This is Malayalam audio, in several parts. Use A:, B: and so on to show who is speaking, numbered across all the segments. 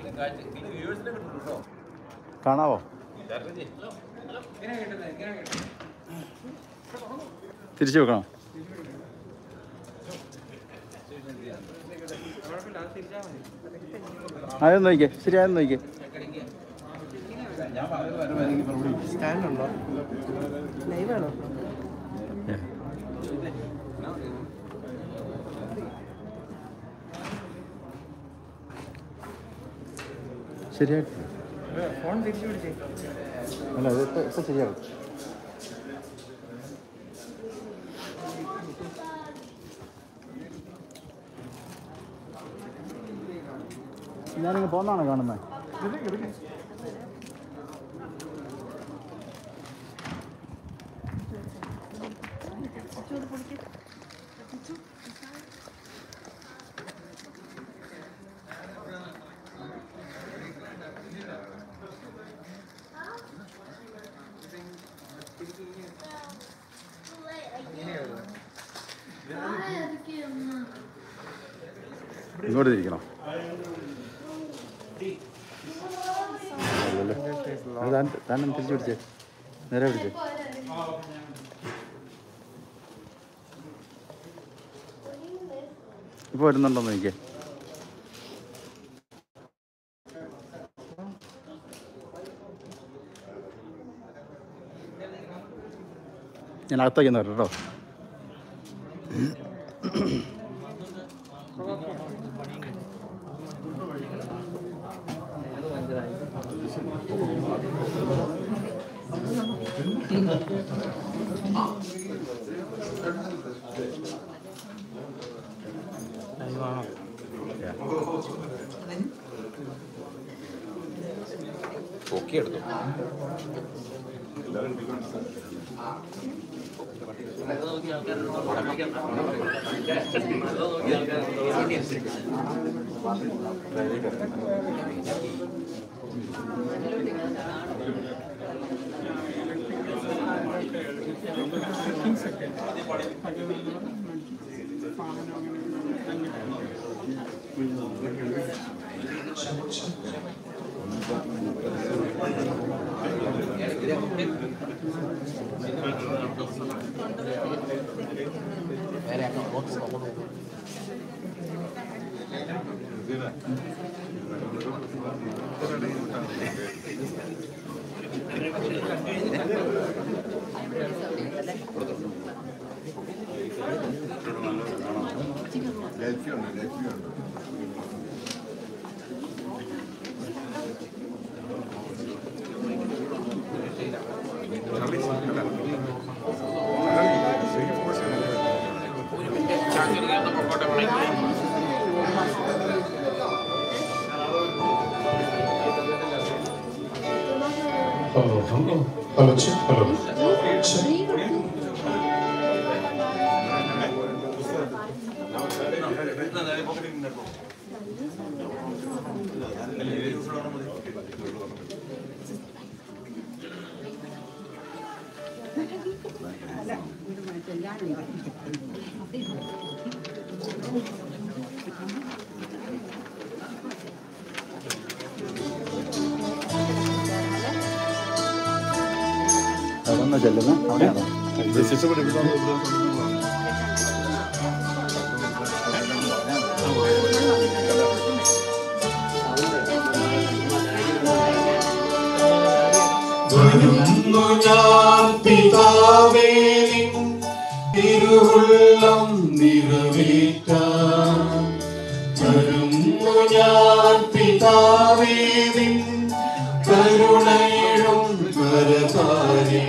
A: കാണാവോ തിരിച്ചു വെക്കണോ അതൊന്ന് നോക്കിക്കേ ശരി അതൊന്ന് നോക്കിക്കേ
B: സ്റ്റാൻഡുണ്ടോ ലൈവാണോ
A: ശരിയായിട്ട്
B: ഫോൺ തിരിച്ചു പിടിച്ചേ
A: അല്ല അത് ഇപ്പം ഇപ്പം ശരിയാവും ഞാനിങ്ങ് പോന്നാണോ കാണുന്നത് ഇങ്ങോട്ട് തിരിക്കണം അല്ലല്ലോ അത് താൻ താൻ ഒന്ന് തിരിച്ചു പിടിച്ചേ നേരെ പിടിച്ചേ ഇപ്പോൾ വരുന്നുണ്ടോന്ന് നോക്കിയേ ഞാൻ അകത്തേക്ക് ഒന്ന് വരാം കേട്ടോ
C: പൊക്കിയെടുത്തു
D: Hello, hello. Hello, check, hello. Check.
A: അതൊന്ന് ചെല്ലുന്നത് അവിടെയാണോ
D: വരുന്നു ഞാൻ പിതാവേ നിൻ തിരുവുള്ളം നിറവേറ്റാൻ വരുന്നു ഞാൻ പിതാവേ നിൻ കരുണയിലും കരതാരേ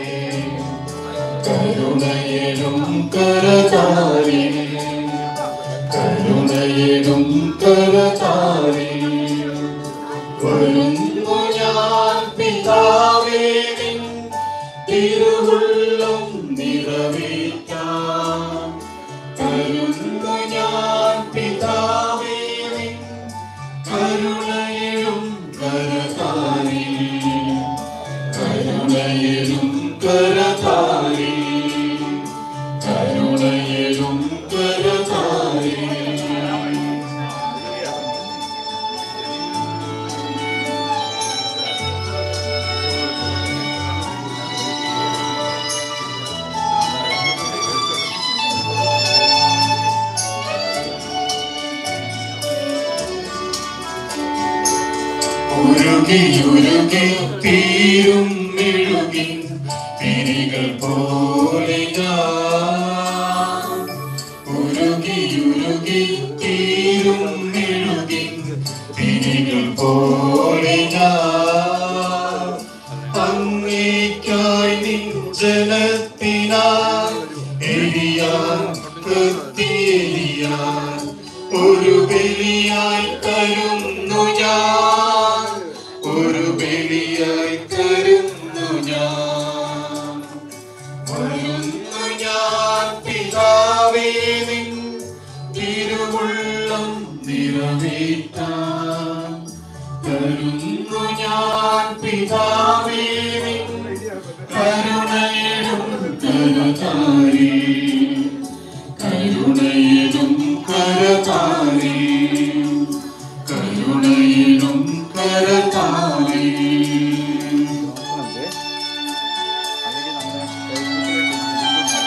D: കരുണയിലും കരതാരേ കരുണയിലും കരതാരേ വരുന്നു ഞാൻ പിതാവേ നിൻ തിരുവുള്ളം നിറവേറ്റാൻ വരുന്നു ഞാൻ പിതാവേ നിൻ കരുണയിലും കരതാരേ കരുണയിലും കരതാരേ കരുണയിലും കരതാരേ ഉരുകി ഉരുകി തീരും മെഴുകി തിരികൾ പോലെ ഞാൻ ഉരുകി ഉരുകി തീരും മെഴുകി തിരികൾ പോലെ ഞാൻ അങ്ങേക്കായി നിൻ ജനത്തിനായി എരിയാൻ കത്തിയെരിയാൻ ഒരു ബലിയായി തരുന്നു ഞാൻ ഒരു ബലിയായി തരുന്നു ഞാൻ വരുന്നു ഞാൻ പിതാവേ നിൻ തിരുവുള്ളം നിറവേറ്റാൻ തരുന്നു ഞാൻ പിതാവേ നിൻ കരുണയിലും കരതാരി കരുണയിലും കരതാരി കരുണയിലും കരതാരി
A: നോക്കുന്നുണ്ട് അല്ലെങ്കിൽ നമ്മുടെ ഫേസ്ബുക്കിലേക്ക്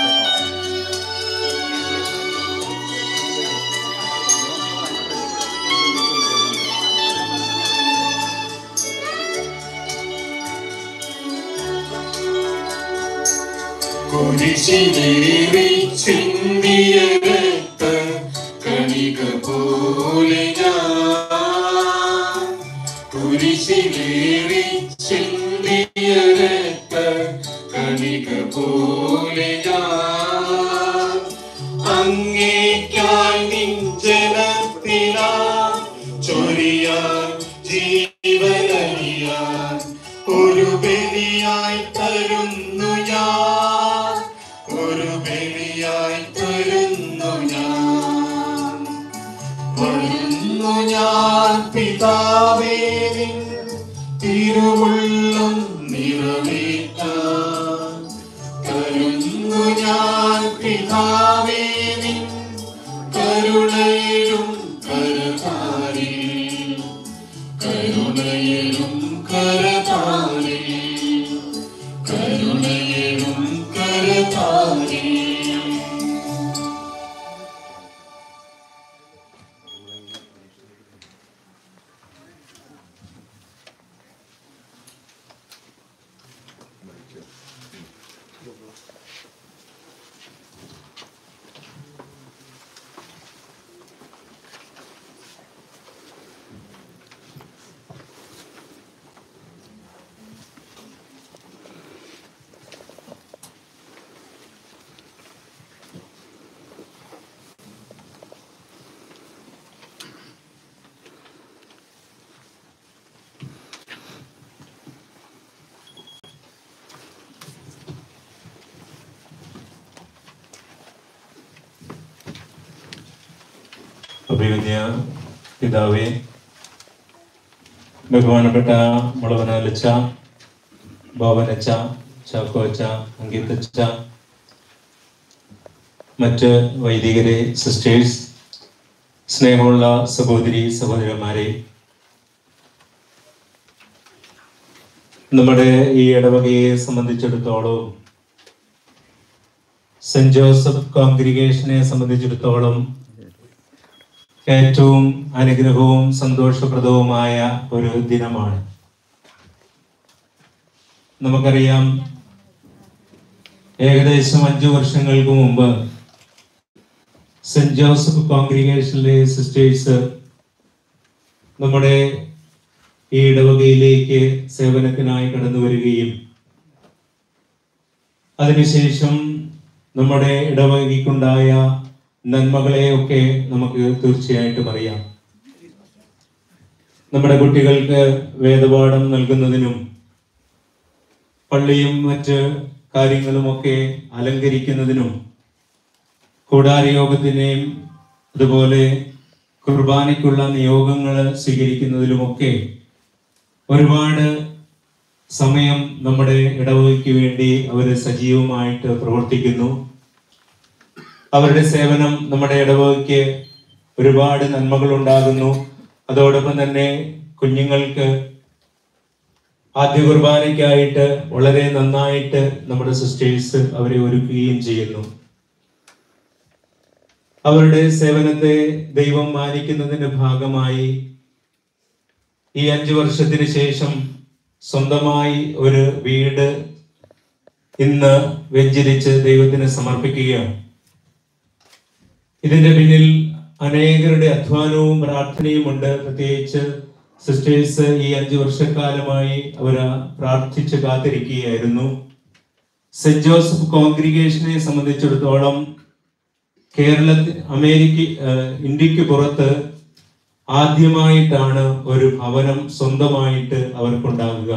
D: കുരിശിലേറി ചിന്തിയ രക്ത കണിക പോലെ ഞാൻ കുരിശിലേറി ചിന്തിയ രക്ത കണിക പോലെ ഞാൻ അങ്ങേക്കായി നിൻ ജനത്തിനാ ചൊരിയാൻ ജീവനറിയാൻ ഒരു ബലിയായി തരുന്നു ഞാൻ ഒരു ബലിയായി തരുന്നു ഞാൻ വരുന്നു ഞാൻ പിതാവേ നിൻ തിരുവുള്ളം നിറവേറ്റാൻ തരുന്നു ഞാൻ പിതാവേ നിൻ കരുണയിലും കരതാരി കരുണയിലും കരതാരി കരുണയിലും കരതാരി
C: അഭിവന്യ പിതാവേ ബഹുമാനപ്പെട്ട മുളവനലച്ച ബോവനച്ച ചാക്കോച്ച അങ്കിത്തച്ച മറ്റ് വൈദികരെ സിസ്റ്റേഴ്സ് സ്നേഹമുള്ള സഹോദരി സഹോദരന്മാരെ നമ്മുടെ ഈ ഇടവകയെ സംബന്ധിച്ചിടത്തോളം സെന്റ് ജോസഫ് കോൺഗ്രിഗേഷനെ സംബന്ധിച്ചിടത്തോളം ഏറ്റവും അനുഗ്രഹവും സന്തോഷപ്രദവുമായ ഒരു ദിനമാണ് നമുക്കറിയാം ഏകദേശം അഞ്ചു വർഷങ്ങൾക്ക് മുമ്പ് സെന്റ് ജോസഫ് കോൺഗ്രിഗേഷനിലെ സിസ്റ്റേഴ്സ് നമ്മുടെ ഈ ഇടവകയിലേക്ക് സേവനത്തിനായി കടന്നു വരികയും അതിനുശേഷം നമ്മുടെ ഇടവകയ്ക്കുണ്ടായ നന്മകളെയൊക്കെ നമുക്ക് തീർച്ചയായിട്ടും അറിയാം നമ്മുടെ കുട്ടികൾക്ക് വേദപാഠം നൽകുന്നതിനും പള്ളിയും മറ്റ് കാര്യങ്ങളുമൊക്കെ അലങ്കരിക്കുന്നതിനും കൂടാരയോഗത്തിനെയും അതുപോലെ കുർബാനയ്ക്കുള്ള നിയോഗങ്ങൾ സ്വീകരിക്കുന്നതിലുമൊക്കെ ഒരുപാട് സമയം നമ്മുടെ ഇടവകയ്ക്ക് വേണ്ടി അവർ സജീവമായിട്ട് പ്രവർത്തിക്കുന്നു അവരുടെ സേവനം നമ്മുടെ ഇടവകയ്ക്ക് ഒരുപാട് നന്മകൾ ഉണ്ടാകുന്നു അതോടൊപ്പം തന്നെ കുഞ്ഞുങ്ങൾക്ക് ആദ്യ കുർബാനയ്ക്കായിട്ട് വളരെ നന്നായിട്ട് നമ്മുടെ സിസ്റ്റേഴ്സ് അവരെ ഒരുക്കുകയും ചെയ്യുന്നു അവരുടെ സേവനത്തെ ദൈവം മാനിക്കുന്നതിന്റെ ഭാഗമായി ഈ അഞ്ചു വർഷത്തിന് ശേഷം സ്വന്തമായി ഒരു വീട് ഇന്ന് വെഞ്ചരിച്ച് ദൈവത്തിന് സമർപ്പിക്കുകയാണ് ഇതിന്റെ പിന്നിൽ അനേകരുടെ അധ്വാനവും പ്രാർത്ഥനയും ഉണ്ട് പ്രത്യേകിച്ച് സിസ്റ്റേഴ്സ് ഈ അഞ്ചു വർഷക്കാലമായി അവർ പ്രാർത്ഥിച്ച് കാത്തിരിക്കുകയായിരുന്നു സെന്റ് ജോസഫ് കോൺഗ്രിഗേഷനെ സംബന്ധിച്ചിടത്തോളം കേരളത്തിൽ അമേരിക്ക ഏഹ്, ഇന്ത്യക്ക് പുറത്ത് ആദ്യമായിട്ടാണ് ഒരു ഭവനം സ്വന്തമായിട്ട് അവർക്കുണ്ടാകുക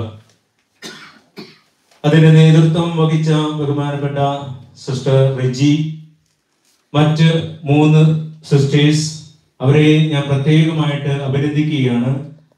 C: അതിന് നേതൃത്വം വഹിച്ച ബഹുമാനപ്പെട്ട സിസ്റ്റർ റെജി മറ്റ് മൂന്ന് സിസ്റ്റേഴ്സ് അവരെ ഞാൻ പ്രത്യേകമായിട്ട് അഭിനന്ദിക്കുകയാണ്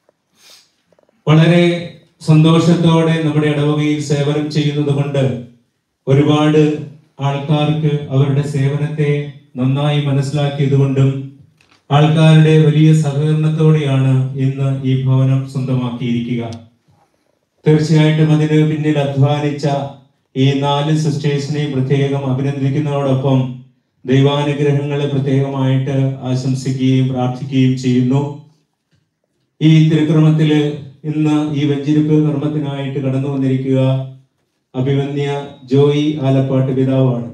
C: വളരെ സന്തോഷത്തോടെ നമ്മുടെ ഇടവകയിൽ സേവനം ചെയ്യുന്നത് കൊണ്ട് ഒരുപാട് ആൾക്കാർക്ക് അവരുടെ സേവനത്തെ നന്നായി മനസ്സിലാക്കിയത് കൊണ്ടും ആൾക്കാരുടെ വലിയ സഹകരണത്തോടെയാണ് ഇന്ന് ഈ ഭവനം സ്വന്തമാക്കിയിരിക്കുക തീർച്ചയായിട്ടും അതിന് പിന്നിൽ അധ്വാനിച്ച ഈ നാല് സിസ്റ്റേഴ്സിനെയും പ്രത്യേകം അഭിനന്ദിക്കുന്നതോടൊപ്പം ദൈവാനുഗ്രഹങ്ങളെ പ്രത്യേകമായിട്ട് ആശംസിക്കുകയും പ്രാർത്ഥിക്കുകയും ചെയ്യുന്നു ഈ തിരുക്രമത്തില് ഇന്ന് ഈ വെഞ്ചിരിപ്പ് കർമ്മത്തിനായിട്ട് കടന്നു വന്നിരിക്കുക അഭിമന്യ ജോയി ആലപ്പാട്ട് പിതാവാണ്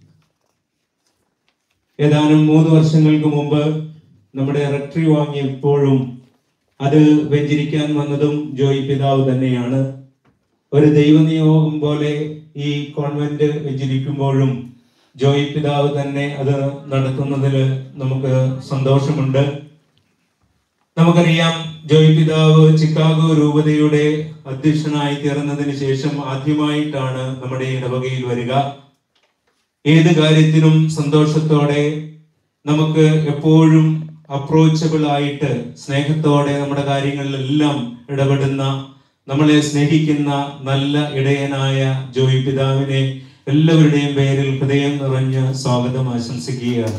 C: ഏതാനും മൂന്ന് വർഷങ്ങൾക്ക് മുമ്പ് നമ്മുടെ റെക്ടറി വാങ്ങിയപ്പോഴും അത് വെഞ്ചരിക്കാൻ വന്നതും ജോയി പിതാവ് തന്നെയാണ് ഒരു ദൈവനിയോഗം പോലെ ഈ കോൺവെന്റ് വെഞ്ചരിക്കുമ്പോഴും ജോയി പിതാവ് തന്നെ അത് നടത്തുന്നതിൽ നമുക്ക് സന്തോഷമുണ്ട് നമുക്കറിയാം ജോയി പിതാവ് ചിക്കാഗോ രൂപതയുടെ അധ്യക്ഷനായി തീർന്നതിന് ശേഷം ആദ്യമായിട്ടാണ് നമ്മുടെ ഇടവകയിൽ വരിക ഏത് കാര്യത്തിനും സന്തോഷത്തോടെ നമുക്ക് എപ്പോഴും അപ്രോച്ചബിൾ ആയിട്ട് സ്നേഹത്തോടെ നമ്മുടെ കാര്യങ്ങളിലെല്ലാം ഇടപെടുന്ന നമ്മളെ സ്നേഹിക്കുന്ന നല്ല ഇടയനായ ജോയി പിതാവിനെ എല്ലാവരുടെയും പേരിൽ ഹൃദയം നിറഞ്ഞ് സ്വാഗതം ആശംസിക്കുകയാണ്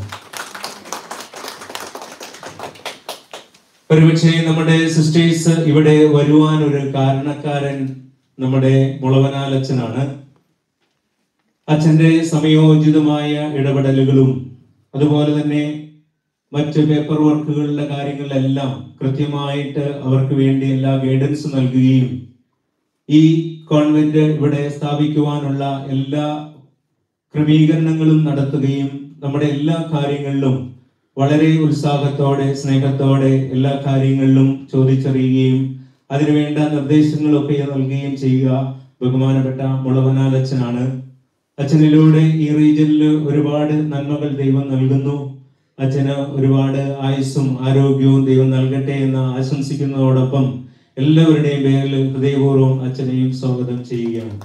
C: ഒരുപക്ഷെ നമ്മുടെ സിസ്റ്റേഴ്സ് ഇവിടെ വരുവാൻ ഒരു കാരണക്കാരൻ നമ്മുടെ മുളവനാലച്ഛനാണ് അച്ഛന്റെ സമയോചിതമായ ഇടപെടലുകളും അതുപോലെ തന്നെ മറ്റ് പേപ്പർ വർക്കുകളുടെ കാര്യങ്ങളിലെല്ലാം കൃത്യമായിട്ട് അവർക്ക് വേണ്ടി എല്ലാ ഗൈഡൻസ് നൽകുകയും ഈ കോൺവെന്റ് ഇവിടെ സ്ഥാപിക്കുവാനുള്ള എല്ലാ ക്രമീകരണങ്ങളും നടത്തുകയും നമ്മുടെ എല്ലാ കാര്യങ്ങളിലും വളരെ ഉത്സാഹത്തോടെ സ്നേഹത്തോടെ എല്ലാ കാര്യങ്ങളിലും ചോദിച്ചറിയുകയും അതിനുവേണ്ട നിർദ്ദേശങ്ങളൊക്കെ നൽകുകയും ചെയ്യുക ബഹുമാനപ്പെട്ട മുളവനാലച്ഛനാണ് അച്ഛനിലൂടെ ഈ റീജിയനിൽ ഒരുപാട് നന്മകൾ ദൈവം നൽകുന്നു അച്ഛന് ഒരുപാട് ആയുസ്സും ആരോഗ്യവും ദൈവം നൽകട്ടെ എന്ന് ആശംസിക്കുന്നതോടൊപ്പം എല്ലാവരുടെയും പേരിൽ ഹൃദയപൂർവ്വം അച്ഛനെയും സ്വാഗതം ചെയ്യുകയാണ്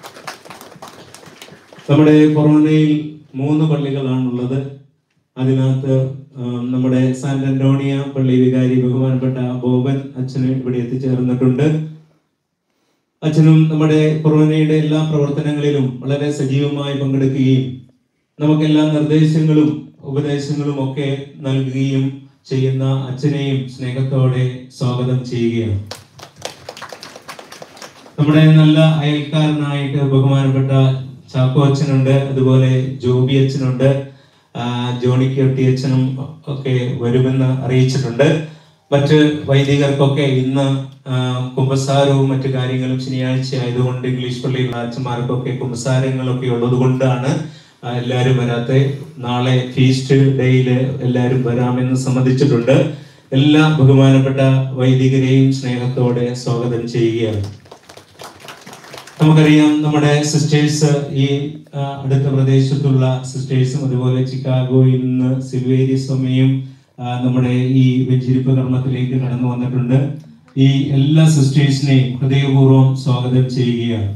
C: നമ്മുടെ കൊറോണയിൽ മൂന്ന് പള്ളികളാണുള്ളത് അതിനകത്ത് ആ, നമ്മുടെ സാന്റ് അന്റോണിയ പള്ളി വികാരി ബഹുമാനപ്പെട്ട ബോബൻ അച്ഛന് ഇവിടെ എത്തിച്ചേർന്നിട്ടുണ്ട് അച്ഛനും നമ്മുടെ കൊറോണയുടെ എല്ലാ പ്രവർത്തനങ്ങളിലും വളരെ സജീവമായി പങ്കെടുക്കുകയും നമുക്കെല്ലാ നിർദ്ദേശങ്ങളും ഉപദേശങ്ങളും ഒക്കെ നൽകുകയും ചെയ്യുന്ന അച്ഛനെയും സ്നേഹത്തോടെ സ്വാഗതം ചെയ്യുകയാണ് നമ്മുടെ നല്ല അയൽക്കാരനായിട്ട് ബഹുമാനപ്പെട്ട ചാക്കോ അച്ഛനുണ്ട് അതുപോലെ ജോബി അച്ഛനുണ്ട് ആ, ജോണി കെട്ടി അച്ഛനും ഒക്കെ വരുമെന്ന് അറിയിച്ചിട്ടുണ്ട് മറ്റ് വൈദികർക്കൊക്കെ ഇന്ന് ആ, കുമ്പസാരവും മറ്റു കാര്യങ്ങളും ശനിയാഴ്ച ആയതുകൊണ്ട് ഇംഗ്ലീഷ് പള്ളിയിലുള്ള അച്ഛന്മാർക്കൊക്കെ കുമ്പസാരങ്ങളൊക്കെ ഉള്ളത് കൊണ്ടാണ് ആ, എല്ലാവരും വരാത്തെ നാളെ ഫീസ്റ്റ് ഡേയില് എല്ലാവരും വരാമെന്ന് സമ്മതിച്ചിട്ടുണ്ട് എല്ലാ ബഹുമാനപ്പെട്ട വൈദികരെയും സ്നേഹത്തോടെ സ്വാഗതം ചെയ്യുകയാണ് നമുക്കറിയാം നമ്മുടെ സിസ്റ്റേഴ്സ് ഈ ആ, അടുത്ത പ്രദേശത്തുള്ള സിസ്റ്റേഴ്സും അതുപോലെ ചിക്കാഗോയിൽ നിന്ന് സിൽവേരി സ്വാമിയും ആ, നമ്മുടെ ഈ വെഞ്ചിരിപ്പ് കർമ്മത്തിലേക്ക് കടന്നു വന്നിട്ടുണ്ട് ഈ എല്ലാ സിസ്റ്റേഴ്സിനെയും ഹൃദയപൂർവ്വം സ്വാഗതം ചെയ്യുകയാണ്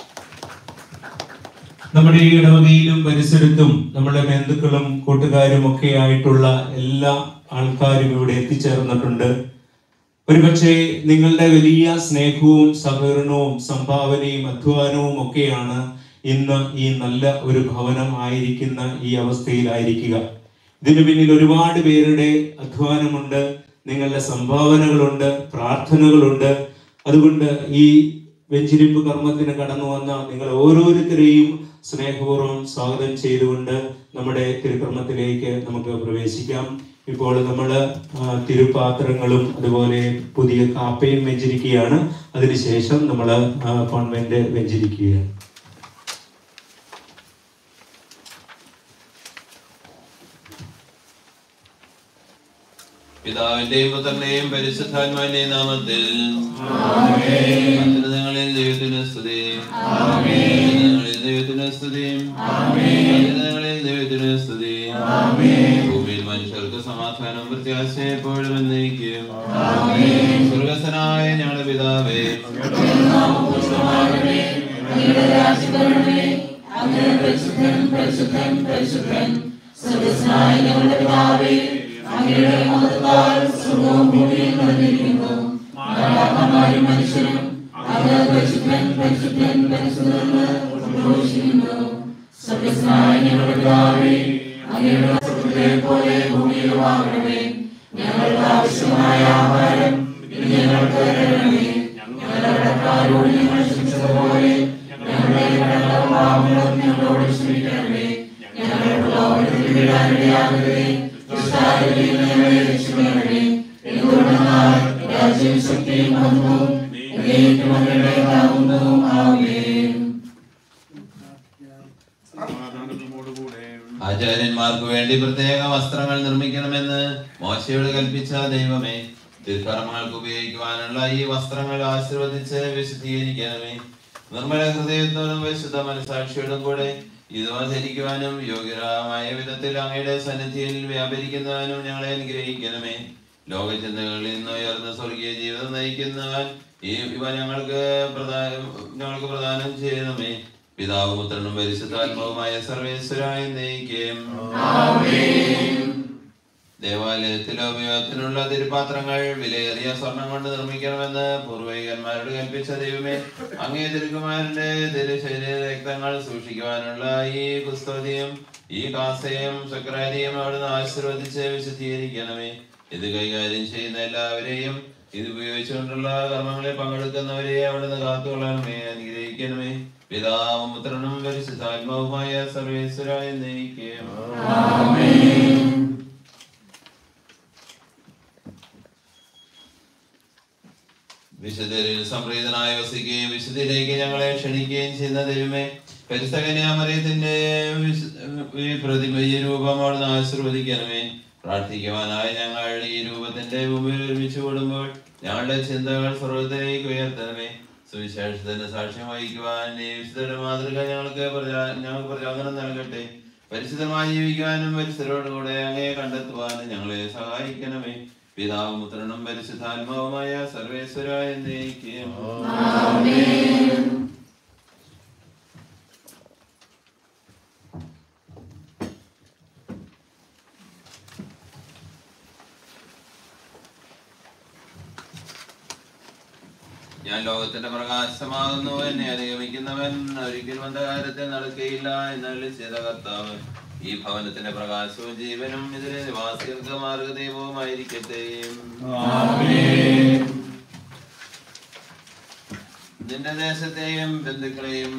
C: നമ്മുടെ ഈ ഇടവകയിലും പരിസരത്തും നമ്മുടെ ബന്ധുക്കളും കൂട്ടുകാരും ഒക്കെ ആയിട്ടുള്ള എല്ലാ ആൾക്കാരും ഇവിടെ എത്തിച്ചേർന്നിട്ടുണ്ട് ഒരുപക്ഷെ നിങ്ങളുടെ വലിയ സ്നേഹവും സഹകരണവും സംഭാവനയും അധ്വാനവും ഒക്കെയാണ് ഇന്ന് ഈ നല്ല ഒരു ഭവനം ആയിരിക്കുന്ന ഈ അവസ്ഥയിലായിരിക്കുക ഇതിനു പിന്നിൽ ഒരുപാട് പേരുടെ അധ്വാനമുണ്ട് നിങ്ങളുടെ സംഭാവനകളുണ്ട് പ്രാർത്ഥനകളുണ്ട് അതുകൊണ്ട് ഈ വെഞ്ചിരിപ്പ് കർമ്മത്തിന് കടന്നു വന്ന നിങ്ങൾ ഓരോരുത്തരെയും സ്നേഹപൂർവ്വം സ്വാഗതം ചെയ്തുകൊണ്ട് നമ്മുടെ തിരുക്കർമ്മത്തിലേക്ക് നമുക്ക് പ്രവേശിക്കാം ഇപ്പോൾ നമ്മൾ തിരുപാത്രങ്ങളും അതുപോലെ പുതിയ കാപ്പയും വെഞ്ചരിക്കുകയാണ് അതിനുശേഷം നമ്മൾ കോൺവെന്റ് വെഞ്ചരിക്കുകയാണ്
E: പിതാവിന്റെയും പുത്രന്റെയും പരിശുദ്ധാത്മാവിന്റെയും നാമത്തിൽ അത്യുന്നതങ്ങളിൽ ദൈവത്തിന് സ്തുതി അത്യുന്നതങ്ങളിൽ ദൈവത്തിന് സ്തുതി അത്യുന്നതങ്ങളിൽ ദൈവത്തിന് സ്തുതി ഭൂമിയിൽ മനുഷ്യർക്ക് സമാധാനം പ്രത്യാശ എപ്പോഴും എന്നേക്കും സ്വർഗസ്ഥനായ ഞങ്ങളുടെ പിതാവേ ആചാര്യന്മാർക്ക് വേണ്ടി പ്രത്യേക വസ്ത്രങ്ങൾ നിർമ്മിക്കണമെന്ന് മോശയോട് കൽപ്പിച്ച ദൈവമേ തിരുക്കർമ്മങ്ങൾക്ക് ഉപയോഗിക്കുവാനുള്ള ഈ വസ്ത്രങ്ങൾ ആശീർവദിച്ച് വിശദീകരിക്കണമേ നിർമ്മല ഹൃദയത്തോടും വിശുദ്ധ മനസാക്ഷിയോടും കൂടെ ഇത് ധരിക്കുവാനും യോഗ്യമായ വിധത്തിൽ അങ്ങയുടെ സന്നിധിയിൽ വ്യാപരിക്കുന്നതിനും ഞങ്ങളെ അനുഗ്രഹിക്കണമേ ലോകചിന്തകളിൽ നിന്ന് ഉയർന്ന സ്വർഗീയ ജീവിതം നയിക്കുന്നവൻ ഈ ഇവ ഞങ്ങൾക്ക് പ്രധാനം ഞങ്ങൾക്ക് പ്രദാനം ചെയ്യണമേ പിതാവ് പുത്രനും പരിശുദ്ധാത്മാവുമായ സർവേശ്വരായി നയിക്കും ദേവാലയത്തിലെ ഉപയോഗത്തിനുള്ള തിരുപാത്രങ്ങൾ വിലയേറിയ സ്വർണം കൊണ്ട് നിർമ്മിക്കണമെന്ന് പൂർവികന്മാരോട് കൽപ്പിച്ച ദൈവമേ അങ്ങേ തിരുക്കുമാരന്റെ തിരുശരീര രക്തങ്ങൾ സൂക്ഷിക്കുവാനുള്ള ഈ പുസ്തകയും ഈ കാസയും സക്രാരിയും അവിടുന്ന് ആശീർവദിച്ച് വിശദീകരിക്കണമേ ഇത് കൈകാര്യം ചെയ്യുന്ന എല്ലാവരെയും ഇത് ഉപയോഗിച്ചുകൊണ്ടുള്ള കർമ്മങ്ങളിൽ പങ്കെടുക്കുന്നവരെ അവിടുന്ന് കാത്തുകൊള്ളണമേ അനുഗ്രഹിക്കണമേ പിതാവും പുത്രനും പരിശുദ്ധാത്മാവുമായ സർവേശ്വരായി നയിക്കും വിശുദ്ധരിൽ സംപ്രീതനായി വസിക്കുകയും വിശുദ്ധിയിലേക്ക് ഞങ്ങളെ ക്ഷണിക്കുകയും ചെയ്യുന്ന ദൈവമേ പരിസ്ഥകന്യാമറിയത്തിന്റെ ഈ പ്രതിമ ഈ രൂപം അവിടുന്ന് ആശീർവദിക്കണമേ പ്രാർത്ഥിക്കുവാനായി ഞങ്ങൾ ഈ രൂപത്തിന്റെ മുമ്പിൽ ഒരുമിച്ച് കൂടുമ്പോൾ ഞങ്ങളുടെ ചിന്തകൾ സ്വർഗത്തിലേക്ക് ഉയർത്തണമേ സുവിശേഷത്തിന് സാക്ഷ്യം വഹിക്കുവാൻ ഈ വിശുദ്ധരുടെ മാതൃക ഞങ്ങൾക്ക് പ്രചാ- ഞങ്ങൾക്ക് പ്രചോദനം നൽകട്ടെ പരിശുദ്ധമായി ജീവിക്കുവാനും പരിസരോടുകൂടെ അങ്ങയെ കണ്ടെത്തുവാനും ഞങ്ങളെ സഹായിക്കണമേ പിതാവും പുത്രനും പരിശുദ്ധാത്മാവുമായ സർവേശ്വര എന്നേക്കും ഞാൻ ലോകത്തിന്റെ പ്രകാശമാകുന്നു എന്നെ അനുഗമിക്കുന്നവൻ ഒരിക്കലും അന്ധകാരത്തിൽ നടക്കുകയില്ല എന്നല്ല ചെയ്ത കർത്താവ് ഈ ഭവനത്തിന്റെ പ്രകാശവും ജീവനും ഇതിലെ നിവാസികൾക്ക് മാർഗദൈവവുമായിരിക്കട്ടെ നിന്റെ ദേശത്തെയും ബന്ധുക്കളെയും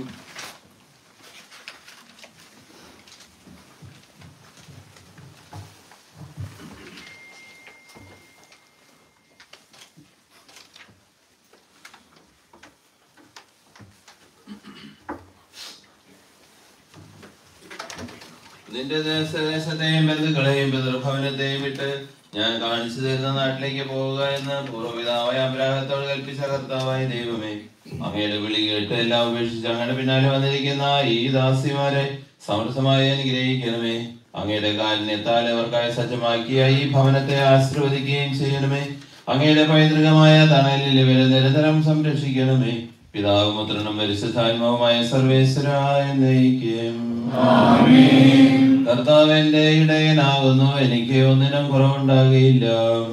E: നിന്റെ ദേശദേശത്തെയും ബന്ധുക്കളെയും പിതൃഭവനത്തെയും വിട്ട് ഞാൻ കാണിച്ചു തരുന്ന നാട്ടിലേക്ക് പോവുക എന്ന് പൂർവ്വപിതാവായ അബ്രാഹത്തോട് കൽപ്പിച്ച കർത്താവായ ദൈവമേ അങ്ങയുടെ വിളി കേട്ട് എല്ലാം ഉപേക്ഷിച്ച് അങ്ങയുടെ പിന്നാലെ വന്നിരിക്കുന്ന ഈ ദാസിമാരെ സമൃദ്ധമായി അനുഗ്രഹിക്കണമേ അങ്ങയുടെ കാലിനെത്താൽ അവർക്കായി സജ്ജമാക്കിയ ഈ ഭവനത്തെ ആശീർവദിക്കുകയും ചെയ്യണമേ അങ്ങയുടെ പൈതൃകമായ തണലിൽ ഇവരെ നിരന്തരം സംരക്ഷിക്കണമേ പിതാവും പുത്രനും പരിശുദ്ധാത്മാവുമായ സർവേശ്വരായ നയിക്കും കർത്താവിന്റെ ഇടയനാകുന്നു എനിക്ക് ഒന്നിനും കുറവുണ്ടാകുകയില്ല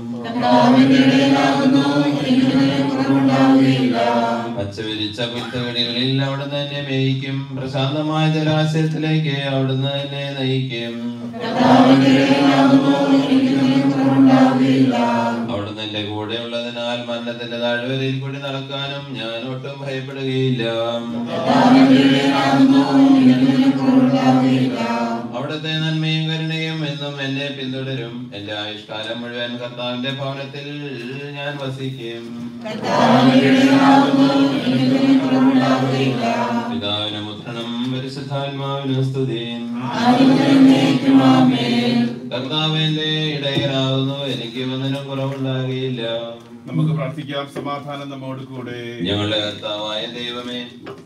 E: പച്ചവിരിച്ച പുൽത്തകടികളിൽ അവിടുന്ന് എന്നെ മേയിക്കും പ്രശാന്തമായ ജലാശയത്തിലേക്ക് അവിടുന്ന് എന്നെ നയിക്കും അവിടുന്ന് എന്റെ കൂടെ ഉള്ളതിനാൽ മരണത്തിന്റെ താഴ്വരയിൽ കൂടി നടക്കാനും ഞാൻ ഒട്ടും ഭയപ്പെടുകയില്ല അവിടുത്തെ നന്മയും കരുണയും എന്നും എന്നെ പിന്തുടരും എന്റെ ആയുഷ്കാലം മുഴുവൻ കർത്താവിന്റെ ഭവനത്തിൽ ഞാൻ വസിക്കും പിതാവിനും പുത്രനും പരിശുദ്ധാത്മാവിനും സ്തുതിയും കർത്താവിന്റെ ഇടയനാകുന്നു എനിക്ക് ഒന്നിനും കുറവുണ്ടാകുകയില്ല
F: നമുക്ക് പ്രാർത്ഥിക്കാം സമാധാനം നമ്മോട് കൂടെ
E: ഞങ്ങളുടെ കർത്താവായ ദൈവമേ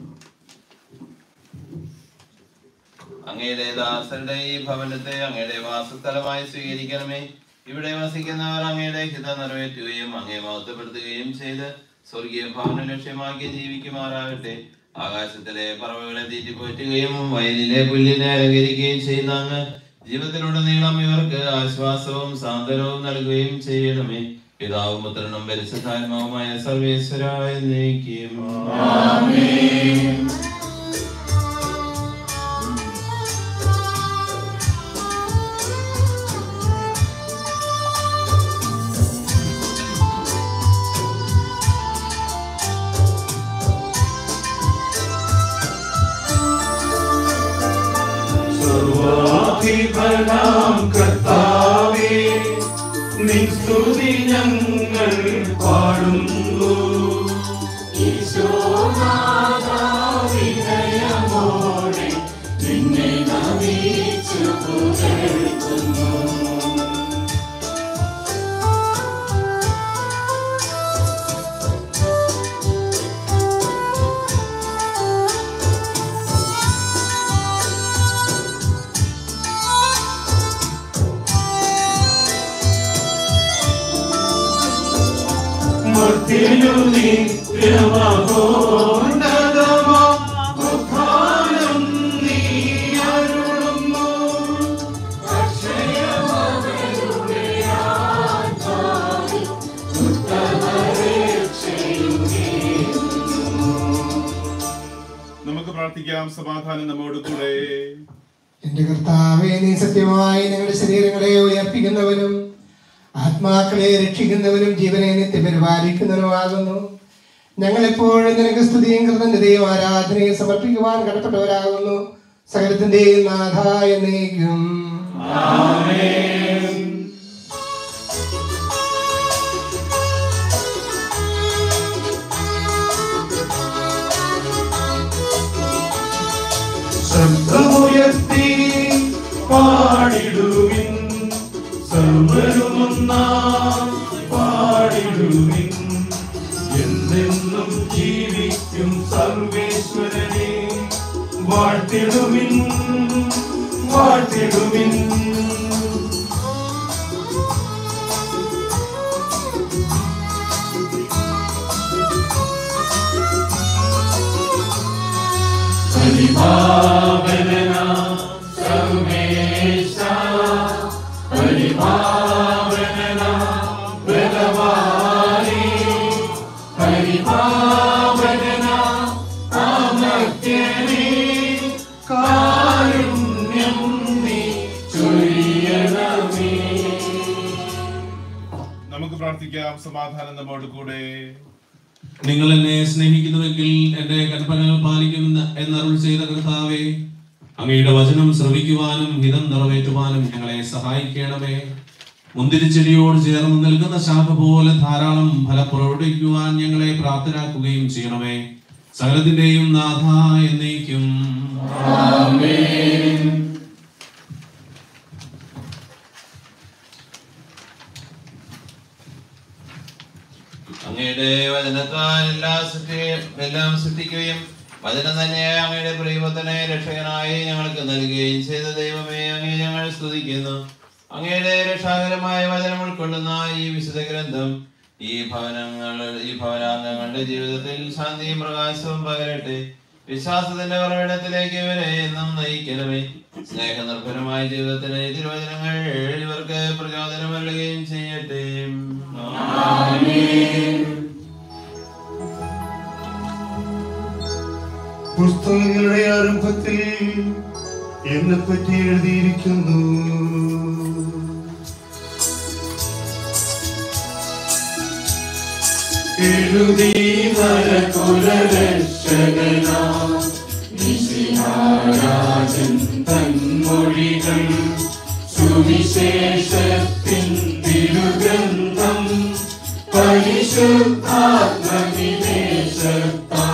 E: അങ്ങയുടെ ദാസരുടെ ഈ ഭവനത്തെ അങ്ങയുടെ വാസസ്ഥലമായി സ്വീകരിക്കണമേ ഇവിടെ വസിക്കുന്നവർ അങ്ങയുടെ ഹിതം നിറവേറ്റുകയും അങ്ങയെ മഹത്വപ്പെടുത്തുകയും ചെയ്ത് സ്വർഗീയ ഭവനം ലക്ഷ്യമാക്കി ജീവിക്കുമാറാകട്ടെ ആകാശത്തിലെ പറവകളെ തീറ്റിപ്പോറ്റുകയും വയലിലെ പുല്ലിനെ അലങ്കരിക്കുകയും ചെയ്യുന്ന അങ്ങ് ജീവിതത്തിലുടനീളം ഇവർക്ക് ആശ്വാസവും സാന്ത്വനവും നൽകുകയും ചെയ്യണമേ പിതാവും പുത്രനും പരിശുദ്ധാത്മാവുമായ സർവേശ്വരായ നയിക്കും
D: സർവാധിപനാം കർത്താവേ നിൻ സ്തുതി ഞങ്ങൾ പാടുന്നു ഈശോനാഥാവിനയമോടെ നിന്നെ നമിച്ചു പുകഴ്ത്തുന്നു മർത്യനു നിത്യമഹോന്നതമാ ഉദ്ധാനം നീ അരുളുന്നു അക്ഷയമവരുടെ ആത്മാവിൽ
F: നമുക്ക് പ്രാർത്ഥിക്കാം സമാധാനം നമ്മോട് കൂടെ
G: എന്റെ കർത്താവെ നീ സത്യമായി ഞങ്ങളുടെ ശരീരങ്ങളെ ഉയർപ്പിക്കുന്നവനും ആത്മാക്കളെ രക്ഷിക്കുന്നവനും ജീവനെ നിത്യം പരിപാലിക്കുന്നവനുമാകുന്നു ഞങ്ങളെപ്പോഴും നിനക്ക് സ്തുതിയും കൃതജ്ഞതയും ആരാധനയും സമർപ്പിക്കുവാൻ കടപ്പെട്ടവരാകുന്നു സകലത്തിന്റെയും നാഥായ നീക്കും
D: ശബ്ദമുയർത്തി പാടിടുവിൻ സർവരുമൊന്നാ പാടിടുവിൻ എന്നെന്നും ജീവിക്കും സർവേശ്വരനെ വാഴ്ത്തിടുവിൻ വാഴ്ത്തിടുവിൻ പരിപാവന സർവേശ പരിപാവന ബലവാരി പരിപാവന അമർത്യനേ കാരുണ്യം നീ ചൊരിയണമേ
F: നമുക്ക് പ്രാർത്ഥിക്കാം സമാധാനം നമ്മോട് കൂടെ
C: നിങ്ങൾ എന്നെ സ്നേഹിക്കുന്നുവെങ്കിൽ എന്റെ കൽപ്പനകൾ പാലിക്കുമെന്ന് എന്നരുൾ ചെയ്ത കർത്താവേ അങ്ങയുടെ വചനം ശ്രവിക്കുവാനും ഹിതം നിറവേറ്റുവാനും ഞങ്ങളെ സഹായിക്കണമേ മുന്തിരിച്ചെടിയോട് ചേർന്ന് നിൽക്കുന്ന ശാഖ പോലെ ധാരാളം ഫലം പുറപ്പെടുവിക്കുവാൻ ഞങ്ങളെ പ്രാപ്തരാക്കുകയും ചെയ്യണമേ സകലത്തിന്റെയും നാഥ എന്നേക്കും
E: അങ്ങയുടെ വചനത്താൽ എല്ലാ സൃഷ്ടി എല്ലാം സൃഷ്ടിക്കുകയും വചനം തന്നെ അങ്ങയുടെ പ്രിയപത്തനെ രക്ഷകനായി ഞങ്ങൾക്ക് നൽകുകയും ചെയ്ത ദൈവമേ അങ്ങേ ഞങ്ങൾ സ്തുതിക്കുന്നു അങ്ങയുടെ രക്ഷാകരമായ വചനം ഉൾക്കൊള്ളുന്ന ഈ വിശുദ്ധ ഗ്രന്ഥം ഈ ഭവനങ്ങൾ ഈ ഭവനാംഗങ്ങളുടെ ജീവിതത്തിൽ ശാന്തിയും പ്രകാശവും പകരട്ടെ വിശ്വാസത്തിന്റെ ഉറവിടത്തിലേക്ക് ഇവരെ എന്നും നയിക്കണമേ സ്നേഹനിർഭരമായ ജീവിതത്തിന് ഈ തിരുവചനങ്ങൾ ഇവർക്ക് പ്രചോദനം നൽകുകയും ചെയ്യട്ടെ
D: പുസ്തകങ്ങളുടെ ആരംഭത്തിൽ എന്നെ പറ്റി എഴുതിയിരിക്കുന്നു എഴുതി നരകുലരക്ഷകനാം രാജൻ തന്മൊഴികൾ സുവിശേഷത്തിൻ തിരുഗ്രന്ഥം പരിശുദ്ധാത്മനിവേശത്താ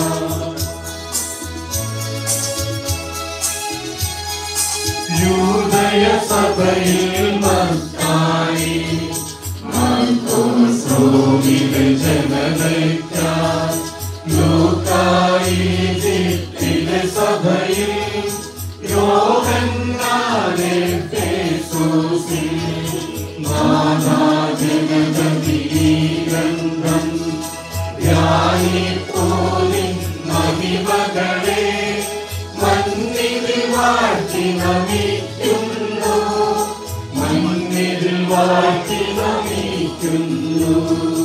D: യൂദയ സഭയിൽ മത്തായി മാർക്കോസ്രോമിലെ ജനതയ്ക്കായി ലൂക്കായി ജിത്തിലെ സഭയിൽ യോഹന്നാനെ ഫേസൂസിൽ നാനാജനതീഗ്രന്ഥം ധ്യാനിപ്പോലിൻ മഹിമകളെ മണ്ണിൽ വാഴ്ത്തി നമിക്കുന്നു മണ്ണിൽ വാഴ്ത്തി നമിക്കുന്നു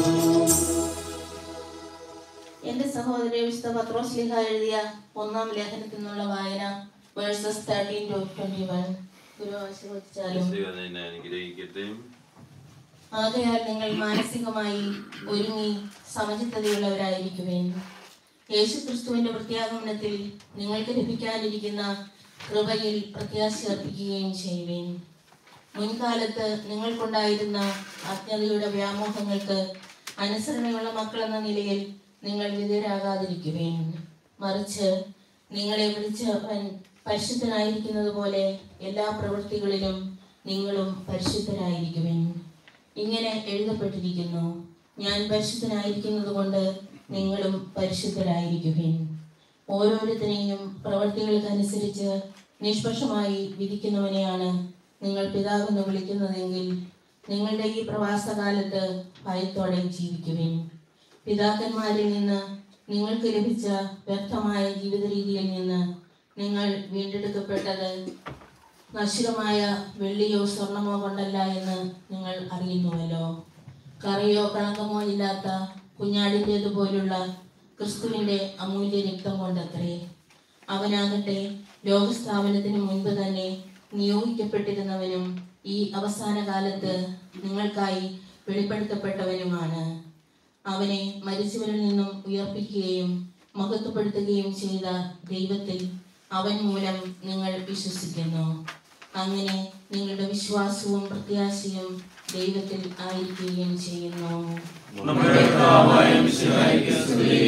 H: എന്റെ സഹോദരി വിശുദ്ധ പത്രോസ്ലിഹ എഴുതിയ ഒന്നാം ലേഖനത്തിൽ നിന്നുള്ള വായന verses thirteen to twenty one ഗുരു ആശീർവദിച്ചാലും
E: ദൈവം നിന്നെ അനുഗ്രഹിക്കട്ടെ
H: ആകയാൽ നിങ്ങൾ മാനസികമായി ഒരുങ്ങി സമചിത്തതയുള്ളവരായിരിക്കുവേൻ യേശു ക്രിസ്തുവിന്റെ പ്രത്യാഗമനത്തിൽ നിങ്ങൾക്ക് ലഭിക്കാനിരിക്കുന്ന കൃപയിൽ പ്രത്യാശ അർപ്പിക്കുകയും ചെയ്യുവേൻ മുൻകാലത്ത് നിങ്ങൾക്കുണ്ടായിരുന്ന അജ്ഞതയുടെ വ്യാമോഹങ്ങൾക്ക് അനുസരണയുള്ള മക്കളെന്ന നിലയിൽ നിങ്ങൾ വിധേയരാകാതിരിക്കുവേൻ മറിച്ച് നിങ്ങളെ വിളിച്ചവൻ പരിശുദ്ധനായിരിക്കുന്നത് പോലെ എല്ലാ പ്രവൃത്തികളിലും നിങ്ങളും പരിശുദ്ധരായിരിക്കുവേൻ ഇങ്ങനെ എഴുതപ്പെട്ടിരിക്കുന്നു ഞാൻ പരിശുദ്ധനായിരിക്കുന്നത് കൊണ്ട് നിങ്ങളും പരിശുദ്ധരായിരിക്കുവിൻ ഓരോരുത്തരെയും പ്രവർത്തികൾക്കനുസരിച്ച് നിഷ്പക്ഷമായി വിധിക്കുന്നവനെയാണ് നിങ്ങൾ പിതാവെന്ന് വിളിക്കുന്നതെങ്കിൽ നിങ്ങളുടെ ഈ പ്രവാസകാലത്ത് ഭയത്തോടെ ജീവിക്കുവിൻ പിതാക്കന്മാരിൽ നിന്ന് നിങ്ങൾക്ക് ലഭിച്ച വ്യർത്ഥമായ ജീവിത രീതിയിൽ നിന്ന് നിങ്ങൾ വീണ്ടെടുക്കപ്പെട്ടത് നശ്വരമായ വെള്ളിയോ സ്വർണമോ കൊണ്ടല്ല എന്ന് നിങ്ങൾ അറിയുന്നുവല്ലോ കറിയോ കളങ്കമോ ഇല്ലാത്ത കുഞ്ഞാടിൻ്റേതുപോലുള്ള ക്രിസ്തുവിൻ്റെ അമൂല്യ രക്തം കൊണ്ടത്രേ അവനാകട്ടെ ലോകസ്ഥാപനത്തിന് മുൻപ് തന്നെ നിയോഗിക്കപ്പെട്ടിരുന്നവനും ഈ അവസാന കാലത്ത് നിങ്ങൾക്കായി വെളിപ്പെടുത്തപ്പെട്ടവനുമാണ് അവനെ മരിച്ചവരിൽ നിന്നും ഉയർപ്പിക്കുകയും മഹത്വപ്പെടുത്തുകയും ചെയ്ത ദൈവത്തിൽ അവൻ മൂലം നിങ്ങൾ വിശ്വസിക്കുന്നു അങ്ങനെ നിങ്ങളുടെ വിശ്വാസവും പ്രത്യാശയും ദൈവത്തിൽ ആയിരിക്കുകയും ചെയ്യുന്നു
D: നമ്മുടെ കർത്താവായ മിശിഹായിക്ക് സ്തുതി.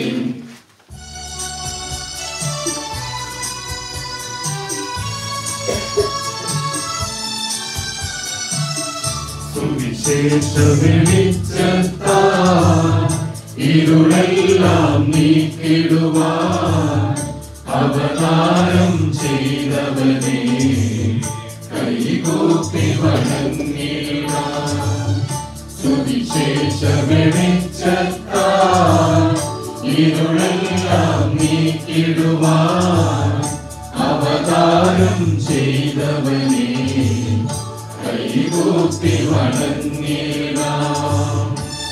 D: സുവിശേഷ വെളിച്ചത്താൽ ഇരുളെല്ലാം നീക്കിടുവാൻ അവതാരം ചെയ്തവനെ കൈകൂപ്പി വണങ്ങിടാൻ സുവിശേഷ വെളിച്ചത്താൽ ഇരുളെല്ലാം നീക്കിടുവാൻ അവതാരം ചെയ്തവനെ കൈകൂപ്പി വണങ്ങിടാം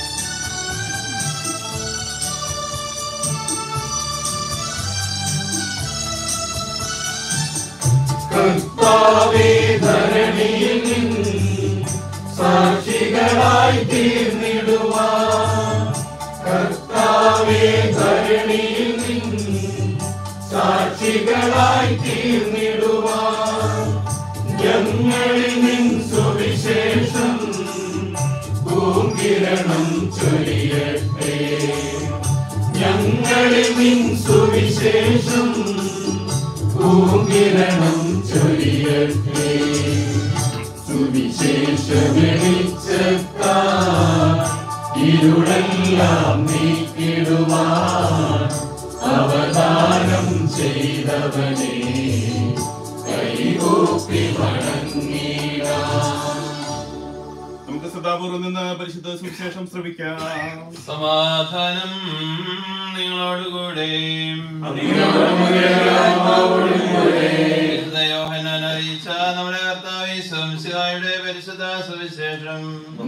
D: കർത്താവേ ധരണിയിൽ നിന്ന് സാക്ഷികളായി തീർന്നിടുവാൻ കർത്താവേ ധരണിയിൽ നിന്ന് സാക്ഷികളായി തീർന്നിടുവാൻ ഞങ്ങളിൽ നിൻ സുവിശേഷം ഭൂകിരണം ചൊരിയട്ടെ ഞങ്ങളിൽ നിൻ സുവിശേഷം ഭൂകിരണം ചൊരിയട്ടെ സുവിശേഷ വെളിച്ചത്താ ഇരുളെല്ലാം നീക്കിടുവാൻ അവതാരം ചെയ്തവനെ കൈകൂപ്പി വണങ്ങിടാം
F: നമുക്ക് സദാപൂർവ്വം നിന്ന് പരിശുദ്ധ സുവിശേഷം ശ്രമിക്കാം
E: സമാധാനം നിങ്ങളോടുകൂടെ വിശുദ്ധ യോഹന്നാൻ അറിയിച്ച നമ്മുടെ കർത്താവ് സംശയായുടെ പരിശുദ്ധ സുവിശേഷം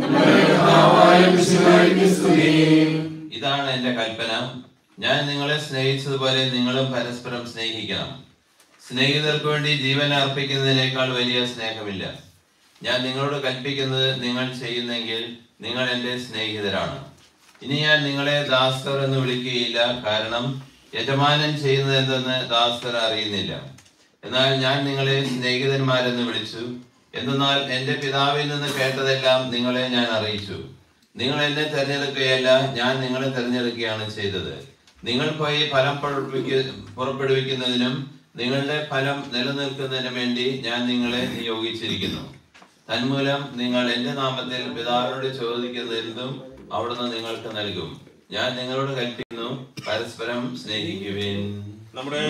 E: ഇതാണ് എന്റെ കൽപ്പന ഞാൻ നിങ്ങളെ സ്നേഹിച്ചതുപോലെ നിങ്ങളും പരസ്പരം സ്നേഹിക്കണം സ്നേഹിതർക്ക് വേണ്ടി ജീവൻ അർപ്പിക്കുന്നതിനേക്കാൾ വലിയ സ്നേഹമില്ല ഞാൻ നിങ്ങളോട് കൽപ്പിക്കുന്നത് നിങ്ങൾ ചെയ്യുന്നെങ്കിൽ നിങ്ങൾ എൻ്റെ സ്നേഹിതരാണ് ഇനി ഞാൻ നിങ്ങളെ ദാസ്തർ എന്ന് വിളിക്കുകയില്ല കാരണം യജമാനൻ ചെയ്യുന്നത് എന്തെന്ന് ദാസ്തർ അറിയുന്നില്ല എന്നാൽ ഞാൻ നിങ്ങളെ സ്നേഹിതന്മാരെന്ന് വിളിച്ചു എന്തെന്നാൽ എന്റെ പിതാവിൽ നിന്ന് കേട്ടതെല്ലാം നിങ്ങളെ ഞാൻ അറിയിച്ചു നിങ്ങൾ എന്നെ തെരഞ്ഞെടുക്കുകയല്ല ഞാൻ നിങ്ങളെ തെരഞ്ഞെടുക്കുകയാണ് ചെയ്തത് നിങ്ങൾ പോയി ഫലം പുറപ്പെടുവിക്ക- പുറപ്പെടുവിക്കുന്നതിനും നിങ്ങളുടെ ഫലം നിലനിൽക്കുന്നതിനും വേണ്ടി ഞാൻ നിങ്ങളെ നിയോഗിച്ചിരിക്കുന്നു തന്മൂലം നിങ്ങൾ എന്റെ നാമത്തിൽ പിതാവിനോട് ചോദിക്കുന്നതെന്തും അവിടുന്ന് നിങ്ങൾക്ക് നൽകും ഞാൻ നിങ്ങളോട് കൽപ്പിക്കുന്നു പരസ്പരം സ്നേഹിക്കുവിൻ
F: നമ്മുടെ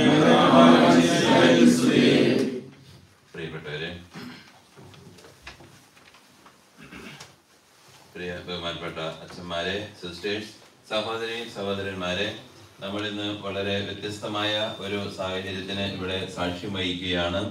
E: പ്രിയപ്പെട്ടവരെ പ്രിയ ബഹുമാനപ്പെട്ട അച്ഛന്മാരെ സിസ്റ്റേഴ്സ് സഹോദരി സഹോദരന്മാരെ നമ്മൾ ഇന്ന് വളരെ വ്യത്യസ്തമായ ഒരു സാഹചര്യത്തിന് ഇവിടെ സാക്ഷ്യം വഹിക്കുകയാണ്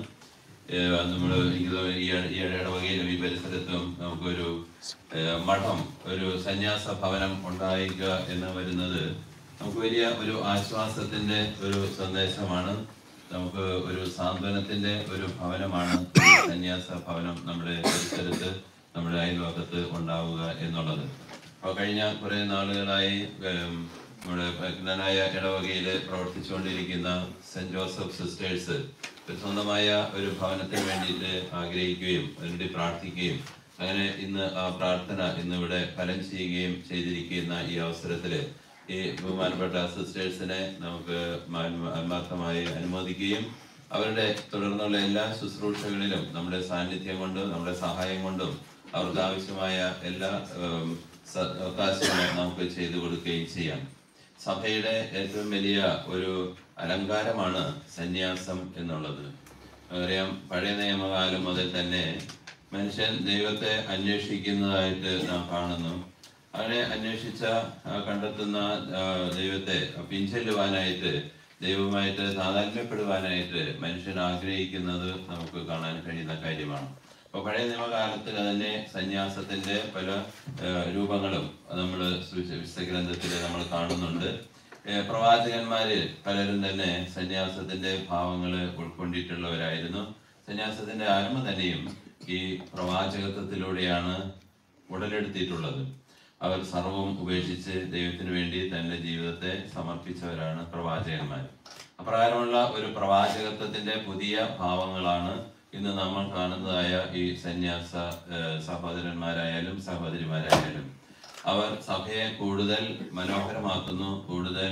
E: നമ്മൾ എനിക്ക് തോന്നുന്നു ഈ ഇട- ഈ ഇടവകയിലും ഈ പരിസരത്തും നമുക്കൊരു ഏഹ്, മഠം ഒരു സന്യാസ ഭവനം ഉണ്ടായിരിക്കുക എന്ന് വരുന്നത് നമുക്ക് വലിയ ഒരു ആശ്വാസത്തിന്റെ ഒരു സന്ദേശമാണ് നമുക്ക് ഒരു സാന്ത്വനത്തിന്റെ ഒരു ഭവനമാണ് ഒരു സന്യാസ ഭവനം നമ്മുടെ പരിസരത്ത് നമ്മുടെ അയൽവക്കത്ത് ഉണ്ടാവുക എന്നുള്ളത് അപ്പോൾ കഴിഞ്ഞ കുറേ നാളുകളായി ഉം, നമ്മുടെ ഭഗ്നനായ ഇടവകയിൽ പ്രവർത്തിച്ചുകൊണ്ടിരിക്കുന്ന സെന്റ് ജോസഫ് സിസ്റ്റേഴ്സ് ഒരു സ്വന്തമായ ഒരു ഭവനത്തിന് വേണ്ടിയിട്ട് ആഗ്രഹിക്കുകയും അതിനുവേണ്ടി പ്രാർത്ഥിക്കുകയും അങ്ങനെ ഇന്ന് ആ പ്രാർത്ഥന ഇന്ന് ഇവിടെ ഫലം ചെയ്യുകയും ചെയ്തിരിക്കുന്ന ഈ അവസരത്തില് ഈ ബഹുമാനപ്പെട്ട സിസ്റ്റേഴ്സിനെ നമുക്ക് മാന്മ- ആത്മാർത്ഥമായി അനുമോദിക്കുകയും അവരുടെ തുടർന്നുള്ള എല്ലാ ശുശ്രൂഷകളിലും നമ്മുടെ സാന്നിധ്യം കൊണ്ടും നമ്മുടെ സഹായം കൊണ്ടും അവർക്ക് ആവശ്യമായ എല്ലാ ഉം, സ- അവകാശങ്ങളും നമുക്ക് ചെയ്തു കൊടുക്കുകയും ചെയ്യാം സഭയുടെ ഏറ്റവും വലിയ ഒരു അലങ്കാരമാണ് സന്യാസം എന്നുള്ളത് അറിയാം പഴയ നിയമകാലം മുതൽ തന്നെ മനുഷ്യൻ ദൈവത്തെ അന്വേഷിക്കുന്നതായിട്ട് നാം കാണുന്നു അങ്ങനെ അന്വേഷിച്ച ആ, കണ്ടെത്തുന്ന ആ, ദൈവത്തെ പിൻചെല്ലുവാനായിട്ട് ദൈവമായിട്ട് താതാത്മ്യപ്പെടുവാനായിട്ട് മനുഷ്യൻ ആഗ്രഹിക്കുന്നത് നമുക്ക് കാണാൻ കഴിയുന്ന കാര്യമാണ് അപ്പൊ പഴയ നിയമകാലത്തിൽ തന്നെ സന്യാസത്തിന്റെ പല ആ, രൂപങ്ങളും നമ്മൾ വിശുദ്ധഗ്രന്ഥത്തിൽ നമ്മൾ കാണുന്നുണ്ട് ഏ, പ്രവാചകന്മാര് പലരും തന്നെ സന്യാസത്തിന്റെ ഭാവങ്ങള് ഉൾക്കൊണ്ടിട്ടുള്ളവരായിരുന്നു സന്യാസത്തിന്റെ ആരംഭം തന്നെയും ഈ പ്രവാചകത്വത്തിലൂടെയാണ് ഉടലെടുത്തിട്ടുള്ളത് അവർ സർവവും ഉപേക്ഷിച്ച് ദൈവത്തിന് വേണ്ടി തന്റെ ജീവിതത്തെ സമർപ്പിച്ചവരാണ് പ്രവാചകന്മാർ അപ്രകാരമുള്ള ഒരു പ്രവാചകത്വത്തിന്റെ പുതിയ ഭാവങ്ങളാണ് ഇന്ന് നമ്മൾ കാണുന്നതായ ഈ സന്യാസ ഏഹ്, സഹോദരന്മാരായാലും സഹോദരിമാരായാലും അവർ സഭയെ കൂടുതൽ മനോഹരമാക്കുന്നു കൂടുതൽ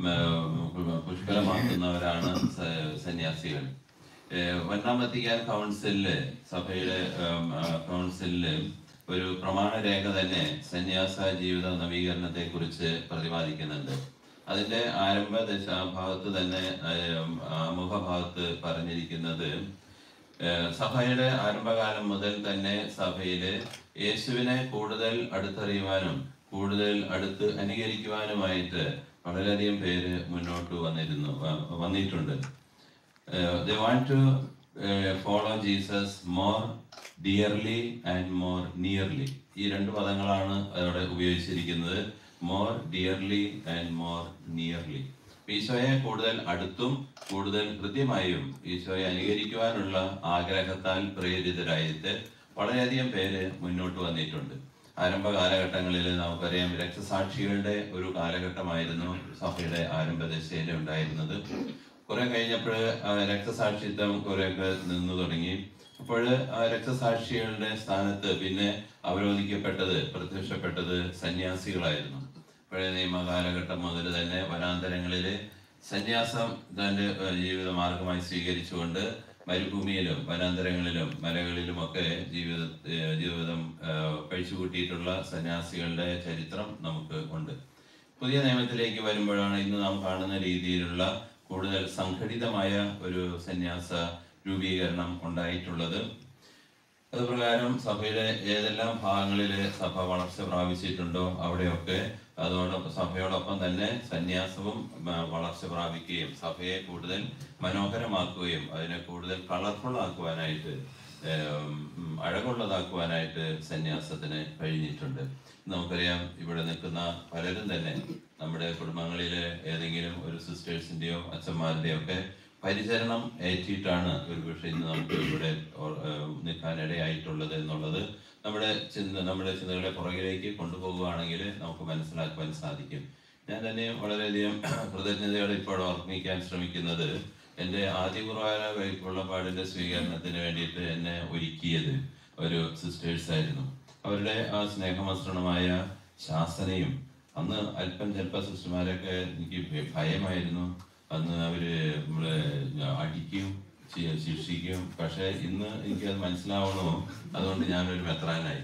E: ഏഹ്, പുഷ്കലമാക്കുന്നവരാണ് സ- സന്യാസികൾ ഏഹ്, ഒന്നാം വത്തിക്കാൻ കൗൺസിലില് സഭയുടെ ഏഹ്, ആ, കൗൺസിലില് ഒരു പ്രമാണരേഖ തന്നെ സന്യാസ ജീവിത നവീകരണത്തെ കുറിച്ച് പ്രതിപാദിക്കുന്നുണ്ട് അതിന്റെ ആരംഭ ദശാഭാഗത്ത് തന്നെ ഏഹ്, ആമുഖഭാഗത്ത് പറഞ്ഞിരിക്കുന്നത് ഏഹ്, സഭയുടെ ആരംഭകാലം മുതൽ തന്നെ സഭയില് യേശുവിനെ കൂടുതൽ അടുത്തറിയുവാനും കൂടുതൽ അടുത്ത് അനുകരിക്കുവാനുമായിട്ട് വളരെയധികം പേര് മുന്നോട്ട് വന്നിരുന്നു വ- വന്നിട്ടുണ്ട് they want to follow Jesus more dearly and more nearly ഈ രണ്ട് പദങ്ങളാണ് അവിടെ ഉപയോഗിച്ചിരിക്കുന്നത് more dearly and more nearly ഈശോയെ കൂടുതൽ അടുത്തും കൂടുതൽ കൃത്യമായും ഈശോയെ അനുകരിക്കുവാനുള്ള ആഗ്രഹത്താൽ പ്രേരിതരായിട്ട് വളരെയധികം പേര് മുന്നോട്ട് വന്നിട്ടുണ്ട് ആരംഭ കാലഘട്ടങ്ങളിൽ നമുക്കറിയാം രക്തസാക്ഷികളുടെ ഒരു കാലഘട്ടമായിരുന്നു സഭയുടെ ആരംഭ ദശയിൽ ഉണ്ടായിരുന്നത് കുറെ കഴിഞ്ഞപ്പോൾ രക്തസാക്ഷിത്വം കുറെയൊക്കെ നിന്നു തുടങ്ങി അപ്പോൾ രക്തസാക്ഷികളുടെ സ്ഥാനത്ത് പിന്നെ അവരോധിക്കപ്പെട്ടത് പ്രത്യക്ഷപ്പെട്ടത് സന്യാസികളായിരുന്നു പഴയ നിയമ കാലഘട്ടം മുതൽ തന്നെ വനാന്തരങ്ങളില് സന്യാസം തന്റെ ഏഹ്, ജീവിത മാർഗമായി സ്വീകരിച്ചുകൊണ്ട് മരുഭൂമിയിലും വനാന്തരങ്ങളിലും മലകളിലുമൊക്കെ ജീവിത ഏഹ്, ജീവിതം ഏഹ്, കഴിച്ചുകൂട്ടിയിട്ടുള്ള സന്യാസികളുടെ ചരിത്രം നമുക്ക് ഉണ്ട് പുതിയ നിയമത്തിലേക്ക് വരുമ്പോഴാണ് ഇന്ന് നാം കാണുന്ന രീതിയിലുള്ള കൂടുതൽ സംഘടിതമായ ഒരു സന്യാസ രൂപീകരണം ഉണ്ടായിട്ടുള്ളത് അതുപ്രകാരം സഭയുടെ ഏതെല്ലാം ഭാഗങ്ങളിൽ സഭ വളർച്ച പ്രാപിച്ചിട്ടുണ്ടോ അവിടെയൊക്കെ അതോടൊപ്പം സഭയോടൊപ്പം തന്നെ സന്യാസവും ആ, വളർച്ച പ്രാപിക്കുകയും സഭയെ കൂടുതൽ മനോഹരമാക്കുകയും അതിനെ കൂടുതൽ കളർഫുൾ ആക്കുവാനായിട്ട് ഏം, ഉം, അഴകുള്ളതാക്കുവാനായിട്ട് സന്യാസത്തിന് കഴിഞ്ഞിട്ടുണ്ട് നമുക്കറിയാം ഇവിടെ നിൽക്കുന്ന പലരും തന്നെ നമ്മുടെ കുടുംബങ്ങളിൽ ഏതെങ്കിലും ഒരു സിസ്റ്റേഴ്സിന്റെയോ അച്ഛന്മാരുടെയോ ഒക്കെ പരിചരണം ഏറ്റിട്ടാണ് ഒരു പക്ഷേ ഇന്ന് നമുക്ക് ഇവിടെ ഓ- ഏഹ് നിൽക്കാനിടയായിട്ടുള്ളത് എന്നുള്ളത് നമ്മുടെ ചിന്ത നമ്മുടെ ചിന്തകളെ പുറകിലേക്ക് കൊണ്ടുപോകുകയാണെങ്കിൽ നമുക്ക് മനസ്സിലാക്കുവാൻ സാധിക്കും ഞാൻ തന്നെ വളരെയധികം കൃതജ്ഞതയോടെ ഇപ്പോൾ ഓർമ്മിക്കാൻ ശ്രമിക്കുന്നത് എൻ്റെ ആദ്യ കുർബാന വെള്ളപ്പാടിന്റെ സ്വീകരണത്തിന് വേണ്ടിയിട്ട് എന്നെ ഒരുക്കിയത് ഒരു സിസ്റ്റേഴ്സ് ആയിരുന്നു അവരുടെ ആ സ്നേഹമസൃണമായ ശാസനയും അന്ന് അല്പം ചിലപ്പോൾ സിസ്റ്റർമാരൊക്കെ എനിക്ക് ഭയമായിരുന്നു അന്ന് അവര് നമ്മളെ അടിക്കും ശി- ശിക്ഷിക്കും പക്ഷെ ഇന്ന് എനിക്കത് മനസ്സിലാവണോ അതുകൊണ്ട് ഞാനൊരു മെത്രാനായി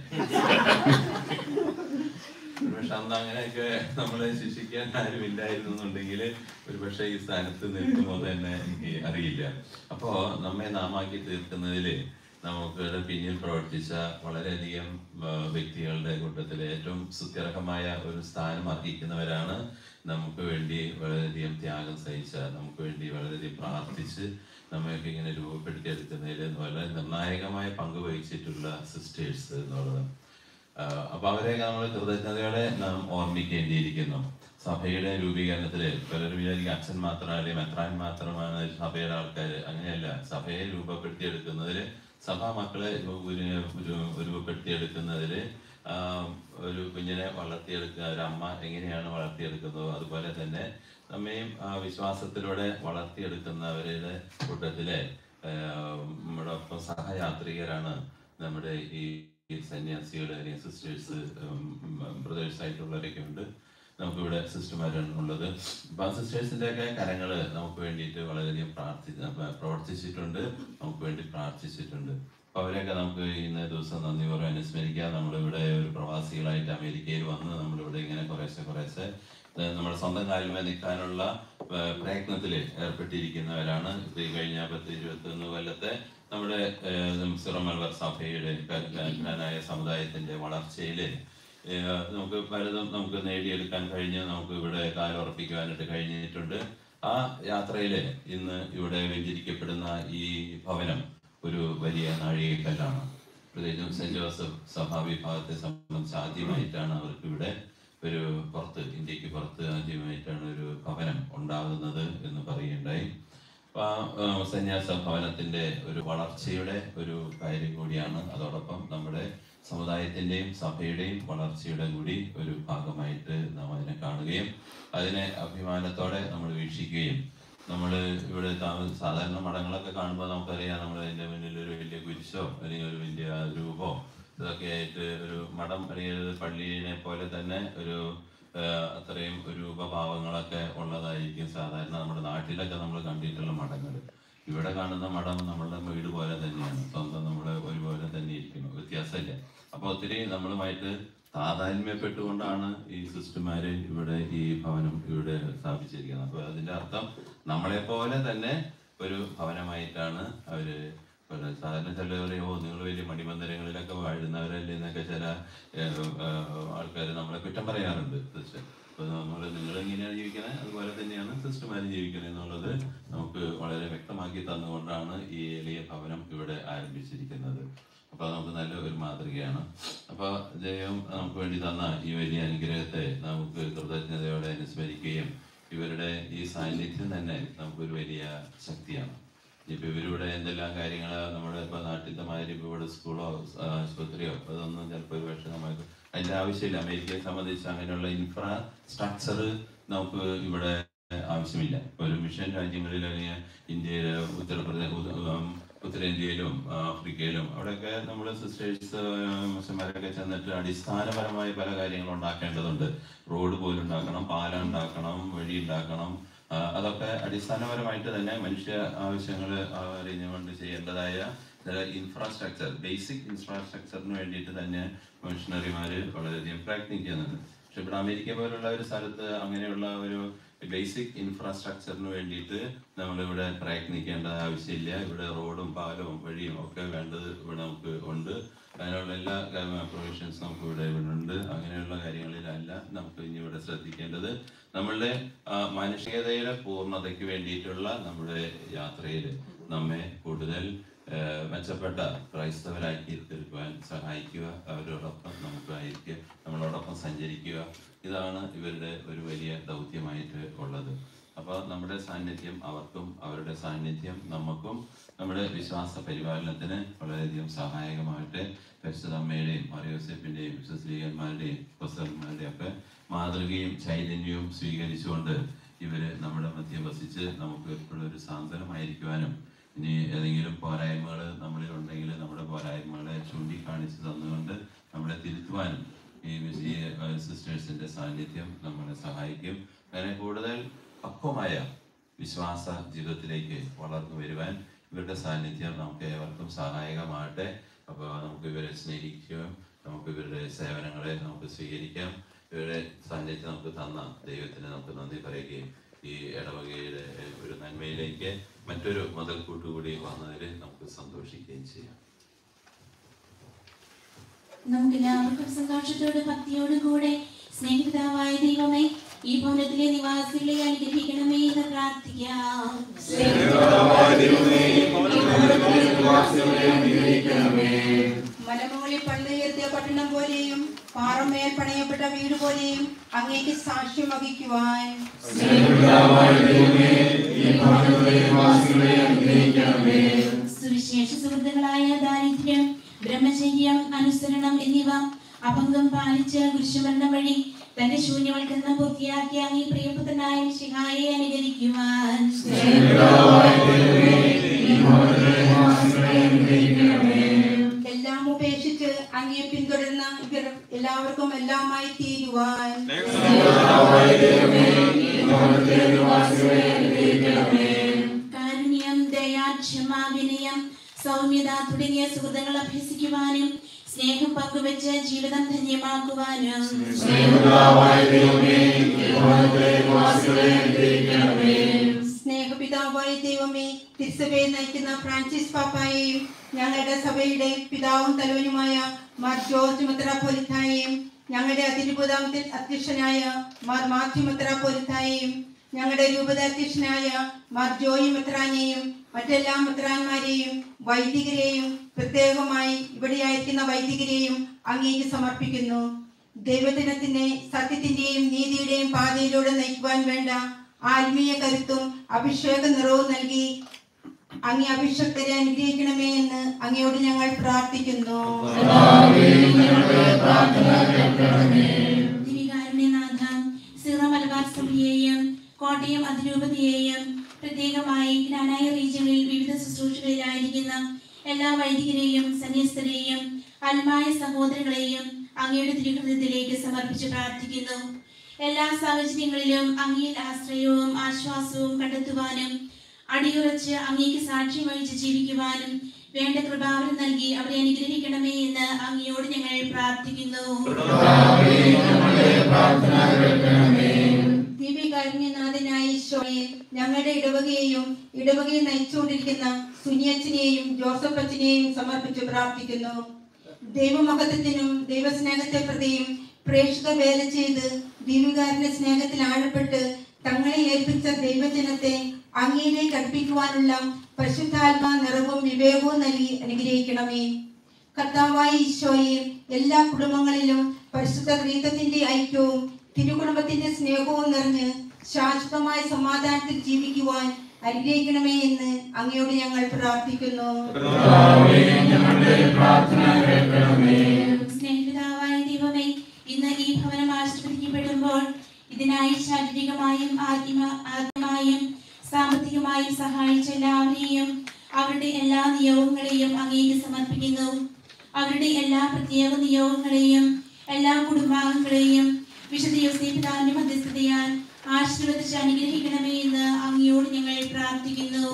E: പക്ഷെ അന്ന് അങ്ങനെയൊക്കെ നമ്മളെ ശിക്ഷിക്കാൻ ആരും ഇല്ലായിരുന്നു എന്നുണ്ടെങ്കിൽ ഒരു പക്ഷേ ഈ സ്ഥാനത്ത് നിൽക്കുമോ തന്നെ എനിക്ക് അറിയില്ല അപ്പോ നമ്മെ നാമാക്കി തീർക്കുന്നതിൽ നമുക്ക് പിന്നിൽ പ്രവർത്തിച്ച വളരെയധികം ആ, വ്യക്തികളുടെ കൂട്ടത്തിൽ ഏറ്റവും സുത്യർഹമായ ഒരു സ്ഥാനം അർഹിക്കുന്നവരാണ് നമുക്ക് വേണ്ടി വളരെയധികം ത്യാഗം സഹിച്ച നമുക്ക് വേണ്ടി വളരെയധികം പ്രാർത്ഥിച്ച് നമ്മയൊക്കെ ഇങ്ങനെ രൂപപ്പെടുത്തിയെടുക്കുന്നതിൽ വളരെ നിർണായകമായ പങ്ക് വഹിച്ചിട്ടുള്ള സിസ്റ്റേഴ്സ് എന്നുള്ളത് ആഹ് അപ്പൊ അവരെയൊക്കെ നമ്മൾ കൃതജ്ഞതയോടെ നാം ഓർമ്മിക്കേണ്ടിയിരിക്കുന്നു സഭയുടെ രൂപീകരണത്തില് പലരും വിചാരിക്കും അച്ഛൻ മാത്രമല്ല മെത്രാൻ മാത്രമാണ് സഭയുടെ ആൾക്കാർ അങ്ങനെയല്ല സഭയെ രൂപപ്പെടുത്തിയെടുക്കുന്നതിൽ സഭാ മക്കളെ രൂ- ഒരു- ഒരു- രൂപപ്പെടുത്തിയെടുക്കുന്നതില് ആഹ് ഒരു കുഞ്ഞിനെ വളർത്തിയെടുക്കുക ഒരു അമ്മ എങ്ങനെയാണ് വളർത്തിയെടുക്കുന്നത് അതുപോലെ തന്നെ നമ്മയും ആ വിശ്വാസത്തിലൂടെ വളർത്തിയെടുക്കുന്നവരുടെ കൂട്ടത്തിലെ ആഹ് നമ്മുടെ ഒപ്പം സഹയാത്രികരാണ് നമ്മുടെ ഈ ഈ സന്യാസികൾ അല്ലെങ്കിൽ സിസ്റ്റേഴ്സ് ബ്രദേഴ്സ് ആയിട്ടുള്ളവരൊക്കെ ഉണ്ട് നമുക്കിവിടെ സിസ്റ്റർമാരാണ് ഉള്ളത് അപ്പൊ ആ സിസ്റ്റേഴ്സിന്റെ ഒക്കെ കരങ്ങള് നമുക്ക് വേണ്ടിയിട്ട് വളരെയധികം പ്രാർത്ഥി പ്രവർത്തിച്ചിട്ടുണ്ട് നമുക്ക് വേണ്ടി പ്രാർത്ഥിച്ചിട്ടുണ്ട് അപ്പൊ അവരെയൊക്കെ നമുക്ക് ഇന്ന ദിവസം നന്ദി പറയാൻ അനുസ്മരിക്കാം നമ്മളിവിടെ ഒരു പ്രവാസികളായിട്ട് അമേരിക്കയിൽ വന്ന് നമ്മളിവിടെ ഇങ്ങനെ കുറേശ്ശെ കുറേശ്ശെ ഏഹ് നമ്മുടെ സ്വന്തം കാലിന്മേൽ നിൽക്കാനുള്ള ഏഹ് പ്രയത്നത്തിൽ ഏർപ്പെട്ടിരിക്കുന്നവരാണ് ഇത് ഈ കഴിഞ്ഞ പത്ത് ഇരുപത്തി ഒന്ന് കൊല്ലത്തെ നമ്മുടെ ഏഹ് സിറോ മലബാർ സഭയുടെ ജ്ഞാനായ സമുദായത്തിന്റെ വളർച്ചയില് ഏഹ് നമുക്ക് പലതും നമുക്ക് നേടിയെടുക്കാൻ കഴിഞ്ഞ് നമുക്ക് ഇവിടെ കാലുറപ്പിക്കുവാനായിട്ട് കഴിഞ്ഞിട്ടുണ്ട് ആ യാത്രയില് ഇന്ന് ഇവിടെ വെഞ്ചരിക്കപ്പെടുന്ന ഈ ഭവനം ഒരു വലിയ നാഴികക്കല്ലാണ് പ്രത്യേകിച്ചും സെന്റ് ജോസഫ് സഭാ വിഭാഗത്തെ സംബന്ധിച്ച് ആദ്യമായിട്ടാണ് അവർക്ക് ഇവിടെ ഒരു പുറത്ത് ഇന്ത്യക്ക് പുറത്ത് ആദ്യമായിട്ടാണ് ഒരു ഭവനം ഉണ്ടാകുന്നത് എന്ന് പറയുകയുണ്ടായി അപ്പൊ ആ ആ, സന്യാസ ഭവനത്തിന്റെ ഒരു വളർച്ചയുടെ ഒരു കാര്യം കൂടിയാണ് അതോടൊപ്പം നമ്മുടെ സമുദായത്തിന്റെയും സഭയുടെയും വളർച്ചയുടെ കൂടി ഒരു ഭാഗമായിട്ട് നാം അതിനെ കാണുകയും അതിനെ അഭിമാനത്തോടെ നമ്മൾ വീക്ഷിക്കുകയും നമ്മൾ ഇവിടെ താമ- സാധാരണ മഠങ്ങളൊക്കെ കാണുമ്പോൾ നമുക്കറിയാം നമ്മൾ അതിന്റെ മുന്നിൽ ഒരു വലിയ കുരിശോ അല്ലെങ്കിൽ ഒരു വലിയ രൂപോ ഇതൊക്കെ ആയിട്ട് ഒരു മഠം അല്ലെങ്കിൽ ഒരു പള്ളിയെ പോലെ തന്നെ ഒരു ആ, അത്രയും രൂപഭാവങ്ങളൊക്കെ ഉള്ളതായിരിക്കും സാധാരണ നമ്മുടെ നാട്ടിലൊക്കെ നമ്മൾ കണ്ടിട്ടുള്ള മഠങ്ങൾ ഇവിടെ കാണുന്ന മഠം നമ്മളുടെ വീട് പോലെ തന്നെയാണ് സ്വന്തം നമ്മളെ ഒരുപോലെ തന്നെ ഇരിക്കുന്നു വ്യത്യാസമില്ല അപ്പൊ ഒത്തിരി നമ്മളുമായിട്ട് താതാത്മ്യപ്പെട്ടുകൊണ്ടാണ് ഈ സിസ്റ്റർമാര് ഇവിടെ ഈ ഭവനം ഇവിടെ സ്ഥാപിച്ചിരിക്കുന്നത് അപ്പൊ അതിന്റെ അർത്ഥം നമ്മളെ പോലെ തന്നെ ഒരു ഭവനമായിട്ടാണ് അവര് ഇവിടെ സാധാരണ ചിലർ പറയും ഓ നിങ്ങൾ വലിയ മണിമന്ദിരങ്ങളിലൊക്കെ വാഴുന്നവരല്ലേ എന്നൊക്കെ ചില ആൾക്കാർ നമ്മളെ കുറ്റം പറയാറുണ്ട് സിസ്റ്റർ അപ്പൊ നമ്മൾ നിങ്ങൾ എങ്ങനെയാണ് ജീവിക്കുന്നത് അതുപോലെ തന്നെയാണ് സിസ്റ്റർമാർ ജീവിക്കുന്നത് എന്നുള്ളത് നമുക്ക് വളരെ വ്യക്തമാക്കി തന്നുകൊണ്ടാണ് ഈ എളിയ ഭവനം ഇവിടെ ആരംഭിച്ചിരിക്കുന്നത് അപ്പൊ നമുക്ക് നല്ല ഒരു മാതൃകയാണ് അപ്പൊ ദൈവം നമുക്ക് വേണ്ടി തന്ന ഈ വലിയ അനുഗ്രഹത്തെ നമുക്ക് കൃതജ്ഞതയോടെ അനുസ്മരിക്കുകയും ഇവരുടെ ഈ സാന്നിധ്യം തന്നെ നമുക്കൊരു വലിയ ശക്തിയാണ് ഇപ്പൊ ഇവരിവിടെ എന്തെല്ലാം കാര്യങ്ങൾ നമ്മുടെ ഇപ്പൊ നാട്ടിലത്തെ മാതിരി ഇപ്പൊ ഇവിടെ സ്കൂളോ ആ, ആശുപത്രിയോ അതൊന്നും ചിലപ്പോൾ ഒരു പക്ഷേ നമുക്ക് അതിന്റെ ആവശ്യമില്ല അമേരിക്കയെ സംബന്ധിച്ച് അങ്ങനെയുള്ള ഇൻഫ്രാസ്ട്രക്ചർ നമുക്ക് ഇവിടെ ആവശ്യമില്ല ഇപ്പൊ ഒരു മിഷൻ രാജ്യങ്ങളിൽ അല്ലെങ്കിൽ ഇന്ത്യയിലെ ഉത്തർപ്രദേശ് ഉ- ഉം, ഉത്തരേന്ത്യയിലും ആഫ്രിക്കയിലും അവിടെയൊക്കെ നമ്മൾ സിസ്റ്റേഴ്സ് മിഷന്മാരൊക്കെ ചെന്നിട്ട് അടിസ്ഥാനപരമായ പല കാര്യങ്ങളും ഉണ്ടാക്കേണ്ടതുണ്ട് റോഡ് പോലും ഉണ്ടാക്കണം പാലം ഉണ്ടാക്കണം വഴി ഉണ്ടാക്കണം ആ, അതൊക്കെ അടിസ്ഥാനപരമായിട്ട് തന്നെ മനുഷ്യ ആവശ്യങ്ങൾ അറിഞ്ഞുകൊണ്ട് ചെയ്യേണ്ടതായ ചില ഇൻഫ്രാസ്ട്രക്ചർ ബേസിക് ഇൻഫ്രാസ്ട്രക്ചറിന് വേണ്ടിയിട്ട് തന്നെ മിഷണറിമാര് വളരെയധികം പ്രയത്നിക്കുന്നുണ്ട് പക്ഷെ ഇവിടെ അമേരിക്ക പോലുള്ള ഒരു സ്ഥലത്ത് അങ്ങനെയുള്ള ഒരു ബേസിക് ഇൻഫ്രാസ്ട്രക്ചറിന് വേണ്ടിയിട്ട് നമ്മളിവിടെ പ്രയത്നിക്കേണ്ട ആവശ്യമില്ല ഇവിടെ റോഡും പാലവും വഴിയും ഒക്കെ വേണ്ടത് ഇവിടെ നമുക്ക് ഉണ്ട് അതിനുള്ള എല്ലാ പ്രൊവിഷൻസ് നമുക്ക് ഇവിടെ ഇവിടെ ഉണ്ട് അങ്ങനെയുള്ള കാര്യങ്ങളിലല്ല നമുക്ക് ഇനി ഇവിടെ ശ്രദ്ധിക്കേണ്ടത് നമ്മളുടെ ആ, മാനുഷികതയുടെ പൂർണ്ണതയ്ക്ക് വേണ്ടിയിട്ടുള്ള നമ്മുടെ യാത്രയിൽ നമ്മെ കൂടുതൽ ആ, മെച്ചപ്പെട്ട ക്രൈസ്തവരാക്കി തീർക്കുവാൻ സഹായിക്കുക അവരോടൊപ്പം നമുക്ക് ആയിരിക്കുക നമ്മളോടൊപ്പം സഞ്ചരിക്കുക ഇതാണ് ഇവരുടെ ഒരു വലിയ ദൗത്യമായിട്ട് ഉള്ളത് അപ്പോൾ നമ്മുടെ സാന്നിധ്യം അവർക്കും അവരുടെ സാന്നിധ്യം നമുക്കും നമ്മുടെ വിശ്വാസ പരിപാലനത്തിന് വളരെയധികം സഹായകമായിട്ട് പരിശുദ്ധ അമ്മയുടെയും മറിയോസെഫിന്റെയും വിശ്വസ്ലീകന്മാരുടെയും പുസ്തകന്മാരുടെയും ഒക്കെ മാതൃകയും ചൈതന്യവും സ്വീകരിച്ചുകൊണ്ട് ഇവര് നമ്മുടെ മധ്യം വസിച്ച് നമുക്ക് എപ്പോഴും ഒരു സാന്ത്വനമായിരിക്കുവാനും ഇനി ഏതെങ്കിലും പോരായ്മകൾ നമ്മളിൽ ഉണ്ടെങ്കിൽ നമ്മുടെ പോരായ്മകളെ ചൂണ്ടിക്കാണിച്ച് തന്നുകൊണ്ട് നമ്മളെ തിരുത്തുവാനും ഈ ഈ സിസ്റ്റേഴ്സിന്റെ സാന്നിധ്യം നമ്മളെ സഹായിക്കും അങ്ങനെ കൂടുതൽ പക്വമായ വിശ്വാസ ജീവിതത്തിലേക്ക് വളർന്നു വരുവാൻ ഇവരുടെ സാന്നിധ്യം നമുക്ക് ഏവർക്കും സഹായകമാകട്ടെ അപ്പോൾ നമുക്ക് ഇവരെ സ്നേഹിക്കുകയും നമുക്ക് ഇവരുടെ സേവനങ്ങളെ നമുക്ക് സ്വീകരിക്കാം ഇവരുടെ സാന്നിധ്യം നമുക്ക് തന്ന ദൈവത്തിന് നമുക്ക് നന്ദി പറയുകയും ഈ ഇടവകയുടെ ഒരു നന്മയിലേക്ക് മറ്റൊരു മുതൽക്കൂട്ട് കൂടി വന്നതിൽ നമുക്ക് സന്തോഷിക്കുകയും ചെയ്യാം
H: നമുക്ക് എല്ലാവർക്കും സന്തോഷത്തോട് ഭക്തിയോടും കൂടെ സ്നേഹിതാവായ ദൈവമേ ഈ ഭവനത്തിലെ നിവാസികളെ അനുഗ്രഹിക്കണമേ എന്ന് പ്രാർത്ഥിക്കാം
I: മലമുകളിൽ പള്ളിയുയർത്തിയ പട്ടണം പോലെയും പാറമേൽ പണയപ്പെട്ട വീട് പോലെയും അങ്ങേക്ക് സാക്ഷ്യം വഹിക്കുവാൻ
H: സുവിശേഷ സുഹൃത്തുക്കളായ ദാരിദ്ര്യം ബ്രഹ്മചര്യം അനുസരണം എന്നിവ അഭംഗം പാലിച്ച് കുരിശുമരണം വഴി തന്റെ ശൂന്യവൽക്കരണം പൂർത്തിയാക്കിയ ഈ പ്രിയപുത്രനായ ശിഹായെ അനുകരിക്കുവാൻ
I: എല്ലാം ഉപേക്ഷിച്ച് അങ്ങേ പിന്തുടരുന്ന ഇവർ എല്ലാവർക്കും എല്ലാമായി തീരുവാൻ
H: കാരുണ്യം ദയ ക്ഷമ വിനയം സൗമ്യത തുടങ്ങിയ സുഹൃത്തുക്കൾ അഭ്യസിക്കുവാനും സ്നേഹം പങ്കുവെച്ച് ജീവിതം ധന്യമാക്കുവാനും
I: സ്നേഹപിതാവായ ദൈവമേ തിരുസഭയെ നയിക്കുന്ന ഫ്രാൻസിസ് പാപ്പായെയും ഞങ്ങളുടെ സഭയുടെ പിതാവും തലവനുമായ മാർ ജോർജ് മെത്രാപ്പൊലിത്തായെയും ഞങ്ങളുടെ അതിരൂപതാമത്തിൽ അധ്യക്ഷനായ മാർ മാത്യു മെത്രാപ്പൊലിത്തായെയും ഞങ്ങളുടെ രൂപത അധ്യക്ഷനായ മാർ ജോയി മെത്രാനെയും മറ്റെല്ലാ മെത്രാന്മാരെയും വൈദികരെയും പ്രത്യേകമായി ഇവിടെയായിരിക്കുന്ന വൈദികരെയും അങ്ങേക്ക് സമർപ്പിക്കുന്നു ദൈവദിനത്തിന്റെ സത്യത്തിന്റെയും നീതിയുടെയും പാതയിലൂടെ നയിക്കുവാൻ വേണ്ട ആത്മീയ കരുത്തും അഭിഷേക നിറവും നൽകി അങ്ങേ അഭിഷക്തരെ അനുഗ്രഹിക്കണമേ എന്ന് അങ്ങയോട് ഞങ്ങൾ പ്രാർത്ഥിക്കുന്നു
H: ദിവികാരുണ്യനാഥ സിറ മലബാർ സഭയെയും കോട്ടയം അതിരൂപതയെയും പ്രത്യേകമായി ഗ്രാനായ റീജിയനിൽ വിവിധ ശുശ്രൂഷകളിലായിരിക്കുന്ന എല്ലാ വൈദികരെയും സന്യസ്തരെയും അൽമായ സഹോദരങ്ങളെയും അങ്ങയുടെ തിരുഹൃദയത്തിലേക്ക് സമർപ്പിച്ച് പ്രാർത്ഥിക്കുന്നു എല്ലാ സാഹചര്യങ്ങളിലും അങ്ങയിൽ ആശ്രയവും ആശ്വാസവും കണ്ടെത്തുവാനും അടിയുറച്ച് അങ്ങേക്ക് സാക്ഷ്യം വഹിച്ച് ജീവിക്കുവാനും വേണ്ട കൃപാവരം നൽകി അവരെ അനുഗ്രഹിക്കണമേ എന്ന് അങ്ങയോട് ഞങ്ങൾ പ്രാർത്ഥിക്കുന്നു
I: ദിവ്യകാരുണ്യനാഥനായ ഈശോയെ ഞങ്ങളുടെ ഇടവകയെയും ഇടവകയെ നയിച്ചുകൊണ്ടിരിക്കുന്ന സുനിയച്ചനെയും ജോസഫ് അച്ഛനെയും സമർപ്പിച്ച് പ്രാർത്ഥിക്കുന്നു ദൈവമഹത്വത്തിനും ദൈവസ്നേഹത്തെ പ്രതിയും പ്രേക്ഷിത വേല ചെയ്ത് ദീപികാരന്റെ സ്നേഹത്തിൽ ആഴപ്പെട്ട് തങ്ങളെ ഏൽപ്പിച്ച ദൈവജനത്തെ അങ്ങയിലേക്ക് അടുപ്പിക്കുവാനുള്ള പരിശുദ്ധാത്മാ നിറവും വിവേകവും നൽകി അനുഗ്രഹിക്കണമേ കർത്താവായ ഈശോയെ എല്ലാ കുടുംബങ്ങളിലും പരിശുദ്ധ ഗ്രീതത്തിന്റെ ഐക്യവും തിരുകുടുംബത്തിന്റെ സ്നേഹവും നിറഞ്ഞ് ശാശ്വതമായ സമാധാനത്തിൽ ജീവിക്കുവാൻ അനുഗ്രഹിക്കണമേ എന്ന് അങ്ങയോട് ഞങ്ങൾ പ്രാർത്ഥിക്കുന്നു
H: സ്നേഹിതാവായ ദൈവമേ ഇന്ന് ഈ ഭവനം ആശീർവദിക്കപ്പെടുമ്പോൾ ഇതിനായി ശാരീരികമായും ആത്മ ആത്മായും സാമ്പത്തികമായും സഹായിച്ച എല്ലാവരെയും അവരുടെ എല്ലാ നിയോഗങ്ങളെയും അങ്ങേക്ക് സമർപ്പിക്കുന്നു അവരുടെ എല്ലാ പ്രത്യേക നിയോഗങ്ങളെയും എല്ലാ കുടുംബാംഗങ്ങളെയും വിശുദ്ധ യോസേഫ് പിതാവിന്റെ മധ്യസ്ഥതയാൽ ആശീർവദിച്ച് അനുഗ്രഹിക്കണമേ എന്ന് അങ്ങയോട് ഞങ്ങൾ പ്രാർത്ഥിക്കുന്നു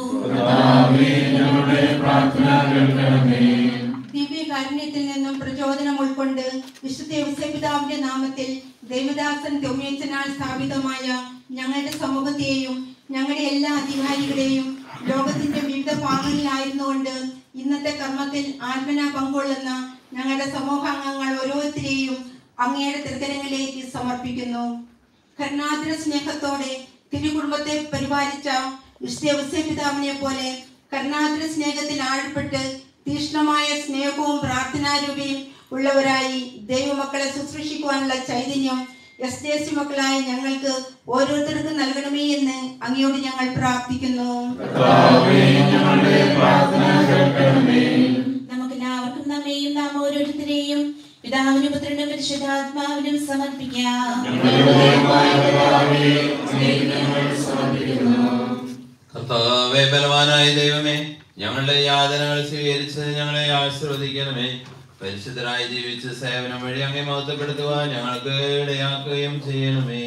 I: ദിവ്യകാരുണ്യത്തിൽ നിന്നും പ്രചോദനം ഉൾക്കൊണ്ട് വിശുദ്ധ യോസേപിതാവിന്റെ നാമത്തിൽ ദേവദാസൻ തൊമ്യച്ചനാൽ സ്ഥാപിതമായ ഞങ്ങളുടെ സമൂഹത്തെയും ഞങ്ങളുടെ എല്ലാ അധികാരികളെയും ലോകത്തിന്റെ വിവിധ ഭാഗങ്ങളിലായിരുന്നുകൊണ്ട് ഇന്നത്തെ കർമ്മത്തിൽ ആത്മന പങ്കൊള്ളുന്ന ഞങ്ങളുടെ സമൂഹാംഗങ്ങൾ ഓരോരുത്തരെയും അങ്ങയുടെ തൃക്കരങ്ങളിലേക്ക് സമർപ്പിക്കുന്നു കരുണാദ്ര സ്നേഹത്തോടെ തിരുകുടുംബത്തെ പരിപാലിച്ച വിശുദ്ധ പിതാവിനെ പോലെ കരുണാദ്ര സ്നേഹത്തിൽ ആഴപ്പെട്ട് തീക്ഷ്ണമായ സ്നേഹവും പ്രാർത്ഥനാരൂപയും ഉള്ളവരായി ദൈവമക്കളെ ശുശ്രൂഷിക്കുവാനുള്ള ചൈതന്യം എസ് ഡി എസ് മക്കളായ ഞങ്ങൾക്ക് ഓരോരുത്തർക്കും നൽകണമേ എന്ന് അങ്ങയോട് ഞങ്ങൾ പ്രാർത്ഥിക്കുന്നു
H: നമുക്ക് എല്ലാവർക്കും നമ്മെയും നാം ഓരോരുത്തരെയും പിതാവിനും പുത്രനും പരിശുദ്ധാത്മാവിനും സമർപ്പിക്കാം
E: കർത്താവേ ബലവാനായ ദൈവമേ ഞങ്ങളുടെ യാതനകൾ സ്വീകരിച്ച് ഞങ്ങളെ ആശീർവദിക്കണമേ പരിശുദ്ധരായി ജീവിച്ച് സേവനം വഴി അങ്ങേ മഹത്വപ്പെടുത്തുവാൻ ഞങ്ങൾക്ക് ഇടയാക്കുകയും ചെയ്യണമേ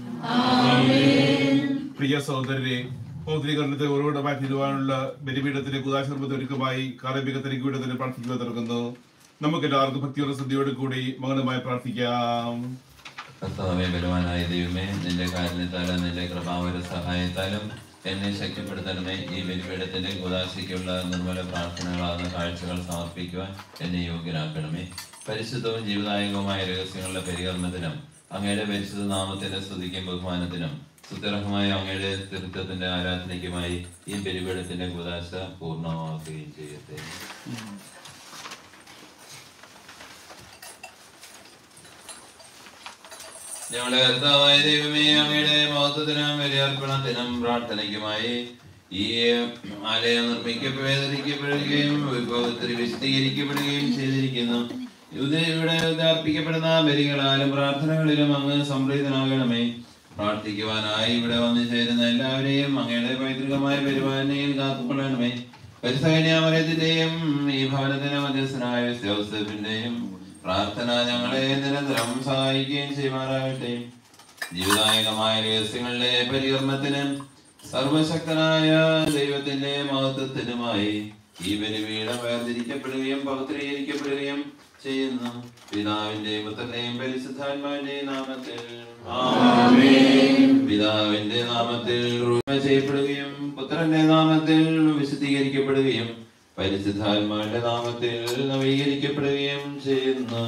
F: പ്രിയ സഹോദരരെ പൗത്രീകരണത്തെ ഉറവിടമായി തീരുവാനുള്ള ബലിപീഠത്തിന്റെ കുദാശർമ്മത്തെ ഒരുക്കമായി കാർമികത്തിന് പീഠത്തിന് പ്രാർത്ഥിക്കുക തുറക്കുന്നു നമുക്ക് എല്ലാവർക്കും ഭക്തിയോടെ ശ്രദ്ധയോട് കൂടി മൗനമായി പ്രാർത്ഥിക്കാം
E: കർത്താവേ ബലവാനായ ദൈവമേ നിന്റെ കാരുണ്യത്താലും നിന്റെ കൃപാവര സഹായത്താലും എന്നെ ശക്തിപ്പെടുത്തണമേ ഈ ബലിപീഠത്തിന്റെ ഉദാശയ്ക്കുള്ള നിർമ്മല പ്രാർത്ഥനകളാകുന്ന കാഴ്ചകൾ സമർപ്പിക്കുവാൻ എന്നെ യോഗ്യനാക്കണമേ പരിശുദ്ധവും ജീവദായകവുമായ രഹസ്യങ്ങളുടെ പരികരണത്തിനും അങ്ങയുടെ പരിശുദ്ധ നാമത്തിന്റെ സ്തുതിക്കും ബഹുമാനത്തിനും സുത്തരഹമായ അങ്ങയുടെ തീർത്ഥത്തിന്റെ ആരാധനയ്ക്കുമായി ഈ ബലിപീഠത്തിന്റെ ഉദാശ പൂർണ്ണമാക്കുകയും ചെയ്യട്ടെ ഞങ്ങളുടെ കർത്താവായ ദൈവമേ അങ്ങയുടെ മഹത്വത്തിനും ബലിയർപ്പണത്തിനും പ്രാർത്ഥനയ്ക്കുമായി ഈ ആലയം നിർമ്മിക്കപ്പെടുകയും വിഭവത്തിൽ വിശദീകരിക്കപ്പെടുകയും ചെയ്തിരിക്കുന്നു ഇത് ഇവിടെ അർപ്പിക്കപ്പെടുന്ന ബലികളാലും പ്രാർത്ഥനകളിലും അങ്ങ് സംപ്രീതനാകണമേ പ്രാർത്ഥിക്കുവാനായി ഇവിടെ വന്നു ചേരുന്ന എല്ലാവരെയും അങ്ങയുടെ പൈതൃകമായ പരിപാലനയിൽ കാത്തുകൊള്ളണമേ പരിസകന്യാമരത്തിന്റെയും ഈ ഭവനത്തിന് മധ്യസ്ഥനായ ജോസഫിന്റെയും പ്രാർത്ഥന ഞങ്ങളെ നിരന്തരം സഹായിക്കുകയും ചെയ്യുമാറാകട്ടെ ജീവദായകമായ രഹസ്യങ്ങളുടെ പരികർമ്മത്തിന് സർവശക്തനായ ദൈവത്തിന്റെ മഹത്വത്തിനുമായി ഈ ബലിപീഠം വേർതിരിക്കപ്പെടുകയും പവിത്രീകരിക്കപ്പെടുകയും ചെയ്യുന്നു പിതാവിന്റെയും പുത്രന്റെയും പരിശുദ്ധാത്മാവിന്റെയും നാമത്തിൽ പിതാവിന്റെ നാമത്തിൽ രൂപ ചെയ്യപ്പെടുകയും പുത്രന്റെ നാമത്തിൽ വിശദീകരിക്കപ്പെടുകയും പരിശുദ്ധാത്മാവിന്റെ നാമത്തിൽ നവീകരിക്കപ്പെടുകയും ചെയ്യുന്നു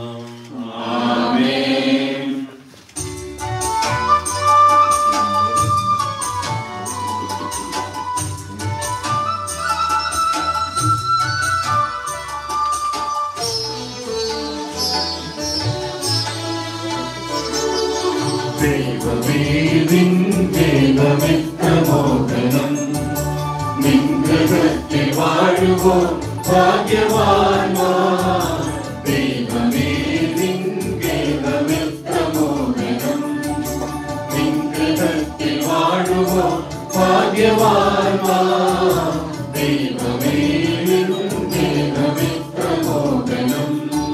D: ദൈവമേ നിന്റെ പവിത്രമോഹനം നിഗ്രഹത്തിൽ വാഴുവോ ഭാഗ്യവാന്മാർ ദൈവമേ നിന്റെ പവിത്രമോഹനം നിഗ്രഹത്തിൽ വാഴുവോ ഭാഗ്യവാന്മാർ ദൈവമേ നിന്റെ പവിത്രമോഹനം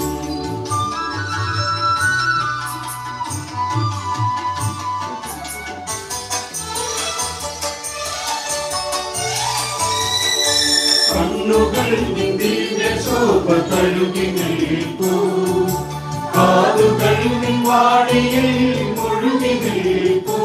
D: കണ്ണുകൾ നിന്റെ ശോഭ തഴുകി നിൽപ്പൂ കാതുകൾ വാടിയിൽ മുഴുകി നിൽപ്പൂ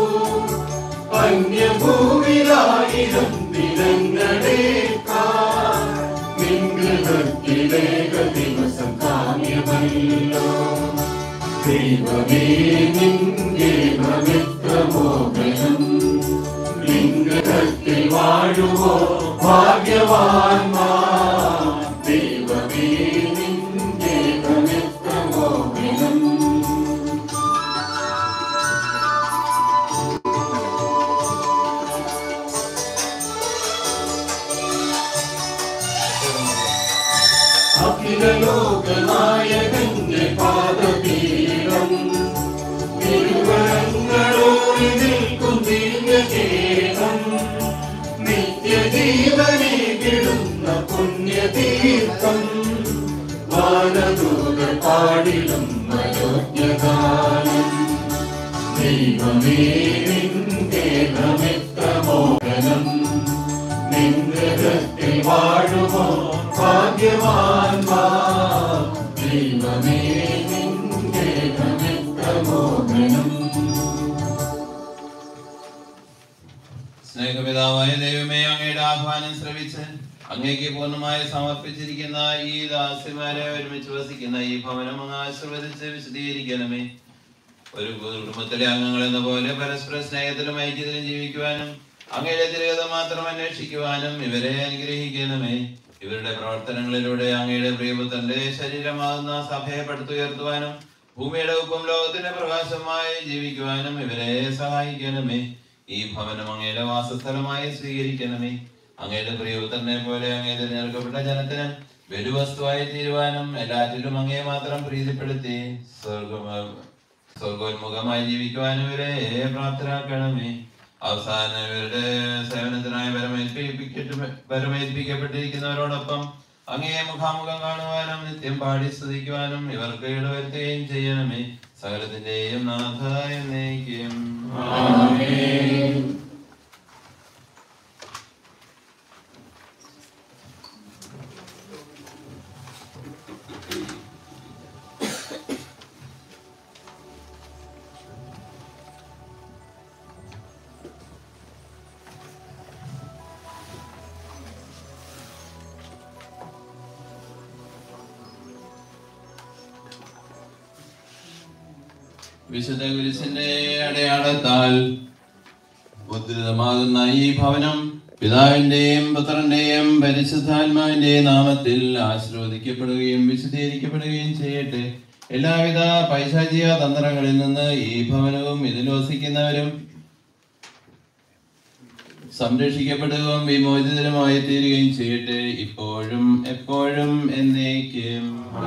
D: അന്യഭൂമിയിലായിരം ദിനങ്ങളേക്കാൾ നിഗ്രഹത്തിലേക ദിവസം കാമ്യമല്ലോ ദൈവമേ നിന്റെ പവിത്രമോഹനം ലിംഗത്തിൽ വാഴുവോ ഭാഗ്യവാന്മാർ ദൈവമേ നിന്റെ പവിത്രമോഹനം അഖില ലോകനായകന്റെ പാദപീഠം തിരുവരങ്ങളോടി നിൽക്കും ദിവ്യഗീതം നിത്യജീവനെ കിടുന്ന പുണ്യതീർത്ഥം വാനദൂത പാടിലും മനോജ്ഞഗാനം ദൈവമേ നിന്റെ നമിത്രമോഹനം നിഗ്രഹത്തിൽ വാഴുമോ ഭാഗ്യവാന്മാർ ദൈവമേ നിന്റെ നമിത്രമോഹനം
E: സ്നേഹപിതാവായ ദൈവമേ അങ്ങയുടെ ആഹ്വാനം ശ്രവിച്ച് അങ്ങേക്ക് പൂർണ്ണമായി സമർപ്പിച്ചിരിക്കുന്ന ഈ ദാസിമാരെ ഒരുമിച്ച് വസിക്കുന്ന ഈ ഭവനം അങ്ങ് ആശീർവദിച്ച് വിശദീകരിക്കണമേ ഒരു കുടുംബത്തിലെ അംഗങ്ങൾ എന്ന പോലെ പരസ്പര സ്നേഹത്തിലും ഐക്യത്തിലും ജീവിക്കുവാനും അങ്ങയുടെ തിരകത മാത്രം അന്വേഷിക്കുവാനും ഇവരെ അനുഗ്രഹിക്കണമേ ഇവരുടെ പ്രവർത്തനങ്ങളിലൂടെ അങ്ങയുടെ പ്രിയപുത്രന്റെ ശരീരമാകുന്ന സഭയെ പടുത്തുയർത്തുവാനും ഭൂമിയുടെ ഉപ്പും ലോകത്തിന്റെ പ്രകാശമായി ജീവിക്കുവാനും ഇവരെ സഹായിക്കണമേ ഈ ഭവനം അങ്ങയുടെ വാസസ്ഥലമായി സ്വീകരിക്കണമേ അങ്ങയുടെ പ്രിയപുത്രനെ പോലെ അങ്ങേ തിരഞ്ഞെടുക്കപ്പെട്ട ജനത്തിന് വെലുവസ്തുവായി തീരുവാനും എല്ലാറ്റിലും അങ്ങേ മാത്രം പ്രീതിപ്പെടുത്തി സ്വർഗ സ്വർഗോന്മുഖമായി ജീവിക്കുവാനും ഇവരെ പ്രാപ്തരാക്കണമേ അവസാനം ഇവരുടെ സേവനത്തിനായി പരമേൽപ്പിക്കപ്പെട്ട പരമേൽപ്പിക്കപ്പെട്ടിരിക്കുന്നവരോടൊപ്പം അങ്ങയെ മുഖാമുഖം കാണുവാനും നിത്യം പാടി സ്തുതിക്കുവാനും ഇവർക്ക് ഇടവരുത്തുകയും ചെയ്യണമേ സകലത്തിന്റെയും നാഥ എന്നേക്കും വിശുദ്ധ കുരിശിന്റെ അടയാളത്താൽ ഉദ്ധൃതമാകുന്ന ഈ ഭവനം പിതാവിന്റെയും പുത്രന്റെയും പരിശുദ്ധാത്മാവിന്റെയും നാമത്തിൽ ആശീർവദിക്കപ്പെടുകയും വിശദീകരിക്കപ്പെടുകയും ചെയ്യട്ടെ എല്ലാവിധ പൈശാചിക തന്ത്രങ്ങളിൽ നിന്ന് ഈ ഭവനവും ഇതിൽ വസിക്കുന്നവരും സംരക്ഷിക്കപ്പെടുകയും വിമോചിതരുമായി തീരുകയും ചെയ്യട്ടെ ഇപ്പോഴും എപ്പോഴും എന്നേക്കും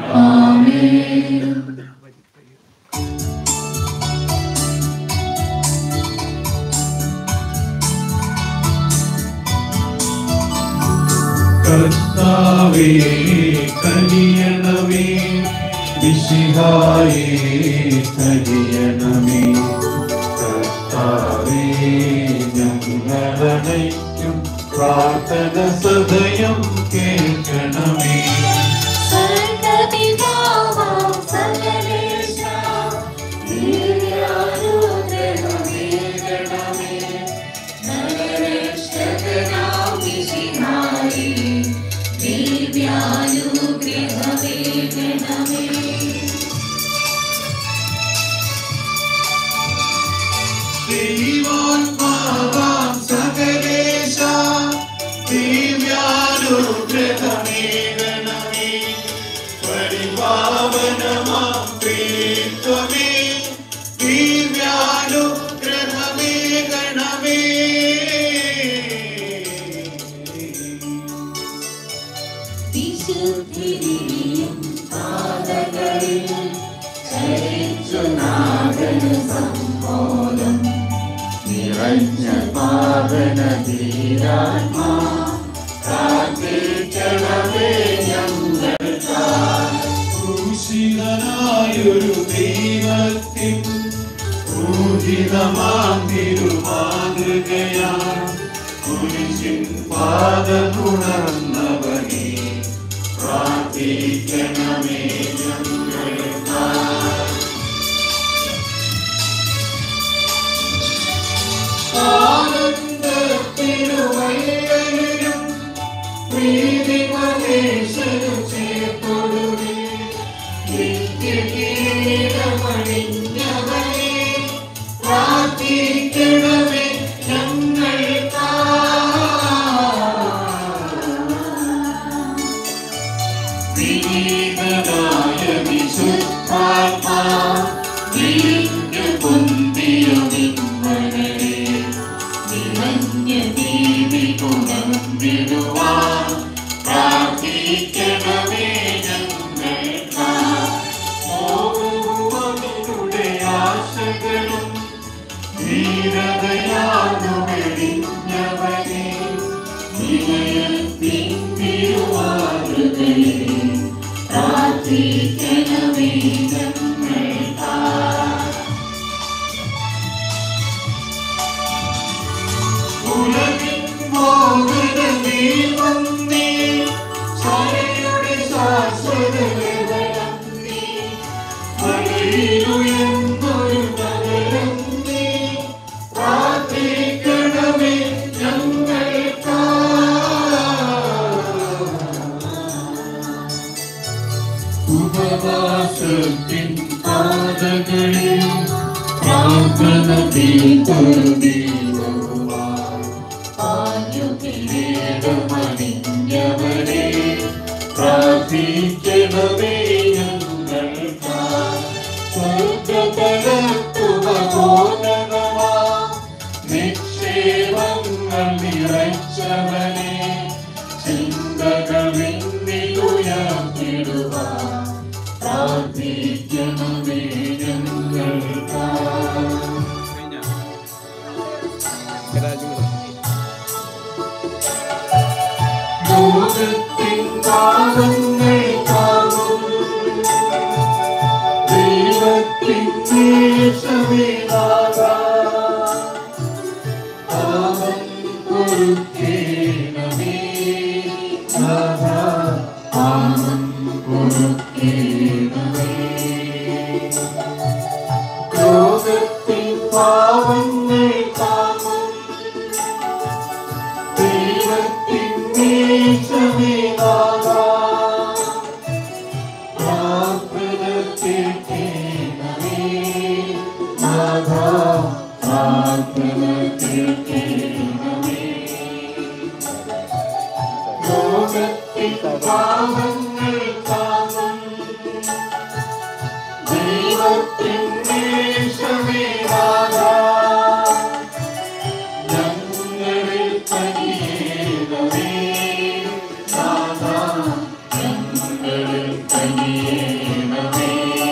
D: കർത്താവേ കനിയണമേ വിശിഹായേ കനിയണമേ കർത്താവേ ഞങ്ങളണയ്ക്കും പ്രാർത്ഥന സദയം കേൾക്കണമേ
J: സർഗപിതാവാം സകലേശ, ദിവ്യാനുഗ്രഹമേകണമേ. നരരക്ഷകനാം മിശിഹായേ, ദിവ്യാനുഗ്രഹമേകണമേ.
D: ദൈവാത്മാവാം സകലേശ ദിവ്യാനുഗ്രഹമേകണമേ പരിപാവനമാം പ്രീത്വമേ ദിവ്യാനുഗ്രഹമേകണമേ
J: വിശുദ്ധിരിയും പാതകളിൽ ചരിച്ചു നാഥന് സമ്മോദം നിറഞ്ഞ പാവന ധീരാത്മാ പ്രാർത്ഥിക്കണമേ ഞങ്ങൾക്കായി
D: ക്രൂശിതനായൊരു ദൈവത്തിൻ ഊഹിതമാം തിരുമാതൃകയാ കുരിശിൻ പാദമുണർന്നവനെ പ്രാർത്ഥിക്കണമേ ഞങ്ങൾക്കായി ആനന്ദത്തിരുവയ്യനും പ്രീതിമഹേശനും ചേർത്തൊടുവേ നിത്യകിരീടമണിഞ്ഞവനെ പ്രാർത്ഥിക്കണമേ വിനീതനായ വിശുദ്ധാത്മാ വീണ്ടും പൊന്തിയൊതിമ്മനെ നിറഞ്ഞ ദീപി പുണർന്നിടുവാൻ പ്രാർത്ഥിക്കണമേ ഞങ്ങളുടെ ആശകളും ധീരതയാണു വെടിഞ്ഞവനെ നിലയത്തിൻ തിരുവാറുകളെ പ്രാർത്ഥിക്കണമേ ഞങ്ങൾക്കായി ഉലകിൻ മോഹന ദീപം നീ സരയുടെ ശാശ്വത ഹൃദയം നീ മഴയിലുയർന്നൊരു നഗരം നീ പ്രാർത്ഥിക്കണമേ ഞങ്ങൾക്കായി ഉപവാസത്തിൻ പാതകളിൽ പ്രാർത്ഥന തീർത്തീ ആയുകിരീടമണിഞ്ഞവരെ പ്രാർത്ഥിക്കണമേ ഞങ്ങൾക്കായി സ്വർഗതലത്തുമോനകമാ നിക്ഷേപങ്ങൾ നിറച്ചവനെ ചിന്തകൾ വിണ്ണിലുയർത്തിടുവാൻ പ്രാർത്ഥിക്കണമേ ഞങ്ങൾക്കായി
J: ലോകത്തിൻ പാപങ്ങൾ താങ്ങും ദൈവത്തിൻ ദേശമേതാക പാപം പൊറുക്കേണമേ നാഥാ പാപം പൊറുക്കേണമേ ലോകത്തിൻ പാപങ്ങൾ താങ്ങും ദൈവത്തിൻ ദേശമേതാക പ്രാർത്ഥന കേൾക്കണമേ നാഥാ പ്രാർത്ഥന കേൾക്കണമേ ലോകത്തിൻ പാപങ്ങൾ താങ്ങും ദൈവത്തിൻ ദേശമേതാക ഞങ്ങളിൽ തനിയേണമേ നാഥാ ഞങ്ങളിൽ തനിയേണമേ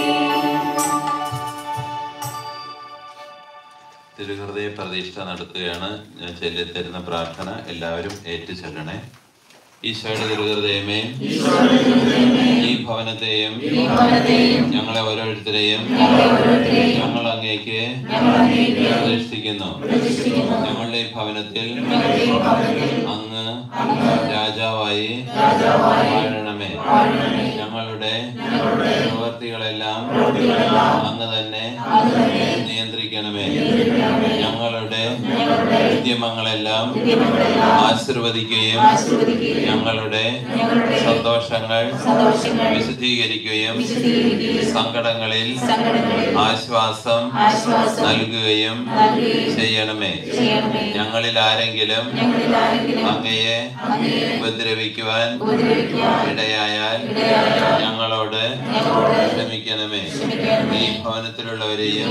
E: തിരുഹൃദയ പ്രതിഷ്ഠ നടത്തുകയാണ് ഞാൻ ചൊല്ലിത്തരുന്ന പ്രാർത്ഥന എല്ലാവരും ഏറ്റു ചൊല്ലണേ ഈശോയുടെ തിരുഹൃദയമേ ഈ ഭവനത്തെയും ഞങ്ങളെ ഓരോരുത്തരെയും ഞങ്ങൾ അങ്ങേക്ക് പ്രതിഷ്ഠിക്കുന്നു ഞങ്ങളുടെ ഈ ഭവനത്തിൽ അങ്ങ് രാജാവായി വാഴണമേ ഞങ്ങളുടെ പ്രവർത്തികളെല്ലാം അങ്ങ് തന്നെ നിയന്ത്രിക്കണമേ ഞങ്ങളുടെ ഉദ്യമങ്ങളെല്ലാം ആശീർവദിക്കുകയും ഞങ്ങളുടെ സന്തോഷങ്ങൾ വിശദീകരിക്കുകയും സങ്കടങ്ങളിൽ ആശ്വാസം നൽകുകയും ചെയ്യണമേ ഞങ്ങളിൽ ആരെങ്കിലും അങ്ങയെ ഉപദ്രവിക്കുവാൻ ഇടയായാൽ ഞങ്ങളോട് ക്ഷമിക്കണമേ ഈ ഭവനത്തിലുള്ളവരെയും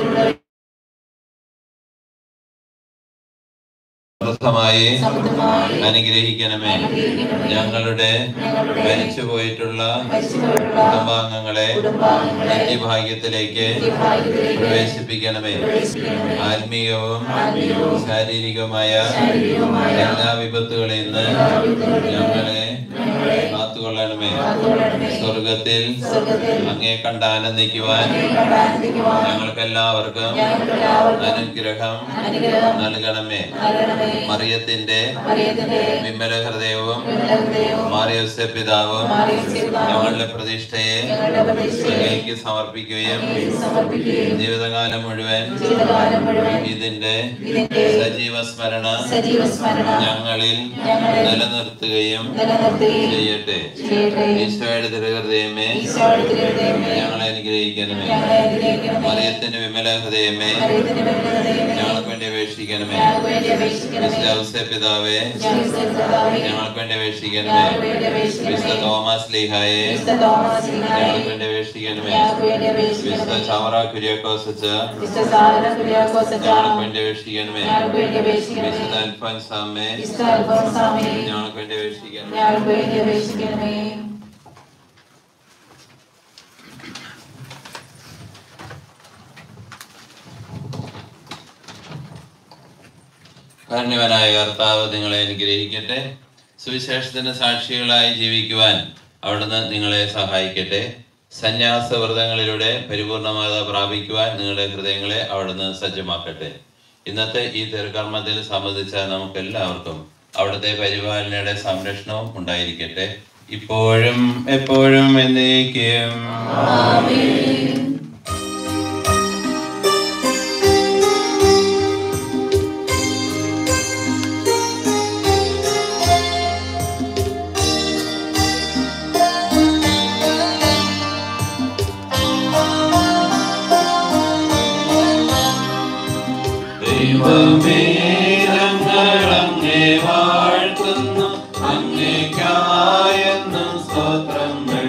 E: സമൃദ്ധമായി അനുഗ്രഹിക്കണമേ ഞങ്ങളുടെ മരിച്ചു പോയിട്ടുള്ള കുടുംബാംഗങ്ങളെ നിത്യഭാഗ്യത്തിലേക്ക് പ്രവേശിപ്പിക്കണമേ ആത്മീയവും ശാരീരികവുമായ എല്ലാ വിപത്തുകളിൽ നിന്ന് ഞങ്ങളെ കാത്തുകൊള്ളണമേ സ്വർഗത്തിൽ അങ്ങേ കണ്ട് ആനന്ദിക്കുവാൻ ഞങ്ങൾക്കെല്ലാവർക്കും അനുഗ്രഹം നൽകണമേ മറിയത്തിന്റെ വിമല ഹൃദയവും മാറിയോസെ പിതാവും ഞങ്ങളുടെ പ്രതിഷ്ഠയെ അങ്ങേക്ക് സമർപ്പിക്കുകയും ജീവിതകാലം മുഴുവൻ ഇതിന്റെ സജീവ സ്മരണ ഞങ്ങളിൽ നിലനിർത്തുകയും ചെയ്യട്ടെ ഈശോയുടെ തിരുഹൃദയമേ ഞങ്ങളെ അനുഗ്രഹിക്കണമേ മറിയത്തിന്റെ വിമല ഹൃദയമേ ഞങ്ങൾക്ക് വേണ്ടി അപേക്ഷിക്കണമേ വിശ്വാസ പിതാവേ ഞങ്ങൾക്ക് വേണ്ടി അപേക്ഷിക്കണമേ വിശുദ്ധ തോമസ് ലീഹായെ ഞങ്ങൾക്ക് വേണ്ടി അപേക്ഷിക്കണമേ വിശുദ്ധ ചാവറ കുര്യാക്കോസ് ഞങ്ങൾക്ക് വേണ്ടി അപേക്ഷിക്കണമേ വിശുദ്ധ അൽഫോൻസാമേ ഞങ്ങൾക്ക് വേണ്ടി അപേക്ഷിക്കണമേ കാരുണ്യവനായ കർത്താവ് നിങ്ങളെ അനുഗ്രഹിക്കട്ടെ സുവിശേഷത്തിന് സാക്ഷികളായി ജീവിക്കുവാൻ അവിടുന്ന് നിങ്ങളെ സഹായിക്കട്ടെ സന്യാസ വ്രതങ്ങളിലൂടെ പരിപൂർണമാത പ്രാപിക്കുവാൻ നിങ്ങളുടെ ഹൃദയങ്ങളെ അവിടുന്ന് സജ്ജമാക്കട്ടെ ഇന്നത്തെ ഈ തിരുക്കർമ്മത്തിൽ സംബന്ധിച്ച നമുക്ക് എല്ലാവർക്കും അവിടുത്തെ പരിപാലനയുടെ സംരക്ഷണവും ഉണ്ടായിരിക്കട്ടെ ഇപ്പോഴും എപ്പോഴും എന്നേക്കും ദൈവമേ ഞങ്ങളങ്ങേ വാഴ്ത്തുന്നു അങ്ങേക്കായെന്നും സ്തോത്രങ്ങൾ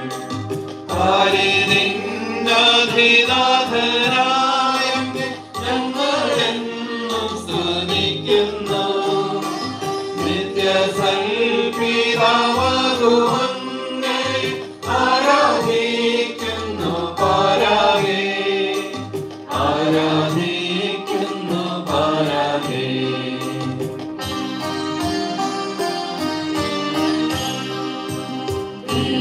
E: പരിനിന്നധിനാഥനായ ഞങ്ങളെന്നും സ്തുതിക്കുന്നു നിത്യസൽപിതാവകുമങ്ങേ ആരാധിക്കുന്നു പാരാകേ ആരാധിക്കുന്നു പാരാകേ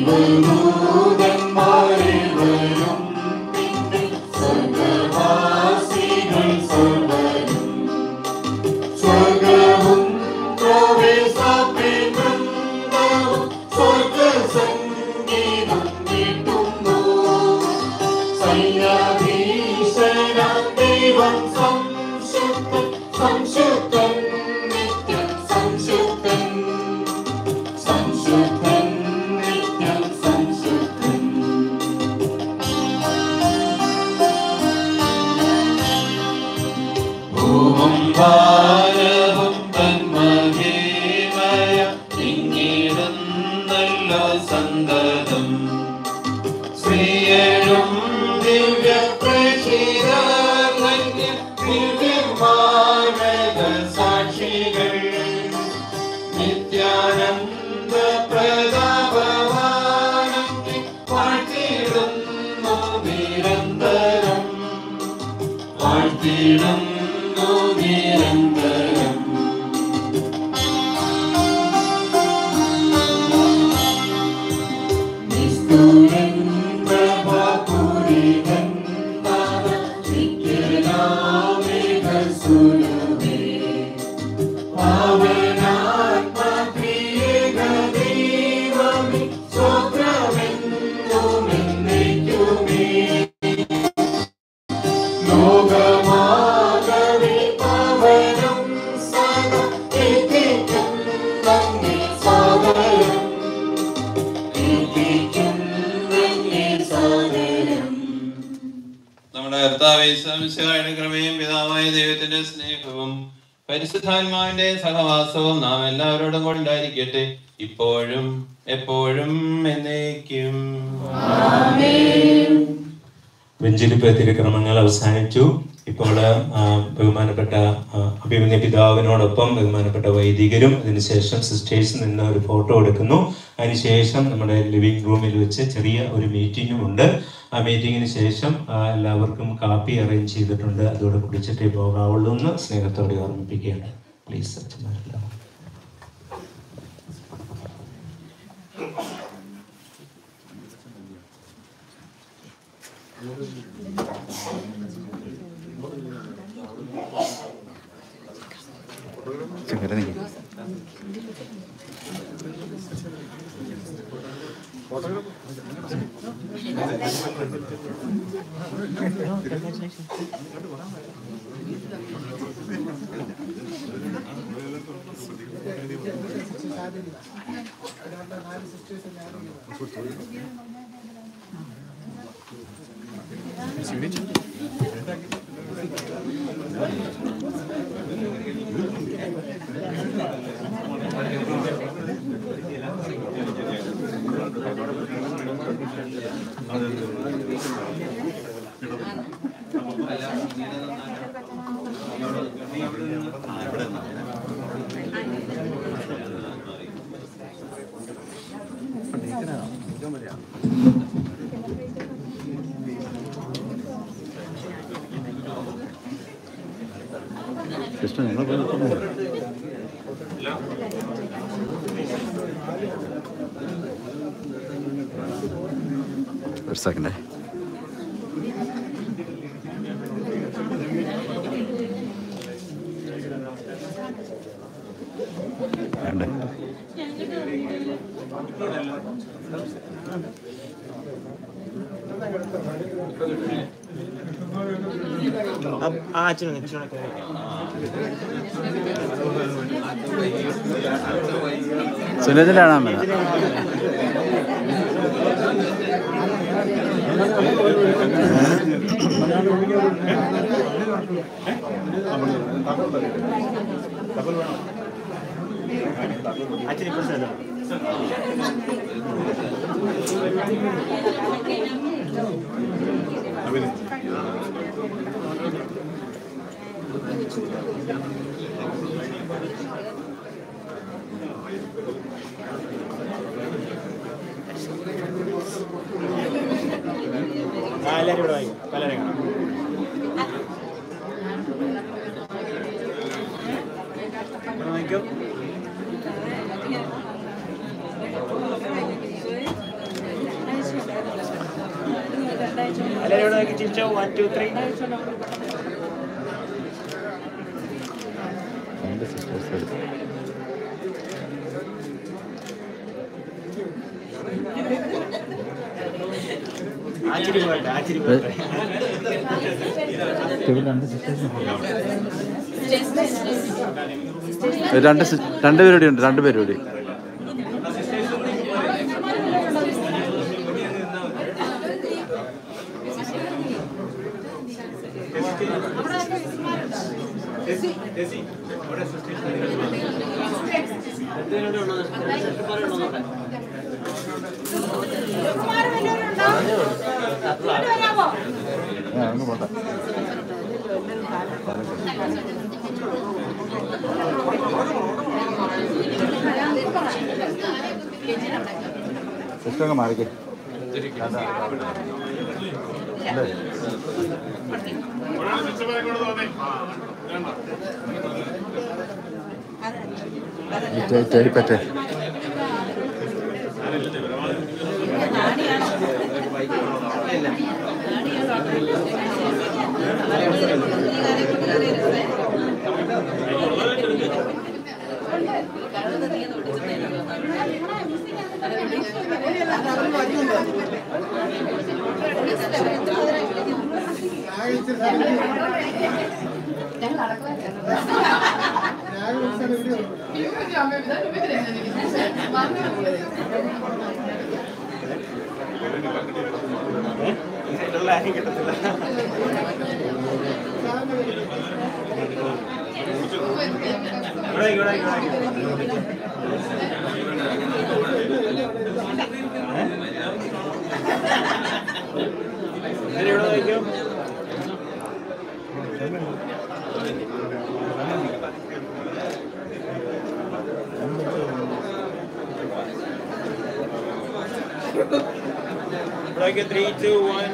D: ദൈവദൂതന്മാരെ വരും പിന്നെ സ്വർഗവാസികൾ സർവരും സ്വർഗവും പ്രവേശിപ്പിക്കുന്നതും സ്വർഗസംഗീതം നീട്ടുന്നു സൈന്യാധീശനാം ദൈവം സംശുദ്ധൻ സംശുദ്ധൻ നിത്യം സംശുദ്ധൻ സംശുദ്ധൻ നിത്യം സംശുദ്ധൻ ഭൂവും ഭാരവും തന്മഹേമയ ഇങ്ങിടുന്നല്ലോ സന്തതം ശ്രീയരും ദിവ്യ പ്രേക്ഷിതന്യ ദിവ്യമാനക സാക്ഷികൾ നിത്യാനന്ദ പ്രതാപവാനം വാഴ്ത്തിടുന്നു നിരന്തരം വാഴ്ത്തിടുന്നു നിരന്തരം നിസ്തുലൻ പ്രഭാപുരിതൻ നാഥ നിത്യനാമേഘസുരവേ പാവനാത്മപ്രിയക ദൈവമേ സ്വപ്നമെന്നുമെന്നേക്കുമേ ലോകമാകവേ പവനം സദാ എത്തിക്കും നന്ദി സാദരം എത്തിക്കും നന്ദി സാദരം
E: നമ്മുടെ കർത്താവ് സംശയയുടെ കൃപയും പിതാവായ ദൈവത്തിന്റെ സ്നേഹവും പരിശുദ്ധാത്മാവിന്റെ സഹവാസവും നാം എല്ലാവരോടും കൂടെ ഉണ്ടായിരിക്കട്ടെ ഇപ്പോഴും എപ്പോഴും എന്നേക്കും
C: വെഞ്ചരിപ്പ് തിരുക്രമങ്ങൾ അവസാനിച്ചു ഇപ്പോൾ ആ, ബഹുമാനപ്പെട്ട ആ, അഭിമന്യ പിതാവിനോടൊപ്പം ബഹുമാനപ്പെട്ട വൈദികരും അതിനുശേഷം സിസ്റ്റേഴ്സ് നിന്ന് ഒരു ഫോട്ടോ എടുക്കുന്നു അതിനുശേഷം നമ്മുടെ ലിവിംഗ് റൂമിൽ വെച്ച് ചെറിയ ഒരു മീറ്റിംഗും ഉണ്ട് ആ മീറ്റിങ്ങിന് ശേഷം ആ, എല്ലാവർക്കും കാപ്പി അറേഞ്ച് ചെയ്തിട്ടുണ്ട് അതോടെ കുടിച്ചിട്ടേ പോകാവുള്ളൂ എന്ന് സ്നേഹത്തോടെ ഓർമ്മിപ്പിക്കുകയാണ് പ്ലീസ് അച്ഛന്മാരെല്ലാം
A: ചങ്ങര നിൽക്കും സിസ്റ്റർ നിങ്ങൾ ഒരു സെക്കൻഡേ വേണ്ടേ
K: ആ അച്ഛനും അച്ഛനൊക്കെ
A: സുനേജിലാണോ അമ്മ
K: അച്ഛൻ ഇപ്പോൾ സ്ഥലം ആ എല്ലാവരും ഇവിടെ വായിക്കും പലരെ കാണാം ഇവിടെ വായിക്കും ബാക്കിലേക്ക് ചിരിച്ചോ വൺ ടു ത്രീ
A: രണ്ട് സിസ്റ്റേഴ്സ്
K: ആച്ചിരി പോകട്ടെ ആച്ചിരി പോകട്ടെ
A: ഇവിടെ രണ്ട് സിസ്റ്റേഴ്സ് രണ്ട് സി- രണ്ട് പേരുടെ ഉണ്ട് രണ്ട് പേരുടെ ആ അങ്ങ് പോട്ടെ സിസ്റ്റർ അങ്ങ് മാറിക്കേ അതാ. അല്ലേ? ചെ- ചെടിപ്പറ്റേ
K: ഇഷ്ടമുള്ള ആരും കിട്ടത്തില്ല ഇവിടെ ഇവിടെ ഇവിടെ ഇവിടെ വയ്ക്കും ഇവിടെ വയ്ക്കും ത്രീ ടു വൺ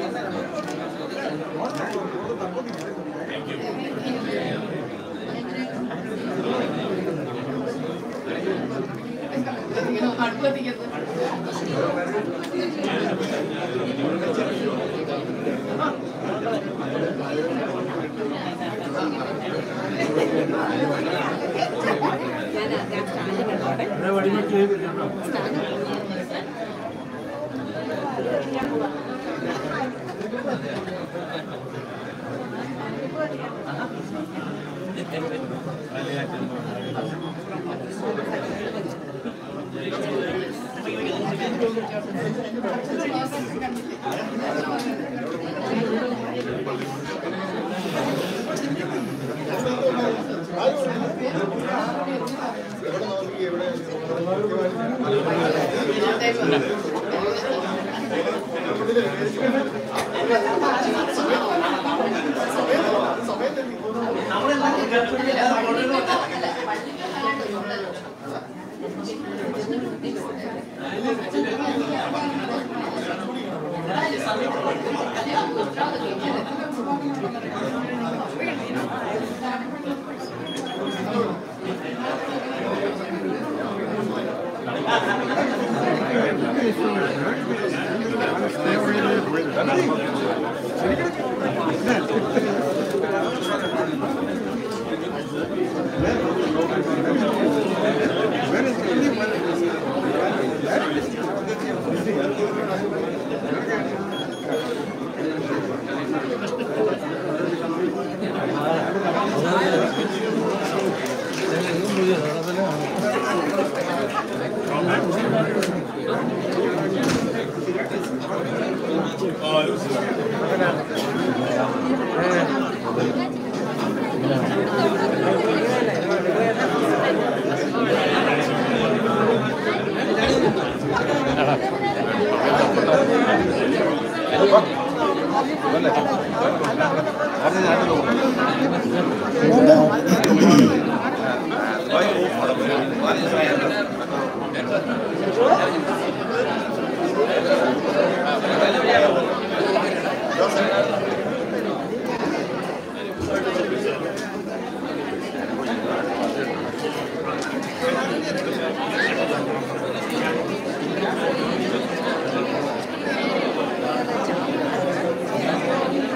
J: Thank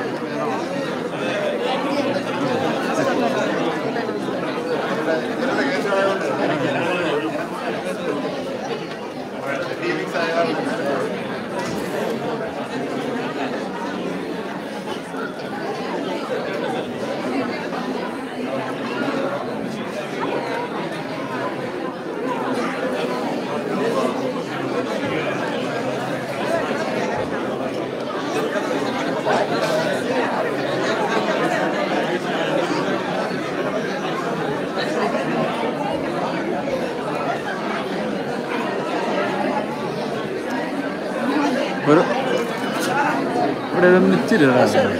A: ഒരു ഇവിടെ ഒന്ന് ഇച്ചിരി താങ്ക് യു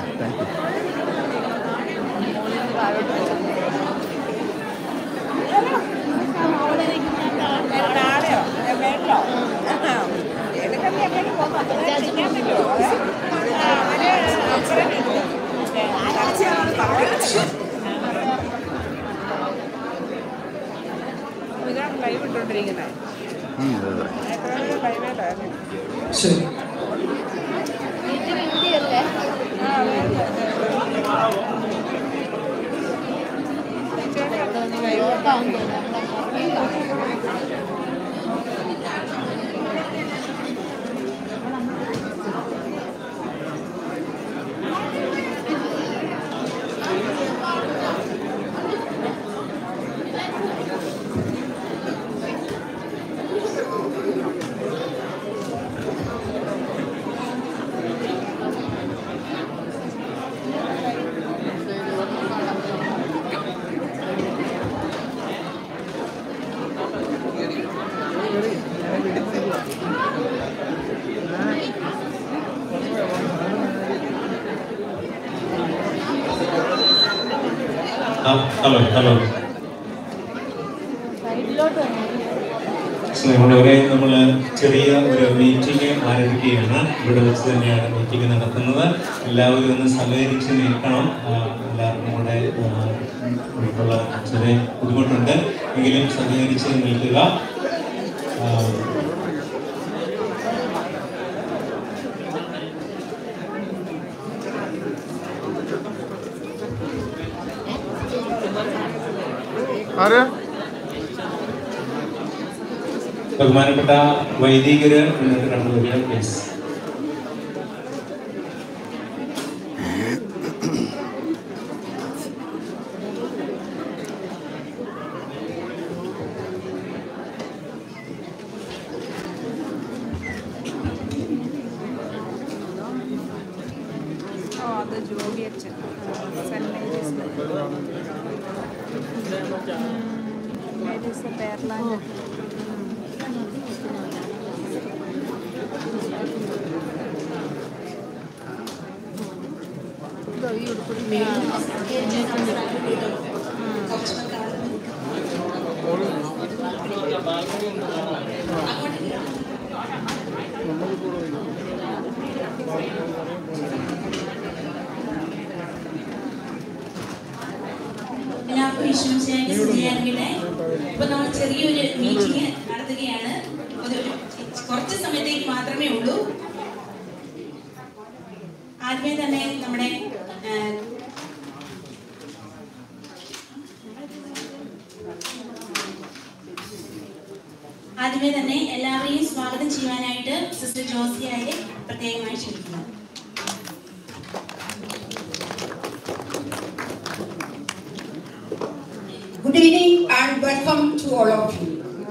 B: ഇതാണ് ലൈവ് ഇട്ടോണ്ടിരിക്കുന്നത്
A: ഉം, അതെ, അതെ.
G: ശരി
C: ഹലോ ഹലോ സ്നേഹമുള്ളവരെ നമ്മൾ ചെറിയ ഒരു മീറ്റിംഗ് ആരംഭിക്കുകയാണ് ഇവിടെ വെച്ച് തന്നെയാണ് മീറ്റിംഗ് നടത്തുന്നത് എല്ലാവരും ഒന്ന് സഹകരിച്ച് നിൽക്കണം ആ, എല്ലാവർക്കും കൂടെ ആ, ഉള്ള ചെറിയ ബുദ്ധിമുട്ടുണ്ട് എങ്കിലും സഹകരിച്ച് നിൽക്കുക ആ,
A: ആരാ
C: ബഹുമാനപ്പെട്ട വൈദികര് മുന്നോട്ട് കടന്നു വരിക പ്ലീസ്
B: ഓ അത് ജോലി അച്ഛൻ സെന്റ് മേരീസ് മേരീസ് പേർലാൻഡ്
L: എല്ലാവർക്കും വിശ്വസിച്ചായിട്ട് സ്തുതിയായിരിക്കട്ടെ ഇപ്പൊ നമ്മൾ ചെറിയൊരു മീറ്റിംഗ് നടത്തുകയാണ് അതൊരു കുറച്ച് സമയത്തേക്ക് മാത്രമേ ഉള്ളൂ ആദ്യമേ തന്നെ നമ്മുടെ ആ, ആദ്യമേ തന്നെ എല്ലാവരെയും സ്വാഗതം ചെയ്യാനായിട്ട് സിസ്റ്റർ ജോസിയായെ പ്രത്യേകമായി ക്ഷണിക്കുന്നു
I: Good evening and welcome to all of you.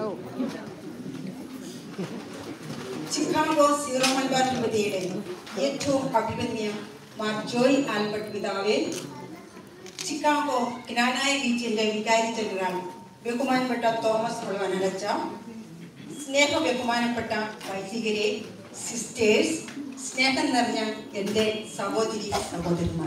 I: Chicago Syro Malabar രൂപതയുടെ ഏറ്റവും അഭിമന്യ മാർ ജോയ് ആൽബർട്ട് പിതാവേ ചിക്കാഗോ ജ്ഞാനായ റീജിയന്റെ വികാരി ജനറൽ ബഹുമാനപ്പെട്ട തോമസ് മുളവനടച്ച സ്നേഹ ബഹുമാനപ്പെട്ട വൈദികരെ സിസ്റ്റേഴ്സ് സ്നേഹം നിറഞ്ഞ എൻ്റെ സഹോദരി സഹോദരന്മാർ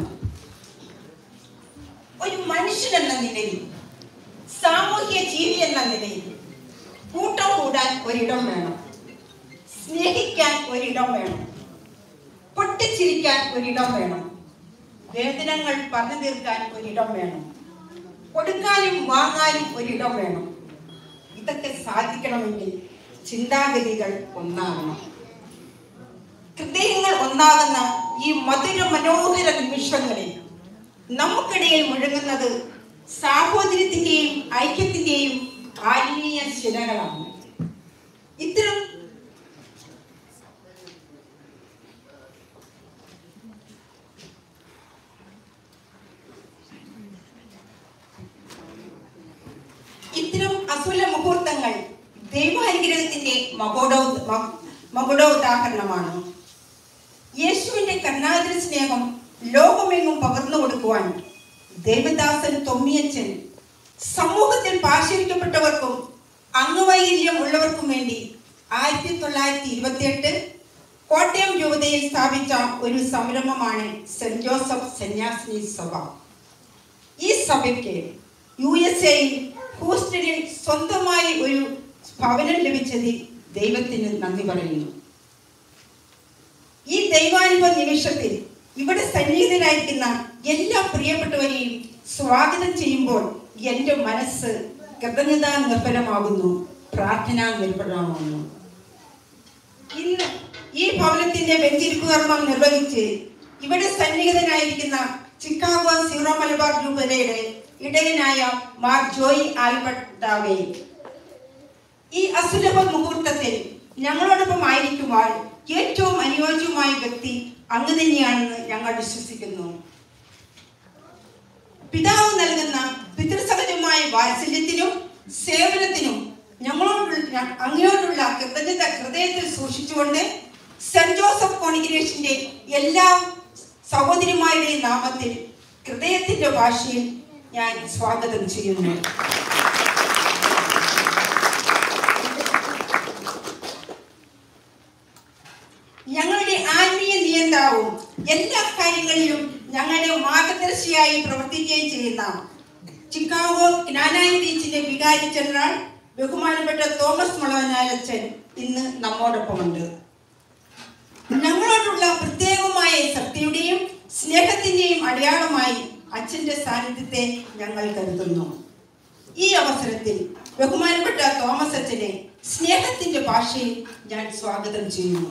I: ഒരു മനുഷ്യൻ എന്ന നിലയിൽ സാമൂഹ്യ ജീവി എന്ന നിലയിൽ കൂട്ടം കൂടാൻ ഒരിടം വേണം സ്നേഹിക്കാൻ ഒരിടം വേണം പൊട്ടിച്ചിരിക്കാൻ ഒരിടം വേണം വേദനകൾ പറഞ്ഞു തീർക്കാൻ ഒരിടം വേണം കൊടുക്കാനും വാങ്ങാനും ഒരിടം വേണം ഇതൊക്കെ സാധിക്കണമെങ്കിൽ ചിന്താഗതികൾ ഒന്നാകണം ഹൃദയങ്ങൾ ഒന്നാകുന്ന ഈ മധുര മനോഹര നിമിഷങ്ങളിൽ നമുക്കിടയിൽ മുഴങ്ങുന്നത് സാഹോദര്യത്തിന്റെയും ഐക്യത്തിന്റെയും ആത്മീയ ശിലകളാണ് ഇത്തരം ഇത്തരം അസുല മുഹൂർത്തങ്ങൾ ദൈവാനുഗ്രഹത്തിന്റെ മകോടോ മ- മകുടോദാഹരണമാണ് യേശുവിന്റെ കരുണാതിര സ്നേഹം ലോകമെങ്ങും പകർന്നു കൊടുക്കുവാൻ ദേവദാസൻ തൊമ്മിയച്ചൻ സമൂഹത്തിൽ പാർശ്വരിക്കപ്പെട്ടവർക്കും അംഗവൈകല്യം ഉള്ളവർക്കും വേണ്ടി ആയിരത്തി തൊള്ളായിരത്തി ഇരുപത്തിയെട്ട് കോട്ടയം രൂപതയിൽ സ്ഥാപിച്ച ഒരു സംരംഭമാണ് സെന്റ് ജോസഫ് സന്യാസിനി സഭ ഈ സഭയ്ക്ക് യു എസ് എയിൽ ഹൂസ്റ്റണിൽ സ്വന്തമായി ഒരു ഭവനം ലഭിച്ചതിൽ ദൈവത്തിന് നന്ദി പറയുന്നു ഈ ദൈവാനുഭവ നിമിഷത്തിൽ ഇവിടെ സന്നിഹിതരായിരിക്കുന്ന എല്ലാ പ്രിയപ്പെട്ടവരെയും സ്വാഗതം ചെയ്യുമ്പോൾ എൻ്റെ മനസ്സ് കൃതജ്ഞതാ നിർഭരമാകുന്നു പ്രാർത്ഥന നിർഭരമാകുന്നു ഇന്ന് ഈ ഭവനത്തിന്റെ വെഞ്ചിരിപ്പ് കർമ്മം നിർവഹിച്ച് ഇവിടെ സന്നിഹിതനായിരിക്കുന്ന ചിക്കാഗോ സീറോ മലബാർ രൂപതയുടെ ഇടയനായ മാർ ജോയി ആൽബർട്ട് ദാവേ ഈ അസുലഭ മുഹൂർത്തത്തിൽ ഞങ്ങളോടൊപ്പം ആയിരിക്കുവാൻ ഏറ്റവും അനുയോജ്യമായ വ്യക്തി അങ്ങ് തന്നെയാണെന്ന് ഞങ്ങൾ വിശ്വസിക്കുന്നു പിതാവ് നൽകുന്ന പിതൃസഹജമായ വാത്സല്യത്തിനും സേവനത്തിനും ഞങ്ങളോടുള്ള അങ്ങയോടുള്ള കൃതജ്ഞത ഹൃദയത്തിൽ സൂക്ഷിച്ചുകൊണ്ട് സെന്റ് ജോസഫ് കോൺഗ്രിഗേഷന്റെ എല്ലാ സഹോദരിമാരുടെയും നാമത്തിൽ ഹൃദയത്തിന്റെ ഭാഷയിൽ ഞാൻ സ്വാഗതം ചെയ്യുന്നു ഞങ്ങളുടെ ആത്മീയ നിയന്താവും എല്ലാ കാര്യങ്ങളിലും ഞങ്ങളുടെ മാർഗദർശിയായി പ്രവർത്തിക്കുകയും ചെയ്യുന്ന ചിക്കാഗോ ജ്ഞാനായ ബീച്ചിന്റെ വികാരി ജനറൽ ബഹുമാനപ്പെട്ട തോമസ് മുളവനാലച്ചൻ ഇന്ന് നമ്മോടൊപ്പമുണ്ട് ഞങ്ങളോടുള്ള പ്രത്യേകമായ ശക്തിയുടെയും സ്നേഹത്തിന്റെയും അടയാളമായി അച്ഛന്റെ സാന്നിധ്യത്തെ ഞങ്ങൾ കരുതുന്നു ഈ അവസരത്തിൽ ബഹുമാനപ്പെട്ട തോമസ് അച്ഛനെ സ്നേഹത്തിന്റെ ഭാഷയിൽ ഞാൻ സ്വാഗതം ചെയ്യുന്നു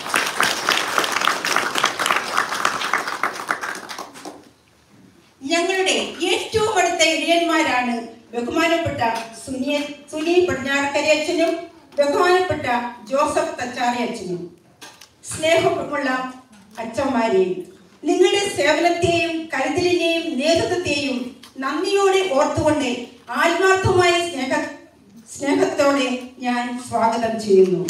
I: ഞങ്ങളുടെ ഏറ്റവും അടുത്ത ഇടയന്മാരാണ് ബഹുമാനപ്പെട്ട സുനിയ സുനി പടിഞ്ഞാറക്കര അച്ഛനും ബഹുമാനപ്പെട്ട ജോസഫ് തച്ചാറി അച്ഛനും സ്നേഹമുള്ള അച്ഛന്മാരെയും നിങ്ങളുടെ സേവനത്തെയും കരുതലിനെയും നേതൃത്വത്തെയും നന്ദിയോടെ ഓർത്തുകൊണ്ട് ആത്മാർത്ഥമായ സ്നേഹ സ്നേഹത്തോടെ ഞാൻ സ്വാഗതം ചെയ്യുന്നു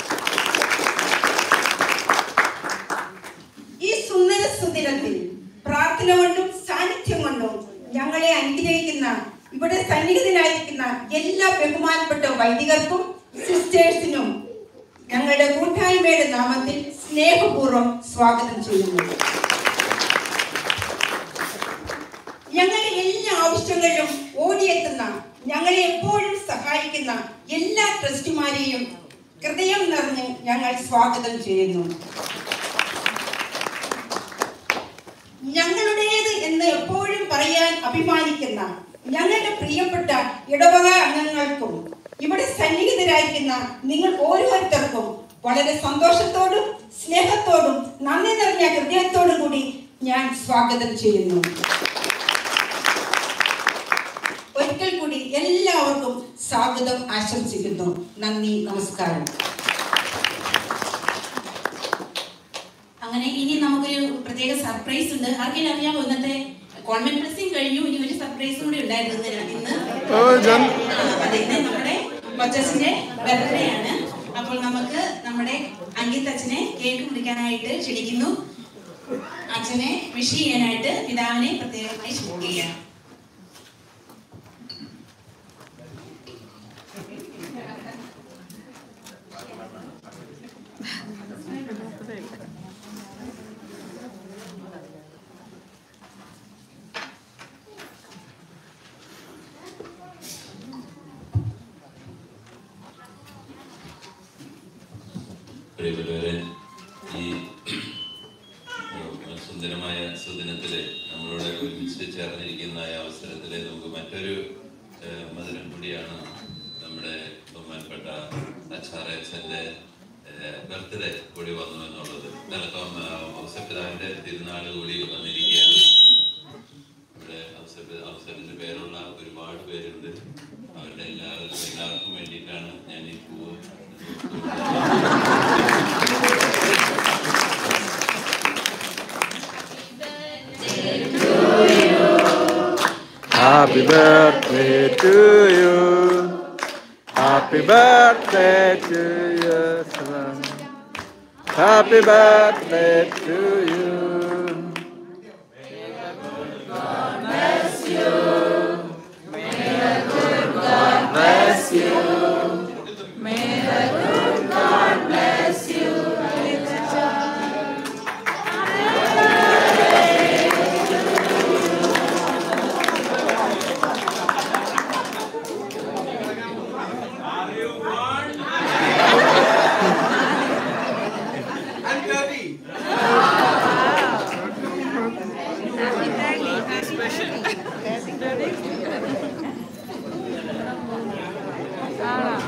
I: ഈ സുന്ദര സുദിനത്തിൽ പ്രാർത്ഥന കൊണ്ടും സാന്നിധ്യം കൊണ്ടും ഞങ്ങളെ അനുഗ്രഹിക്കുന്ന ഇവിടെ സന്നിഹിതരായിരിക്കുന്ന എല്ലാ ബഹുമാനപ്പെട്ട വൈദികർക്കും സിസ്റ്റേഴ്സിനും ഞങ്ങളുടെ കൂട്ടായ്മയുടെ നാമത്തിൽ സ്നേഹപൂർവ്വം സ്വാഗതം ചെയ്യുന്നു ഞങ്ങളുടെ എല്ലാ ആവശ്യങ്ങളിലും ഓടിയെത്തുന്ന ഞങ്ങളെ എപ്പോഴും സഹായിക്കുന്ന എല്ലാ ട്രസ്റ്റിമാരെയും ഹൃദയം നിറഞ്ഞ് ഞങ്ങൾ സ്വാഗതം ചെയ്യുന്നു ഞങ്ങളുടേത് എന്ന് എപ്പോഴും പറയാൻ അഭിമാനിക്കുന്ന ഞങ്ങളുടെ പ്രിയപ്പെട്ട ഇടവക അംഗങ്ങൾക്കും ഇവിടെ സന്നിഹിതരായിരിക്കുന്ന നിങ്ങൾ ഓരോരുത്തർക്കും വളരെ സന്തോഷത്തോടും സ്നേഹത്തോടും നന്ദി നിറഞ്ഞ ഹൃദയത്തോടും കൂടി ഞാൻ സ്വാഗതം ചെയ്യുന്നു ഒരിക്കൽ കൂടി എല്ലാവർക്കും സ്വാഗതം ആശംസിക്കുന്നു നന്ദി നമസ്കാരം
L: അങ്ങനെ ഇനി നമുക്കൊരു പ്രത്യേക സർപ്രൈസ് ഉണ്ട് ആർക്കെങ്കിലും അറിയാമോ ഇന്നത്തെ കോൺവെന്റ് ഡ്രസ്സിംഗ് കഴിഞ്ഞു ഇനി ഒരു സർപ്രൈസ് കൂടി ഉണ്ടായിരുന്നു ഇന്ന് ഇന്ന്
A: ഓ, ജോൺ.
L: ആ, അതെ ഇന്ന് നമ്മുടെ കൊച്ചച്ഛന്റെ ബർത്ത്ഡേ ആണ് അപ്പോൾ നമുക്ക് നമ്മുടെ അങ്കിത് അച്ഛനെ കേക്ക് മുറിക്കാനായിട്ട് ക്ഷണിക്കുന്നു അച്ഛനെ വിഷ് ചെയ്യാനായിട്ട് പിതാവിനെ പ്രത്യേകമായി ക്ഷണിക്കുകയാണ്
E: പ്രിയപ്പെട്ടവരെ ഈ ഏഹ്, സുന്ദരമായ സുദിനത്തില് നമ്മളോട് ഒരുമിച്ച് ചേർന്നിരിക്കുന്ന ഈ അവസരത്തില് നമുക്ക് മറ്റൊരു ഏഹ്, മധുരം കൂടിയാണ് നമ്മുടെ ബഹുമാനപ്പെട്ട അച്ചാറച്ചന്റെ ബർത്ത്ഡേ കൂടി വന്നു എന്നുള്ളത് നിലക്കം ഔസപിതാവിന്റെ തിരുനാൾ കൂടി വന്നിരിക്കുകയാണ് ഇവിടെ ഔസപി ഔസപിന്റെ പേരുള്ള ഒരുപാട് പേരുണ്ട് അവരുടെ എല്ലാവരും എല്ലാവർക്കും വേണ്ടിയിട്ടാണ് ഞാൻ ഈ പൂവ്
A: Happy birthday to you. Happy birthday to you. son. Happy birthday to you.
D: bless you. May the good God bless you. May the good God bless you.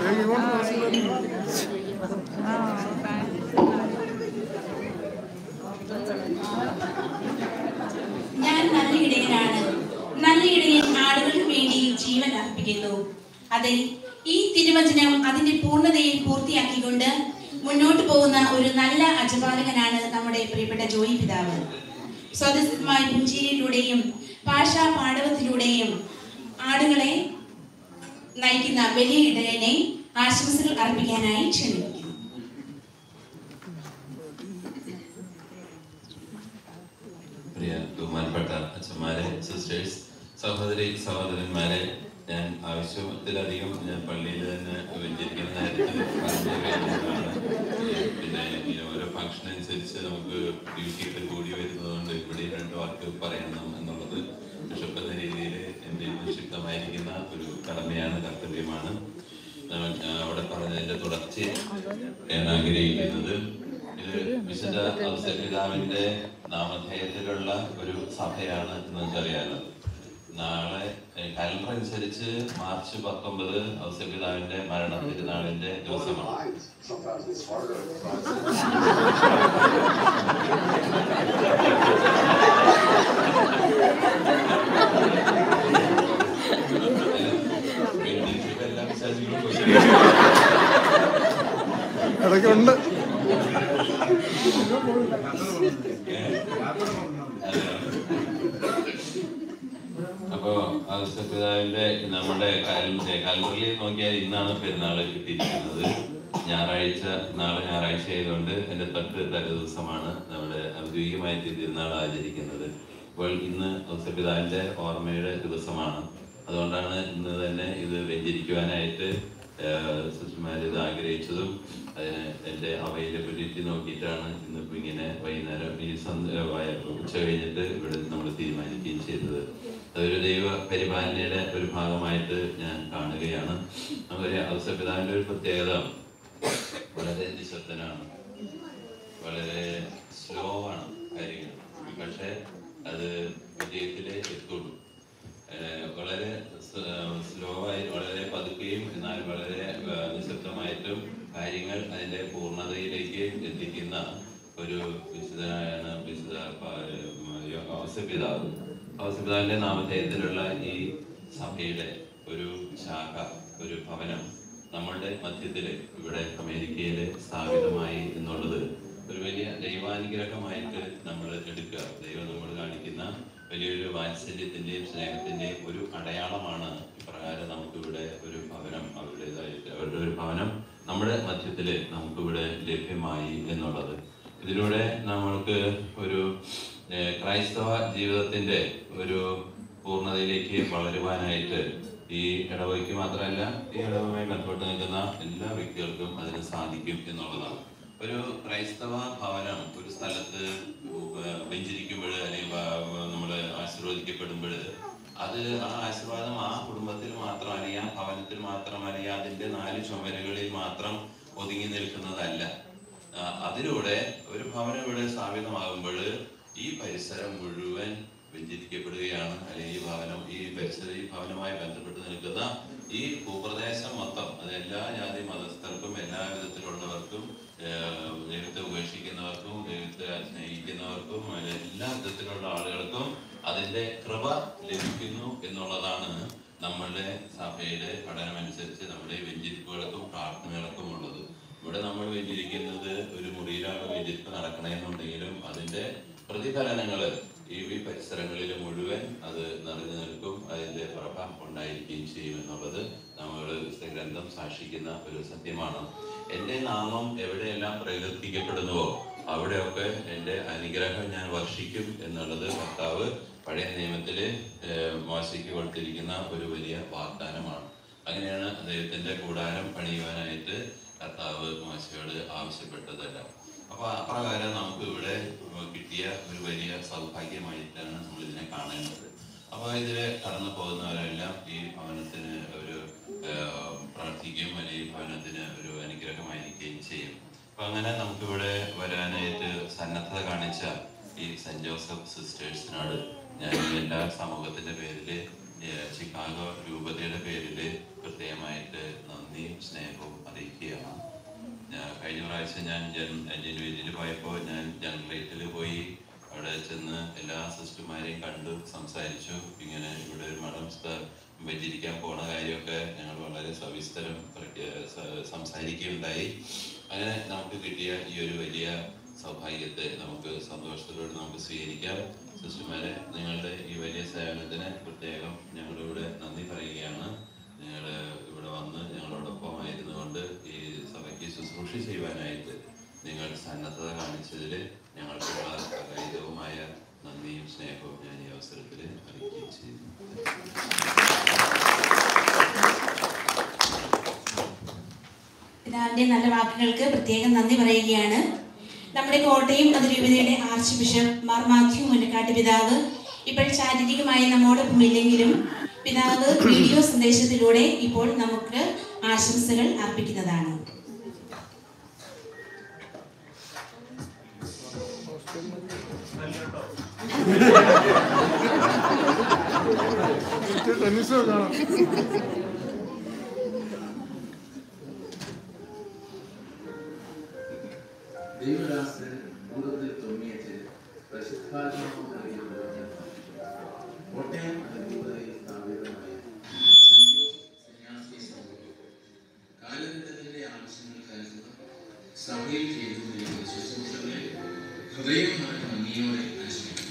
L: ഞാൻ നല്ല ഇടയനാണ് നല്ല ഇടയൻ ആടുകൾക്ക് വേണ്ടി ജീവൻ അർപ്പിക്കുന്നു അതെ ഈ തിരുവചനം അതിന്റെ പൂർണ്ണതയിൽ പൂർത്തിയാക്കിക്കൊണ്ട് മുന്നോട്ട് പോകുന്ന ഒരു നല്ല അജപാലകനാണ് നമ്മുടെ പ്രിയപ്പെട്ട ജോയി പിതാവ് സ്വതസിദ്ധമായ പുഞ്ചിരിയിലൂടെയും ഭാഷാ പാഠവത്തിലൂടെയും ആടുകളെ നയിക്കുന്ന വലിയ ഇടയനെ ആശംസകൾ അർപ്പിക്കാനായി ക്ഷണിക്കുന്നു
E: പ്രിയ ബഹുമാനപ്പെട്ട അച്ഛന്മാരെ സിസ്റ്റേഴ്സ് സഹോദരി സഹോദരന്മാരെ ഞാൻ ആവശ്യത്തിലധികം ഞാൻ പള്ളിയിൽ തന്നെ വെഞ്ചരിക്കുന്ന നേരത്തിൽ പറഞ്ഞു കഴിഞ്ഞതാണ് ഏഹ് പിന്നെ ഈ ഓരോ ഫംഗ്ഷൻ അനുസരിച്ച് നമുക്ക് ഡ്യൂട്ടികൾ കൂടി വരുന്നതുകൊണ്ട് ഇവിടെ രണ്ട് വാക്ക് പറയണം എന്നുള്ളത് ബിഷപ്പ് എന്ന രീതിയിൽ എൻ്റെ നിക്ഷിപ്തമായിരിക്കുന്ന ഒരു കടമയാണ് കർത്തവ്യമാണ് ഞാൻ അവിടെ പറഞ്ഞതിന്റെ തുടർച്ച ഞാൻ ആഗ്രഹിക്കുന്നത് ഇത് വിശുദ്ധ ഔസപിതാവിന്റെ നാമധേയത്തിലുള്ള ഒരു സഭയാണ് എന്ന് നമുക്കറിയാലോ നാളെ കലണ്ടർ അനുസരിച്ച് മാർച്ച് പത്തൊമ്പത് ഔസപിതാവിന്റെ മരണ തിരുനാളിന്റെ ദിവസമാണ് എല്ലാ വിശ്വാസികളും
A: ഇടയ്ക്കുണ്ട്
E: അപ്പോ ഔസപിതാവിന്റെ നമ്മുടെ കാലണ്ടർ കാലണ്ടറിൽ നോക്കിയാൽ ഇന്നാണ് പെരുന്നാൾ കിട്ടിയിരിക്കുന്നത് ഞായറാഴ്ച നാളെ ഞായറാഴ്ച ആയതുകൊണ്ട് എന്റെ തൊട്ട് തലേ ദിവസമാണ് നമ്മുടെ ഔദ്യോഗികമായി തിരുനാൾ ആചരിക്കുന്നത് അപ്പോൾ ഇന്ന് ഔസപിതാവിന്റെ ഓർമ്മയുടെ ദിവസമാണ് അതുകൊണ്ടാണ് ഇന്ന് തന്നെ ഇത് വെഞ്ചരിക്കുവാനായിട്ട് സുഷമാർ ഇത് ആഗ്രഹിച്ചതും അതിന് എൻ്റെ അവൈലബിലിറ്റി നോക്കിയിട്ടാണ് ഇന്നിപ്പോൾ ഇങ്ങനെ വൈകുന്നേരം ഈ സന്ധ്യ വയ- ഉച്ച കഴിഞ്ഞിട്ട് ഇവിടെ നമ്മൾ തീരുമാനിക്കുകയും ചെയ്തത് അതൊരു ദൈവ പരിപാലനയുടെ ഒരു ഭാഗമായിട്ട് ഞാൻ കാണുകയാണ് നമ്മുടെ ഔസപിതാവിൻ്റെ ഒരു പ്രത്യേകത വളരെ നിശബ്ദനാണ് വളരെ സ്ലോ ആണ് കാര്യങ്ങൾ പക്ഷേ അത് വിജയത്തിലേ എത്തുള്ളൂ ഏഹ് വളരെ സ്ലോ ആയി വളരെ പതുക്കെയും എന്നാൽ വളരെ ഏഹ് നിശബ്ദമായിട്ടും കാര്യങ്ങൾ അതിന്റെ പൂർണ്ണതയിലേക്ക് എത്തിക്കുന്ന ഒരു വിശുദ്ധനായാണ് വിശുദ്ധ ഔസപിതാവ് ഔസപിതാവിന്റെ നാമധേയത്തിലുള്ള ഈ സഭയുടെ ഒരു ശാഖ ഒരു ഭവനം നമ്മളുടെ മധ്യത്തിൽ ഇവിടെ അമേരിക്കയിൽ സ്ഥാപിതമായി എന്നുള്ളത് ഒരു വലിയ ദൈവാനുഗ്രഹമായിട്ട് നമ്മൾ എടുക്കുക ദൈവം നമ്മൾ കാണിക്കുന്ന വലിയൊരു വാത്സല്യത്തിന്റെയും സ്നേഹത്തിന്റെയും ഒരു അടയാളമാണ് ഇപ്രകാരം നമുക്കിവിടെ ഒരു ഭവനം അവരുടേതായിട്ട് അവരുടെ ഒരു ഭവനം നമ്മുടെ മധ്യത്തിൽ നമുക്കിവിടെ ലഭ്യമായി എന്നുള്ളത് ഇതിലൂടെ നമ്മൾക്ക് ഒരു ഏഹ്, ക്രൈസ്തവ ജീവിതത്തിന്റെ ഒരു പൂർണ്ണതയിലേക്ക് വളരുവാനായിട്ട് ഈ ഇടവയ്ക്ക് മാത്രമല്ല ഈ ഇടവുമായി ബന്ധപ്പെട്ട് നിൽക്കുന്ന എല്ലാ വ്യക്തികൾക്കും അതിന് സാധിക്കും എന്നുള്ളതാണ് ഒരു ക്രൈസ്തവ ഭവനം ഒരു സ്ഥലത്ത് ഉപ- വെഞ്ചരിക്കുമ്പോൾ അല്ലെങ്കിൽ നമ്മൾ ആശീർവദിക്കപ്പെടുമ്പോൾ അത് ആ ആശീർവാദം ആ കുടുംബത്തിൽ മാത്രം അല്ലെങ്കിൽ ആ ഭവനത്തിൽ മാത്രം അല്ലെങ്കിൽ അതിന്റെ നാല് ചുമരുകളിൽ മാത്രം ഒതുങ്ങി നിൽക്കുന്നതല്ല ആ, അതിലൂടെ ഒരു ഭവനം ഇവിടെ സ്ഥാപിതമാകുമ്പോൾ ഈ പരിസരം മുഴുവൻ വെഞ്ചരിക്കപ്പെടുകയാണ് അല്ലെങ്കിൽ ഈ ഭവനം ഈ പരിസരം ഈ ഭവനവുമായി ബന്ധപ്പെട്ട് നിൽക്കുന്ന ഈ ഭൂപ്രദേശം മൊത്തം അത് എല്ലാ ജാതി മതസ്ഥർക്കും എല്ലാ വിധത്തിലുള്ളവർക്കും ഏഹ്, ദൈവത്തെ ഉപേക്ഷിക്കുന്നവർക്കും ദൈവത്തെ സ്നേഹിക്കുന്നവർക്കും അങ്ങനെ എല്ലാ വിധത്തിലുള്ള ആളുകൾക്കും അതിന്റെ കൃപ ലഭിക്കുന്നു എന്നുള്ളതാണ് നമ്മളുടെ സഭയുടെ പഠനമനുസരിച്ച് നമ്മുടെ വെഞ്ചരിപ്പുകൾക്കും പ്രാർത്ഥനകൾക്കും ഉള്ളത് ഇവിടെ നമ്മൾ വെഞ്ചരിക്കുന്നത് ഒരു മുറിയിലാണ് വെഞ്ചരിപ്പ് നടക്കണമെന്നുണ്ടെങ്കിലും അതിന്റെ പ്രതിഫലനങ്ങൾ ഈ ഈ പരിസരങ്ങളിൽ മുഴുവൻ അത് നിറഞ്ഞു നിൽക്കും അതിന്റെ പ്രഭ ഉണ്ടായിരിക്കുകയും ചെയ്യും എന്നുള്ളത് നമ്മൾ വിശുദ്ധ ഗ്രന്ഥം സാക്ഷിക്കുന്ന ഒരു സത്യമാണ് എന്റെ നാമം എവിടെയെല്ലാം പ്രകീർത്തിക്കപ്പെടുന്നുവോ അവിടെയൊക്കെ എൻ്റെ അനുഗ്രഹം ഞാൻ വർഷിക്കും എന്നുള്ളത് കർത്താവ് പഴയ നിയമത്തില് ഏഹ്, മോശയ്ക്ക് കൊടുത്തിരിക്കുന്ന ഒരു വലിയ വാഗ്ദാനമാണ് അങ്ങനെയാണ് അദ്ദേഹത്തിന്റെ കൂടാരം പണിയുവാനായിട്ട് കർത്താവ് മോശയോട് ആവശ്യപ്പെട്ടതല്ല അപ്പൊ അപ്രകാരം നമുക്ക് ഇവിടെ കിട്ടിയ ഒരു വലിയ സൗഭാഗ്യമായിട്ടാണ് നമ്മൾ ഇതിനെ കാണേണ്ടത് അപ്പൊ ഇതില് കടന്നു പോകുന്നവരെല്ലാം ഈ ഭവനത്തിന് ഒരു ഏഹ്, പ്രാർത്ഥിക്കുകയും അല്ലെങ്കിൽ ഈ ഭവനത്തിന് ഒരു അനുഗ്രഹമായിരിക്കുകയും ചെയ്യും അപ്പൊ അങ്ങനെ നമുക്കിവിടെ വരാനായിട്ട് സന്നദ്ധത കാണിച്ച ഈ സെന്റ് ജോസഫ് സിസ്റ്റേഴ്സിനോട് ഞാൻ എല്ലാ സമൂഹത്തിന്റെ പേരില് ഏഹ്, ചിക്കാഗോ രൂപതയുടെ പേരില് പ്രത്യേകമായിട്ട് നന്ദിയും സ്നേഹവും ഞാൻ ജൻ ജനുവരിയിൽ പോയപ്പോൾ ഞാൻ ജനറേറ്റിൽ പോയി അവിടെ ചെന്ന് എല്ലാ സിസ്റ്റർമാരെയും കണ്ടു സംസാരിച്ചു ഇങ്ങനെ ഇവിടെ ഒരു മഠം സ്ഥ- വെച്ചിരിക്കാൻ പോണ കാര്യമൊക്കെ ഞങ്ങൾ വളരെ സവിസ്തരം പ്രഖ്യ- സ- സംസാരിക്കുകയുണ്ടായി അങ്ങനെ നമുക്ക് കിട്ടിയ ഈ ഒരു വലിയ സൗഭാഗ്യത്തെ നമുക്ക് സന്തോഷത്തോടെ നമുക്ക് സ്വീകരിക്കാം സിസ്റ്റർമാരെ നിങ്ങളുടെ ഈ വലിയ സേവനത്തിന് പ്രത്യേകം ഞങ്ങളിവിടെ നന്ദി പറയുകയാണ് നിങ്ങൾ ഇവിടെ വന്ന് ഞങ്ങളോടൊപ്പം ആയിരുന്നുകൊണ്ട് ഈ സഭയ്ക്ക് ശുശ്രൂഷ ചെയ്യുവാനായിട്ട് നിങ്ങൾ സന്നദ്ധത കാണിച്ചതിൽ ഞങ്ങൾക്കുള്ള അഗൈതവുമായ നന്ദിയും സ്നേഹവും ഞാൻ ഈ അവസരത്തിൽ അറിയിക്കുകയും ചെയ്യുന്നു
L: പിതാവിന്റെ നല്ല വാക്കുകൾക്ക് പ്രത്യേകം നന്ദി പറയുകയാണ് നമ്മുടെ കോട്ടയം അതിരൂപതയുടെ archbishop Mar Matthew Munnakkattu പിതാവ് ഇപ്പോൾ ശാരീരികമായി നമ്മോടൊപ്പം ഇല്ലെങ്കിലും പിതാവ് വീഡിയോ സന്ദേശത്തിലൂടെ ഇപ്പോൾ നമുക്ക് ആശംസകൾ അർപ്പിക്കുന്നതാണ്
M: ദൈവദാസൻ ഭൂതത്തിൽ തൊമ്മിയച്ച് പരിശുദ്ധാത്മാവ് നൽകിയ കോട്ടയം അതിരൂപതയിൽ സ്ഥാപിതമായ സെന്റ് ജോസഫ് സന്യാസി സമൂഹം കാലഘട്ടത്തിന്റെ ആവശ്യങ്ങൾക്കനുസൃതം സഭയിൽ ചെയ്തുകൊണ്ടിരിക്കുന്ന ശുശ്രൂഷകളെ ഹൃദയം നിറഞ്ഞ നന്ദിയോടെ അനുസ്മരിക്കുന്നു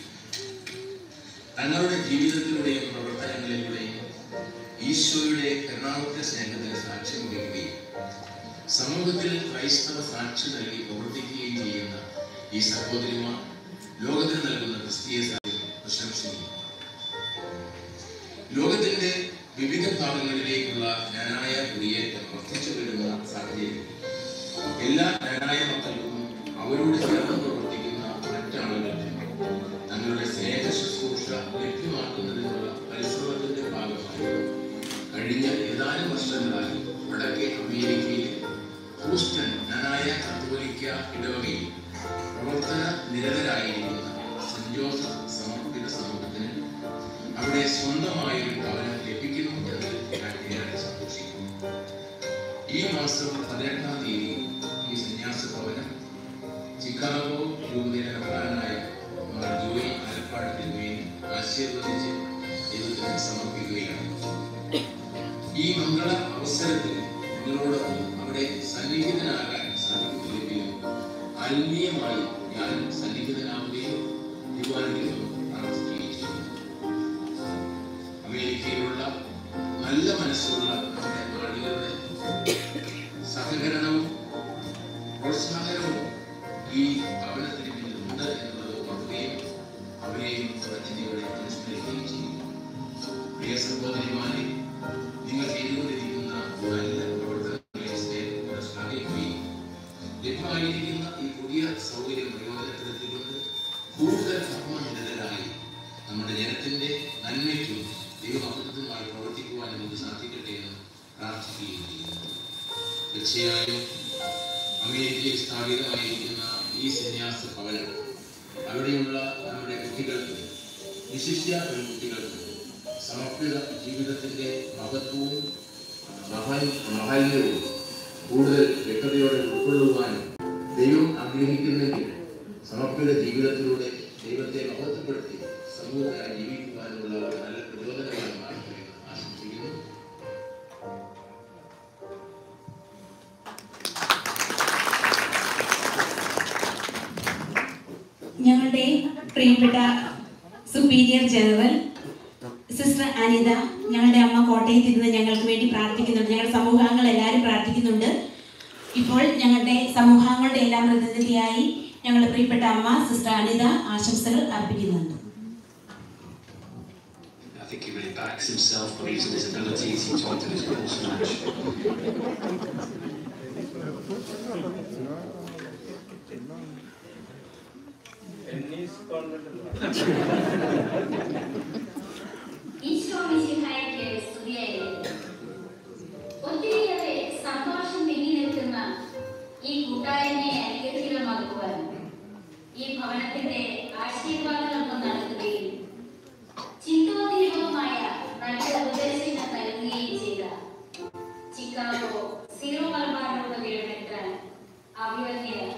M: തങ്ങളുടെ ജീവിതത്തിലൂടെയും പ്രവർത്തനങ്ങളിലൂടെയും ഈശോയുടെ കരുണാവുറ്റ സ്നേഹത്തിന് സാക്ഷ്യം വഹിക്കുകയും സമൂഹത്തിൽ ക്രൈസ്തവ സാക്ഷി നൽകി പ്രവർത്തിക്കുകയും ചെയ്യുന്ന ഈ സഹോദരിമാർ ലോകത്തിന് നൽകുന്ന ക്രിസ്തീയ സാഹചര്യം പ്രശംസനീയം ലോകത്തിന്റെ വിവിധ ഭാഗങ്ങളിലേക്കുള്ള ജ്ഞാനായ കുടിയേറ്റം വർദ്ധിച്ചു വരുന്ന സാഹചര്യം എല്ലാ ജ്ഞാനായ മക്കൾക്കും അവരോട് ചേർന്ന് പ്രവർത്തിക്കുന്ന മറ്റാളുകൾക്കും തങ്ങളുടെ സ്നേഹ ശുശ്രൂഷ ലഭ്യമാക്കുന്നതിനുള്ള പരിശ്രമത്തിന്റെ ഭാഗമായി കഴിഞ്ഞ ഏതാനും വർഷങ്ങളായി വടക്കേ അമേരിക്കയിലെ ഹൂസ്റ്റൺ ജ്ഞാനായ കത്തോലിക്ക ഇടവകയിൽ പ്രവർത്തന നിരതരായിരിക്കുന്ന സെന്റ് ജോസഫ് സമർപ്പിത സമൂഹത്തിന് അവിടെ സ്വന്തമായ ഒരു ഭവനം ലഭിക്കുന്നു എന്നതിൽ ഞാൻ ഏറെ സന്തോഷിക്കുന്നു ഈ മാസം പതിനെട്ടാം തീയതി ഈ സന്യാസ ഭവനം ചിക്കാഗോ രൂപതയുടെ പ്രധാനായ മാർ ജോയി ആലപ്പാട് തിരുമേനി ആശീർവദിച്ച് ദൈവത്തിന് സമർപ്പിക്കുകയാണ് ഈ മംഗള അവസരത്തിൽ നിങ്ങളോടൊപ്പം അവിടെ സന്നിഹിതനാകാൻ സാധിക്കുന്നില്ലെങ്കിലും ആത്മീയമായി ഞാൻ സന്നിഹിതനാവുകയും ദൈവാനുഗ്രഹം പ്രാർത്ഥിക്കുകയും ചെയ്യുന്നു അമേരിക്കയിലുള്ള നല്ല മനസ്സുള്ള നമ്മുടെ ആളുകളുടെ സഹകരണവും പ്രോത്സാഹനവും ഈ ഭവനത്തിന് പിന്നിലുണ്ട് എന്നുള്ളത് ഓർക്കുകയും അവരെയും പ്രതിനിധികളെ അനുസ്മരിക്കുകയും ചെയ്യും പ്രിയ സഹോദരിമാരെ നിങ്ങൾ ചെയ്തുകൊണ്ടിരിക്കുന്ന നല്ല പ്രവർത്തനങ്ങളെ സ്നേഹത്തോടെ ശ്ലാഘിക്കുകയും ലഭ്യമായിരിക്കുന്ന ഈ പുതിയ സൗകര്യം പ്രയോജനപ്പെടുത്തിക്കൊണ്ട് കൂടുതൽ കർമ്മനിരതരായി നമ്മുടെ ജനത്തിന്റെ നന്മയ്ക്കും ദൈവമഹത്വത്തിനുമായി പ്രവർത്തിക്കുവാൻ നമുക്ക് സാധിക്കട്ടെ എന്ന് പ്രാർത്ഥിക്കുകയും ചെയ്യുന്നു തീർച്ചയായും അമേരിക്കയിൽ സ്ഥാപിതമായിരിക്കുന്ന ഈ സന്യാസ ഭവനം അവിടെയുള്ള നമ്മുടെ കുട്ടികൾക്ക് വിശിഷ്യ പെൺകുട്ടികൾക്ക് സമർപ്പിത ജീവിതത്തിന്റെ മഹത്വവും മഹാൻ- മഹാത്മ്യവും കൂടുതൽ വ്യക്തതയോടെ ഉൾക്കൊള്ളുവാനും ദൈവം ആഗ്രഹിക്കുന്നെങ്കിൽ സമർപ്പിത ജീവിതത്തിലൂടെ ദൈവത്തെ മഹത്വപ്പെടുത്തി സമൂഹമായി ജീവിക്കുവാനുള്ള ഒരു നല്ല പ്രചോദനമായി മാറണമെന്ന് ആശംസിക്കുന്നു
L: ഞങ്ങളുടെ പ്രിയപ്പെട്ട സുപ്പീരിയർ ജനറൽ സിസ്റ്റർ അനിത ഞങ്ങളുടെ അമ്മ കോട്ടയത്ത് ഇരുന്ന് ഞങ്ങൾക്ക് വേണ്ടി പ്രാർത്ഥിക്കുന്നുണ്ട് ഞങ്ങളുടെ സമൂഹാംഗങ്ങൾ എല്ലാവരും പ്രാർത്ഥിക്കുന്നുണ്ട് ഇപ്പോൾ ഞങ്ങളുടെ സമൂഹാംഗങ്ങളുടെ എല്ലാം പ്രതിനിധിയായി ഞങ്ങളുടെ പ്രിയപ്പെട്ട അമ്മ സിസ്റ്റർ അനിത ആശംസകൾ അർപ്പിക്കുന്നുണ്ട്
N: I think he really backs himself, believes in his abilities, he talked in his course match.
O: Isho മിശിഹായ്ക്ക് സ്തുതിയായിരിക്കട്ടെ. ഒത്തിരിയേറെ സന്തോഷം തിങ്ങി നിൽക്കുന്ന ഈ കൂട്ടായ്മയെ അനുഗ്രഹീതമാക്കുവാൻ ഈ ഭവനത്തിന്റെ ആശീർവാദങ്ങളൊപ്പം നടത്തുകയും ചിന്തോദ്ദീപകമായ നല്ല ഉപദേശങ്ങൾ നൽകുകയും ചെയ്ത ചിക്കാഗോ സീറോ മലബാർ രൂപതയുടെ മെത്രാൻ അഭിവന്യ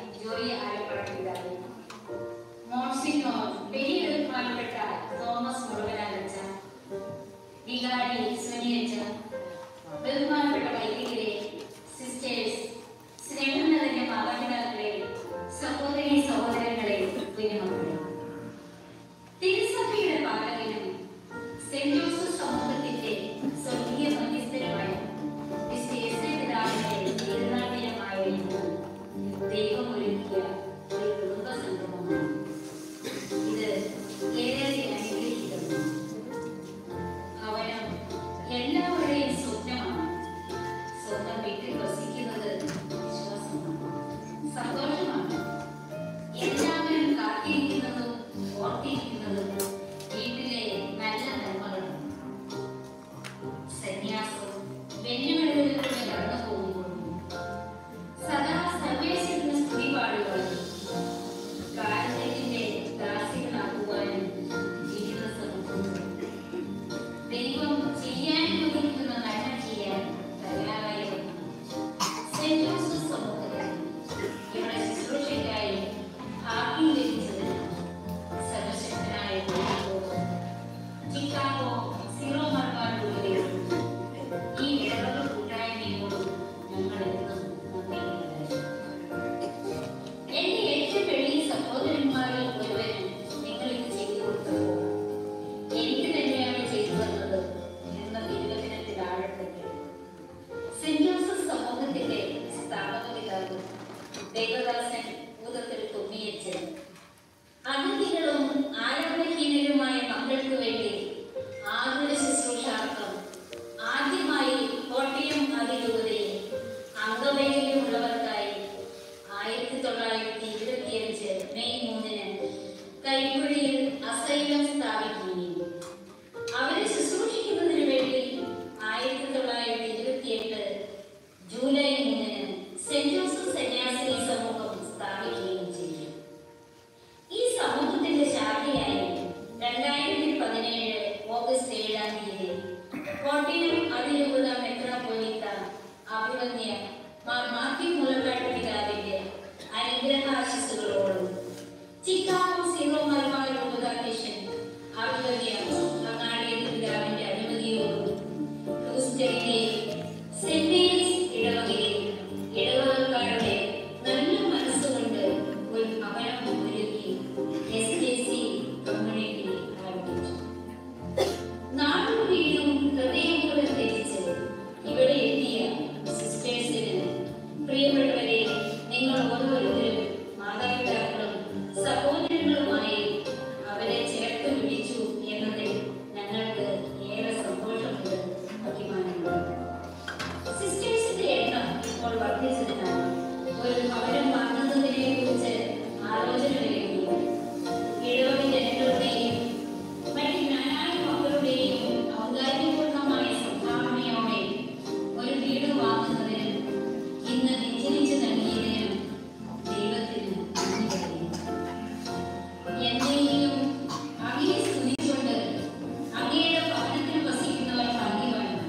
O: അഭിവന്യ മാർ മാത്യു മുളക്കാട്ട് പിതാവിന്റെ അനുഗ്രഹാശിസുകളോടും ചിക്കാഗോ സീറോ മലബാർ ഉപകാധ്യക്ഷൻ അഭിവന്യ അങ്ങാടിയ പിതാവിന്റെ അനുമതിയോടും ക്രിസ്ത്യനിലെ സെന്റ് മേരീസ് ഇടവകയിൽ ഇടവകക്കാരുടെ നല്ല മനസ്സുകൊണ്ട് ഒരു ഭവനം ഒരുക്കി എസ് കെ സി കമ്മ്യൂണിറ്റി ആരംഭിച്ചു നാടും വീടും ഹൃദയങ്ങളും ത്യജിച്ച് ഇവിടെ എത്തിയ സിസ്റ്റേഴ്സിന് പ്രിയപ്പെട്ടവരെ നിങ്ങൾ ഓരോരുത്തരും മാതാപിതാക്കളും സഹോദരങ്ങളുമായി അവരെ ചേർത്ത് പിടിച്ചു എന്നതിൽ ഞങ്ങൾക്ക് ഏറെ സന്തോഷമുണ്ട് അഭിമാനമുണ്ട് സിസ്റ്റേഴ്സിന്റെ എണ്ണം ഇപ്പോൾ വർദ്ധിച്ചതിനാൽ ഒരു ഭവനം വാങ്ങുന്നതിനെ കുറിച്ച് ആലോചന വരുകയാണ് ഇടവക ജനങ്ങളുടെയും മറ്റ് ജ്ഞാനായ മക്കളുടെയും ഔദാര്യപൂർണമായ സംഭാവനയോടെ ഒരു വീട് വാങ്ങുന്നതിനും ഇന്ന് നെഞ്ചിരിച്ച് നൽകിയതിനും ദൈവത്തിന് നന്ദി പറയുന്നു എന്നെയും അങ്ങയെ സ്തുതിച്ചുകൊണ്ട് അങ്ങയുടെ ഭവനത്തിൽ വസിക്കുന്നവർ ഭാഗ്യവാന്മാർ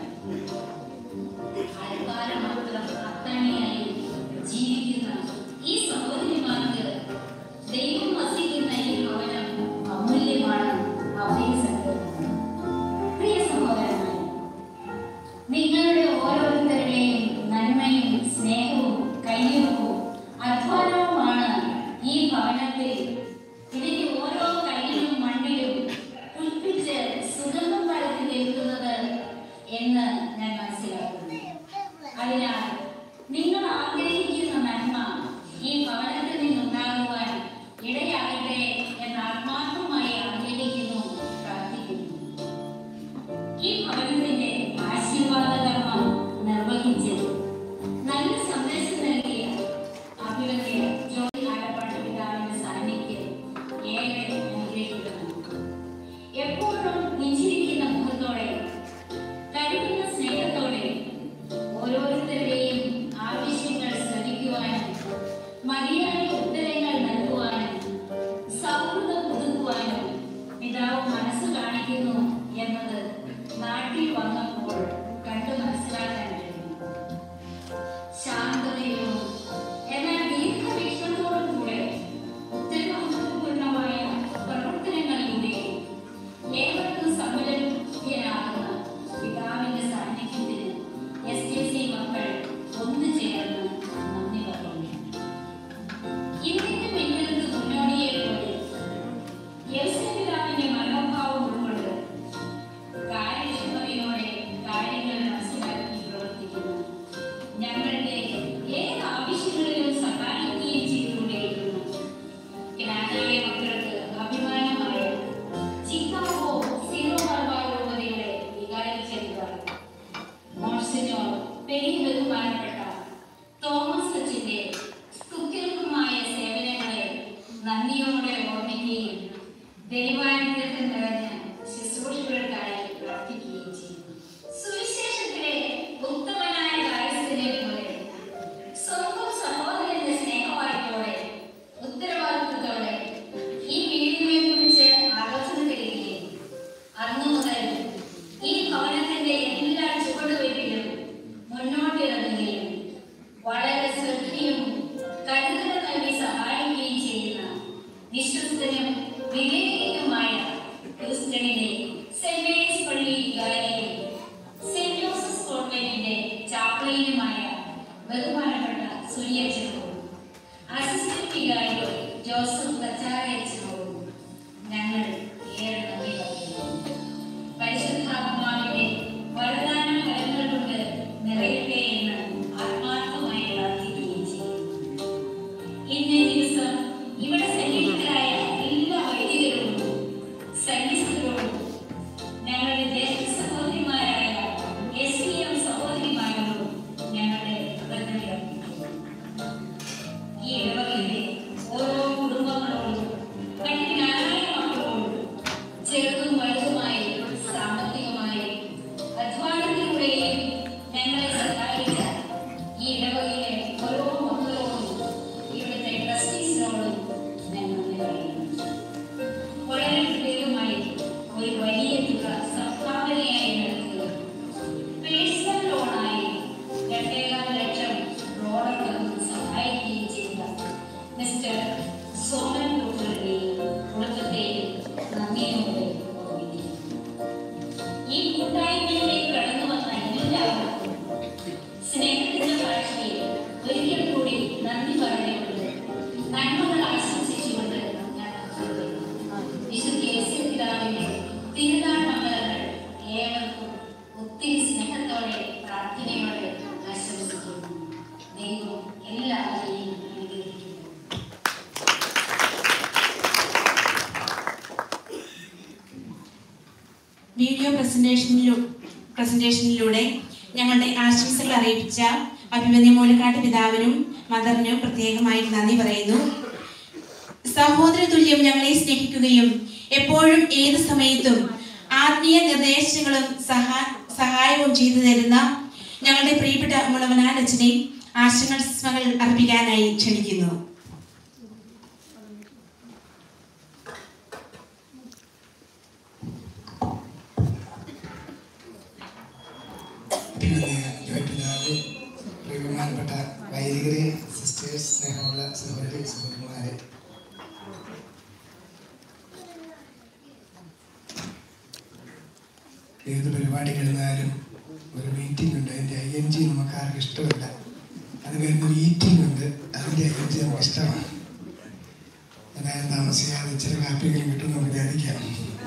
O: അൽക്കാലം മാത്രം അത്താണിയായി ജീവിക്കുന്ന ഈ സഹോദരിമാർക്ക് ദൈവം വസിക്കുന്ന ഈ ഭവനം അമൂല്യമാണ് അഭയസങ്കരം പ്രിയ സഹോദരന്മാരെ നിങ്ങളുടെ ഓരോരുത്തരുടെയും നന്മയും സ്നേഹവും കയ്യൊപ്പും അധ്വാനവുമാണ് ഈ ഭവനത്തിൽ ഇതിന്റെ ഓരോ കല്ലിലും മണ്ണിലും പുഷ്പിച്ച് സുഗന്ധം പരത്തി നിൽക്കുന്നത് എന്ന് ഞാൻ മനസ്സിലാക്കുന്നു അതിനാൽ നിങ്ങൾ ആഗ്രഹിക്കുന്ന നന്മ ഈ ഭവനത്തിൽ നിന്നുണ്ടാകുവാൻ ഇടയാകട്ടെ എന്ന് ആത്മാർത്ഥമായി ആഗ്രഹിക്കുന്നു പ്രാർത്ഥിക്കുന്നു ഈ ഭവനത്തിന്റെ ആശീർവാദ കർമ്മം നിർവഹിച്ച് നല്ല സന്ദേശം നൽകിയ അഭിവന്യ ജോലി ആലപ്പാട്ട് പിതാവിന്റെ സാന്നിധ്യം ഏറെ അനുഗ്രഹിക്കുന്നു എപ്പോഴും നെഞ്ചിരിക്കുന്ന മുഖത്തോടെ കരുതുന്ന സ്നേഹത്തോടെ ഓരോരുത്തരുടെയും ആവശ്യങ്ങൾ ശ്രമിക്കുവാനും മതിയായ ഉത്തരങ്ങൾ നൽകുവാനും സൗഹൃദം പുതുക്കുവാനും പിതാവ് മനസ്സ് കാണിക്കുന്നു എന്നത് നാട്ടിൽ വന്നപ്പോൾ കണ്ടു മനസ്സിലാക്കാൻ കഴിയും ശാന്തതയോ എന്നാൽ ദീർഘവീക്ഷണത്തോടും കൂടെ ഉത്തരവാദിത്വപൂർണമായ പ്രവർത്തനങ്ങളിലൂടെ ഏവർക്കും സമ്മലഭ്യനാകുന്ന പിതാവിന്റെ സാന്നിധ്യത്തിന് എസ് ടി സി മക്കൾ ഒന്നു ചേർന്ന് നന്ദി പറയുന്നു ഇതിന്റെ പിന്നിലേക്ക് മുന്നോടിയെ പോലെ യേശുപിതാവിന്റെ മനോഭാവം ഉൾക്കൊണ്ട് കാര്യക്ഷമതയോടെ കാര്യങ്ങൾ മനസ്സിലാക്കി പ്രവർത്തിക്കുന്നു ഞങ്ങളുടെ ഏത് ആവശ്യങ്ങളിലും സഹായിക്കുകയും ചെയ്തുകൊണ്ടേയിരുന്നു ജ്ഞാനായ മക്കൾക്ക് അഭിമാനമായ ചിക്കാഗോ സീറോ മലബാർ രൂപതയുടെ വികാരി ചെലുത്താൻ മോൺസിനോർ പെരി ബഹുമാനപ്പെട്ട തോമസ് സച്ചിന്റെ സ്തുത്യർഹമായ സേവനങ്ങളെ നന്ദിയോടെ ഓർമ്മിക്കുകയും ദൈവാനുഗ്രഹം നിറഞ്ഞ ശുശ്രൂഷകൾക്കായി പ്രാർത്ഥിക്കുകയും ചെയ്യുന്നു സുവിശേഷത്തിലെ ഉത്തമനായ കാര്യസ്ഥനെ പോലെ സ്വന്തം സഹോദരന്റെ സ്നേഹവായ്പോടെ ഉത്തരവാദിത്വത്തോടെ ഈ വീടിനെ കുറിച്ച് ആലോചന തരികയും അന്നു മുതൽ ഈ ഭവനത്തിന്റെ എല്ലാ ചുവടുവയ്പിലും മുന്നോട്ടിറങ്ങുകയും വളരെ ശ്രദ്ധയും കരുതൽ നൽകി സഹായിക്കുകയും ചെയ്യുന്ന വിശ്വസ്തനും വിവേകിയുമായ ഹ്യൂസ്റ്റണിലെ സെന്റ് മേരീസ് പള്ളി വികാരിയും സെന്റ് ജോസഫ് കോൺവെന്റിന്റെ ചാപ്ലിനുമായ ബഹുമാനപ്പെട്ട സുനിയച്ചനോടും അസിസ്റ്റന്റ് വികാരിയോ ജോസഫ് തച്ചാരയച്ചനോടും ഞങ്ങൾ ഏറെ നന്ദി പറയുന്നു പരിശുദ്ധാത്മാവിന്റെ വരദാന ഫലങ്ങൾ കൊണ്ട് നിറയട്ടെ എന്ന് ആത്മാർത്ഥമായി പ്രാർത്ഥിക്കുകയും ചെയ്യുന്നു ഇന്നേ ദിവസം ഇവിടെ സന്നിഹിതരായ എല്ലാ വൈദികരോടും സന്യസ്തരോടും ഞങ്ങളുടെ ജ്യേഷ്ഠ സഹോദരിമാരായ എസ് പി എം സഹോദരിമാരോടും ഞങ്ങളുടെ കൃതജ്ഞത അർപ്പിക്കുന്നു ഈ ഇടവകയിലെ ഓരോ കുടുംബങ്ങളോടും മറ്റ് ജ്ഞാനായ മക്കളോടും
L: പ്രസന്റേഷനിലൂ പ്രസന്റേഷനിലൂടെ ഞങ്ങളുടെ ആശംസകൾ അറിയിച്ച അഭിമന്യ മൂലക്കാട്ട് പിതാവിനും മദറിനും പ്രത്യേകമായി നന്ദി പറയുന്നു സഹോദര തുല്യം ഞങ്ങളെ സ്നേഹിക്കുകയും എപ്പോഴും ഏത് സമയത്തും ആത്മീയ നിർദ്ദേശങ്ങളും സഹാ സഹായവും ചെയ്തു തരുന്ന ഞങ്ങളുടെ പ്രിയപ്പെട്ട മുളവനാൻ അച്ഛനെ ആശംസകൾ അർപ്പിക്കാനായി ക്ഷണിക്കുന്നു
G: ജോയിപ്പിതാവ് ബഹുമാനപ്പെട്ട വൈദികരെ സിസ്റ്റേഴ്സ് സ്നേഹമുള്ള സഹോദരി സഹോദരന്മാരെ ഏത് പരിപാടി കഴിഞ്ഞാലും ഒരു മീറ്റിംഗ് ഉണ്ട് അതിൻ്റെ ഐ എൻ ജി നമുക്ക് ആർക്കും ഇഷ്ടമല്ല അത് കഴിഞ്ഞ് ഒരു ഈറ്റിംഗ് ഉണ്ട് അതിൻ്റെ ഐ എൻ ജി നമുക്ക് ഇഷ്ടമാണ് അതായത് താമസിയാതെ ഇച്ചിരി കാപ്പിയെങ്കിലും കിട്ടുമെന്ന് വിചാരിക്കാം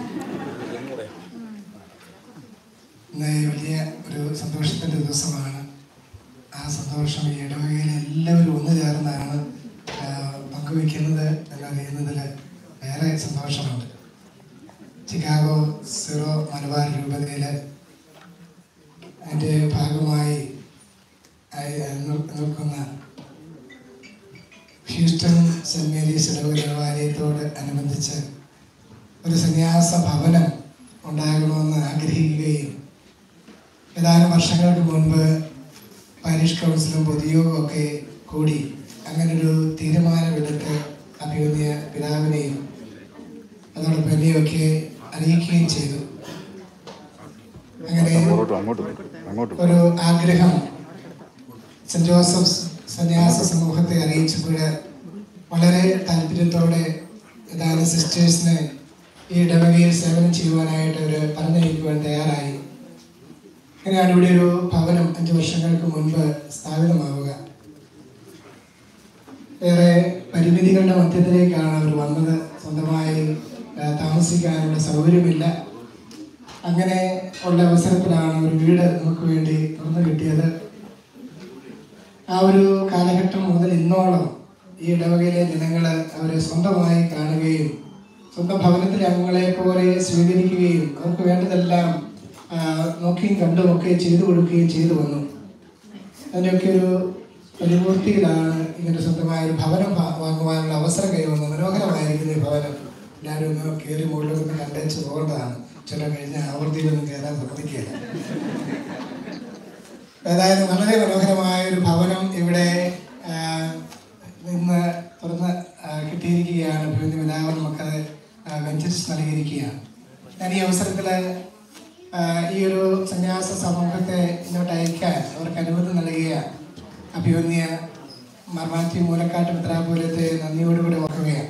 G: ഇന്ന് വലിയ ഒരു സന്തോഷത്തിൻ്റെ ദിവസമാണ് ആ സന്തോഷം ഈ ഇടവകയിലെ എല്ലാവരും ഒന്നു ചേർന്നാണ് ആ, പങ്കുവെക്കുന്നത് എന്നറിയുന്നതിൽ വേറെ സന്തോഷമുണ്ട് ചിക്കാഗോ സിറോ മലബാർ രൂപതയിൽ അതിൻ്റെ ഭാഗമായി ആയി നിൽ- നിൽക്കുന്ന ഹ്യൂസ്റ്റൺ സെൻറ് മേരീസ് ഇടവക ദേവാലയത്തോട് അനുബന്ധിച്ച് ഒരു സന്യാസ ഭവനം ഉണ്ടാകണമെന്ന് ആഗ്രഹിക്കുകയും ഏതാനും വർഷങ്ങൾക്ക് മുൻപ് പാരിഷ് കൗൺസിലും പൊതുയോഗവും ഒക്കെ കൂടി അങ്ങനൊരു തീരുമാനമെടുത്ത് അഭിമന്യ പിതാവിനെയും അതോടൊപ്പം എന്നെയൊക്കെ അറിയിക്കുകയും ചെയ്തു അങ്ങനെ
A: അങ്ങോട്ടും അങ്ങോട്ടും അങ്ങോട്ടും
G: ഒരു ആഗ്രഹം സെന്റ് ജോസഫ് സന്യാസ സമൂഹത്തെ അറിയിച്ചപ്പോൾ വളരെ താല്പര്യത്തോടെ ഏതാനും സിസ്റ്റേഴ്സിനെ ഈ ഇടവകയിൽ സേവനം ചെയ്യുവാനായിട്ട് അവർ പറഞ്ഞയക്കുവാൻ തയ്യാറായി അങ്ങനെയാണ് ഇവിടെ ഒരു ഭവനം അഞ്ച് വർഷങ്ങൾക്ക് മുൻപ് സ്ഥാപിതമാവുക ഏറെ പരിമിതികളുടെ മധ്യത്തിലേക്കാണ് അവർ വന്നത് സ്വന്തമായി ആ, താമസിക്കാനുള്ള സൗകര്യമില്ല അങ്ങനെ ഉള്ള അവസരത്തിലാണ് ഒരു വീട് നമുക്ക് വേണ്ടി തുറന്നു കിട്ടിയത് ആ ഒരു കാലഘട്ടം മുതൽ ഇന്നോളം ഈ ഇടവകയിലെ ജനങ്ങൾ അവരെ സ്വന്തമായി കാണുകയും സ്വന്തം ഭവനത്തിലെ അംഗങ്ങളെ പോലെ സ്വീകരിക്കുകയും അവർക്ക് വേണ്ടതെല്ലാം ആ, നോക്കിയും കണ്ടും ഒക്കെ ചെയ്തു കൊടുക്കുകയും ചെയ്തു വന്നു അതിൻ്റെയൊക്കെ ഒരു പരിപൂർത്തിയിലാണ് ഇങ്ങനെ സ്വന്തമായ ഒരു ഭവനം വാ- വാങ്ങുവാനുള്ള അവസരം കൈവന്നത് മനോഹരമായിരിക്കുന്ന ഈ ഭവനം എല്ലാവരും ഒന്ന് കയറി മുകളിലൊക്കെ ഒന്ന് കണ്ടേച്ച് പോകേണ്ടതാണ് ചില കഴിഞ്ഞ ആവൃത്തിയിലൊന്നും കയറാൻ സമ്മതിക്കില്ല ഏതായാലും വളരെ മനോഹരമായ ഒരു ഭവനം ഇവിടെ ആ, ഇന്ന് തുറന്ന് ആ, കിട്ടിയിരിക്കുകയാണ് ഭൂമി പിതാവ് നമുക്കത് വെഞ്ചരിച്ച് നൽകിയിരിക്കുകയാണ് ഞാൻ ഈ അവസരത്തിൽ ഈ ഒരു സന്യാസ സമൂഹത്തെ ഇങ്ങോട്ട് അയക്കാൻ അവർക്ക് അനുമതി നൽകിയ അഭിമന്യ മർമാറ്റി മൂലക്കാട്ട് മിത്രാപൂരത്തെ നന്ദിയോടുകൂടി ഓർക്കുകയാണ്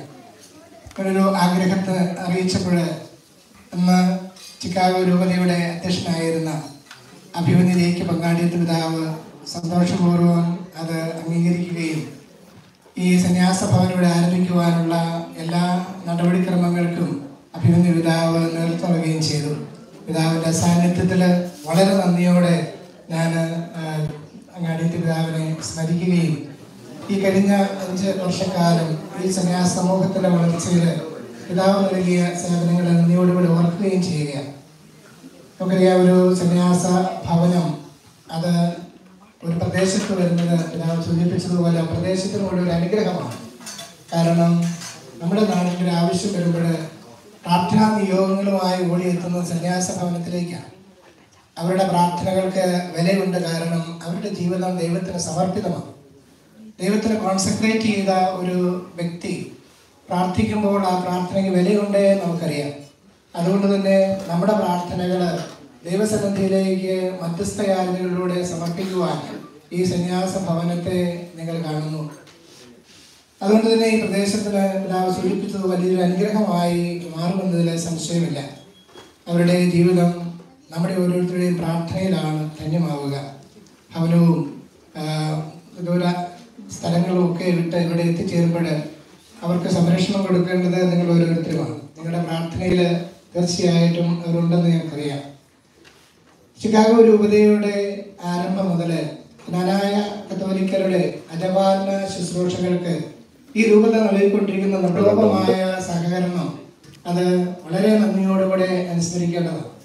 G: ഒരു ആഗ്രഹത്തെ അറിയിച്ചപ്പോൾ അന്ന് ചിക്കാഗോ രൂപതയുടെ അധ്യക്ഷനായിരുന്ന അഭിമന്യതയ്ക്ക് പങ്കാളിത്ത പിതാവ് സന്തോഷപൂർവ്വം അത് അംഗീകരിക്കുകയും ഈ സന്യാസ ഭവൻ ഇവിടെ ആരംഭിക്കുവാനുള്ള എല്ലാ നടപടിക്രമങ്ങൾക്കും അഭിമന്യ പിതാവ് നേതൃത്വം നൽകുകയും ചെയ്തു പിതാവിൻ്റെ സാന്നിധ്യത്തിൽ വളരെ നന്ദിയോടെ ഞാൻ അങ്ങാടിയത്തെ പിതാവിനെ സ്മരിക്കുകയും ഈ കഴിഞ്ഞ അഞ്ച് വർഷക്കാലം ഈ സന്യാസ സമൂഹത്തിലെ വളർച്ചയിൽ പിതാവ് നൽകിയ സേവനങ്ങളെ നന്ദിയോടുകൂടി ഓർക്കുകയും ചെയ്യുകയാണ് നമുക്കറിയാം ഒരു സന്യാസ ഭവനം അത് ഒരു പ്രദേശത്ത് വരുന്നത് പിതാവ് സൂചിപ്പിച്ചതുപോലെ ആ പ്രദേശത്തിനുള്ള ഒരു അനുഗ്രഹമാണ് കാരണം നമ്മുടെ നാട്ടിൽ ഒരു ആവശ്യം വരുമ്പോൾ പ്രാർത്ഥനാ നിയോഗങ്ങളുമായി ഓടിയെത്തുന്നത് സന്യാസ ഭവനത്തിലേക്കാണ് അവരുടെ പ്രാർത്ഥനകൾക്ക് വിലയുണ്ട് കാരണം അവരുടെ ജീവിതം ദൈവത്തിന് സമർപ്പിതമാണ് ദൈവത്തിന് കോൺസെൻട്രേറ്റ് ചെയ്ത ഒരു വ്യക്തി പ്രാർത്ഥിക്കുമ്പോൾ ആ പ്രാർത്ഥനയ്ക്ക് വിലയുണ്ട് എന്ന് നമുക്കറിയാം അതുകൊണ്ട് തന്നെ നമ്മുടെ പ്രാർത്ഥനകൾ ദൈവസന്നിധിയിലേക്ക് മധ്യസ്ഥയാലുകളിലൂടെ സമർപ്പിക്കുവാൻ ഈ സന്യാസ ഭവനത്തെ നിങ്ങൾ കാണുന്നു അതുകൊണ്ട് തന്നെ ഈ പ്രദേശത്തിന് പിതാവ് സൂചിപ്പിച്ചത് വലിയൊരു അനുഗ്രഹമായി മാറുമെന്നതിൽ സംശയമില്ല അവരുടെ ജീവിതം നമ്മുടെ ഓരോരുത്തരുടെയും പ്രാർത്ഥനയിലാണ് ധന്യമാവുക ഭവനവും ആ, ദൂര സ്ഥലങ്ങളും ഒക്കെ വിട്ട് ഇവിടെ എത്തിച്ചേരുമ്പോൾ അവർക്ക് സംരക്ഷണം കൊടുക്കേണ്ടത് നിങ്ങൾ ഓരോരുത്തരുമാണ് നിങ്ങളുടെ പ്രാർത്ഥനയിൽ തീർച്ചയായിട്ടും അവരുണ്ടെന്ന് ഞങ്ങൾക്കറിയാം ചിക്കാഗോ രൂപതയുടെ ആരംഭം മുതൽ ജ്ഞാനായ കത്തോലിക്കരുടെ അജപാലന ശുശ്രൂഷകൾക്ക് ഈ രൂപത നൽകിക്കൊണ്ടിരിക്കുന്ന നിർലോഭമായ സഹകരണം അത് വളരെ നന്ദിയോടുകൂടെ അനുസ്മരിക്കേണ്ടതാണ്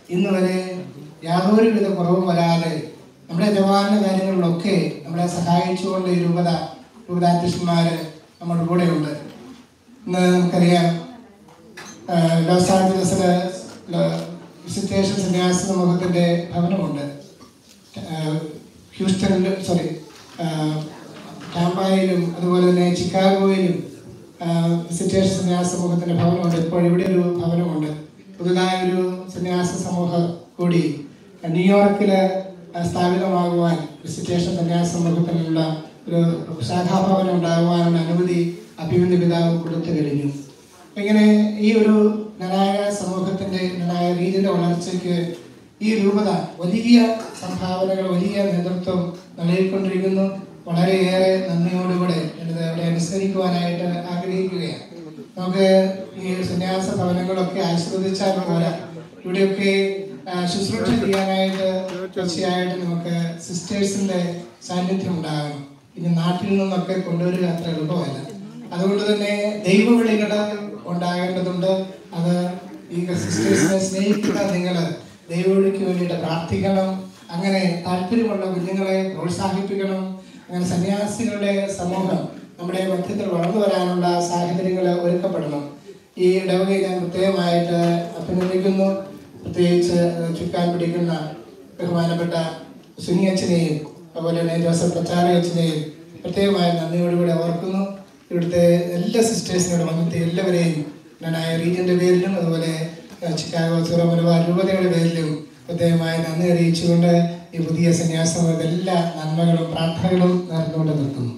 G: ഇന്ന് വരെ യാതൊരുവിധ കുറവും വരാതെ നമ്മുടെ ജവാന കാര്യങ്ങളിലൊക്കെ നമ്മളെ സഹായിച്ചുകൊണ്ട് ഈ രൂപത രൂപതാധ്യക്ഷന്മാർ നമ്മുടെ കൂടെയുണ്ട് ഇന്ന് നമുക്കറിയാം ആ, ലോസ് ആഞ്ചലസില് ലോ- വിസിറ്റേഷൻ സന്യാസ സമൂഹത്തിൻ്റെ ഭവനമുണ്ട് ആ, ഹ്യൂസ്റ്റണിലും സോറി ടാമ്പായിലും അതുപോലെ തന്നെ ചിക്കാഗോയിലും ആ, വിസിറ്റേഷൻ സന്യാസ സമൂഹത്തിൻ്റെ ഭവനമുണ്ട് ഇപ്പോൾ ഇവിടെ ഒരു ഭവനമുണ്ട് പുതുതായ ഒരു സന്യാസ സമൂഹം കൂടി ന്യൂയോർക്കിൽ സ്ഥാപിതമാകുവാൻ വിസിറ്റേഷൻ സന്യാസ സമൂഹത്തിനുള്ള ഒരു ശാഖാഭവനം ഉണ്ടാകുവാനുള്ള അനുമതി അഭിമന്യ പിതാവ് കൊടുത്തു കഴിഞ്ഞു ഇങ്ങനെ ഈ ഒരു നിർണായക സമൂഹത്തിന്റെ നിർണായക രീതിയുടെ വളർച്ചയ്ക്ക് ഈ രൂപത വലിയ സംഭാവനകൾ വലിയ നേതൃത്വം നൽകിക്കൊണ്ടിരിക്കുന്നു വളരെയേറെ നന്ദിയോടുകൂടെ ഞാനിത് അവിടെ അനുസ്മരിക്കുവാനായിട്ട് ആഗ്രഹിക്കുകയാണ് നമുക്ക് ഈ സന്യാസ ഭവനങ്ങളൊക്കെ ആസ്വദിച്ചാൽ പോരാ ഇവിടെയൊക്കെ ആ, ശുശ്രൂഷ ചെയ്യാനായിട്ട് തീർച്ചയായിട്ടും നമുക്ക് സിസ്റ്റേഴ്സിന്റെ സാന്നിധ്യം ഉണ്ടാകണം ഇനി നാട്ടിൽ നിന്നൊക്കെ കൊണ്ടുവരിക അത്ര എളുപ്പമല്ല അതുകൊണ്ട് തന്നെ ദൈവവിളികൾ ഉണ്ടാകേണ്ടതുണ്ട് അത് ഈ സിസ്റ്റേഴ്സിനെ സ്നേഹിക്കുന്ന നിങ്ങൾ ദൈവവിളിക്ക് വേണ്ടിയിട്ട് പ്രാർത്ഥിക്കണം അങ്ങനെ താല്പര്യമുള്ള കുഞ്ഞുങ്ങളെ പ്രോത്സാഹിപ്പിക്കണം അങ്ങനെ സന്യാസികളുടെ സമൂഹം നമ്മുടെ മധ്യത്തിൽ വളർന്നു വരാനുള്ള സാഹചര്യങ്ങൾ ഒരുക്കപ്പെടണം ഈ ഇടവകയെ ഞാൻ പ്രത്യേകമായിട്ട് അഭിനന്ദിക്കുന്നു പ്രത്യേകിച്ച് ചുക്കാൻ പിടിക്കുന്ന ബഹുമാനപ്പെട്ട സുനി അച്ഛനെയും അതുപോലെ തന്നെ ജോസഫ് പച്ചാറി അച്ഛനെയും പ്രത്യേകമായി നന്ദിയോടുകൂടി ഓർക്കുന്നു ഇവിടുത്തെ എല്ലാ സിസ്റ്റേഴ്സിനോട് വന്നിട്ട് എല്ലാവരെയും ഞാൻ ആ റീജിയന്റെ പേരിലും അതുപോലെ ഏഹ്, ചിക്കാഗോ സീറോ മലബാർ രൂപതയുടെ പേരിലും പ്രത്യേകമായി നന്ദി അറിയിച്ചുകൊണ്ട് ഈ പുതിയ സന്യാസം എല്ലാ നന്മകളും പ്രാർത്ഥനകളും നേർന്നുകൊണ്ട് നിർത്തുന്നു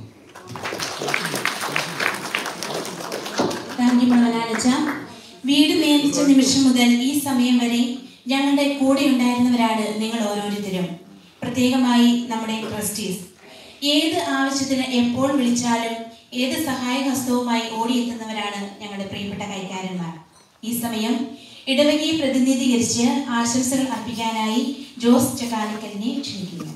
L: താങ്ക് യു മണലാലച്ച വീട് മേടിച്ച നിമിഷം മുതൽ ഈ സമയം വരെ ഞങ്ങളുടെ കൂടെ ഉണ്ടായിരുന്നവരാണ് നിങ്ങൾ ഓരോരുത്തരും പ്രത്യേകമായി നമ്മുടെ ട്രസ്റ്റീസ് ഏത് ആവശ്യത്തിന് എപ്പോൾ വിളിച്ചാലും ഏത് സഹായഹസ്തവുമായി ഓടിയെത്തുന്നവരാണ് ഞങ്ങളുടെ പ്രിയപ്പെട്ട കൈക്കാരന്മാർ ഈ സമയം ഇടവകയെ പ്രതിനിധീകരിച്ച് ആശംസകൾ അർപ്പിക്കാനായി ജോസ് ചക്കാലിക്കലിനെ ക്ഷണിക്കുന്നു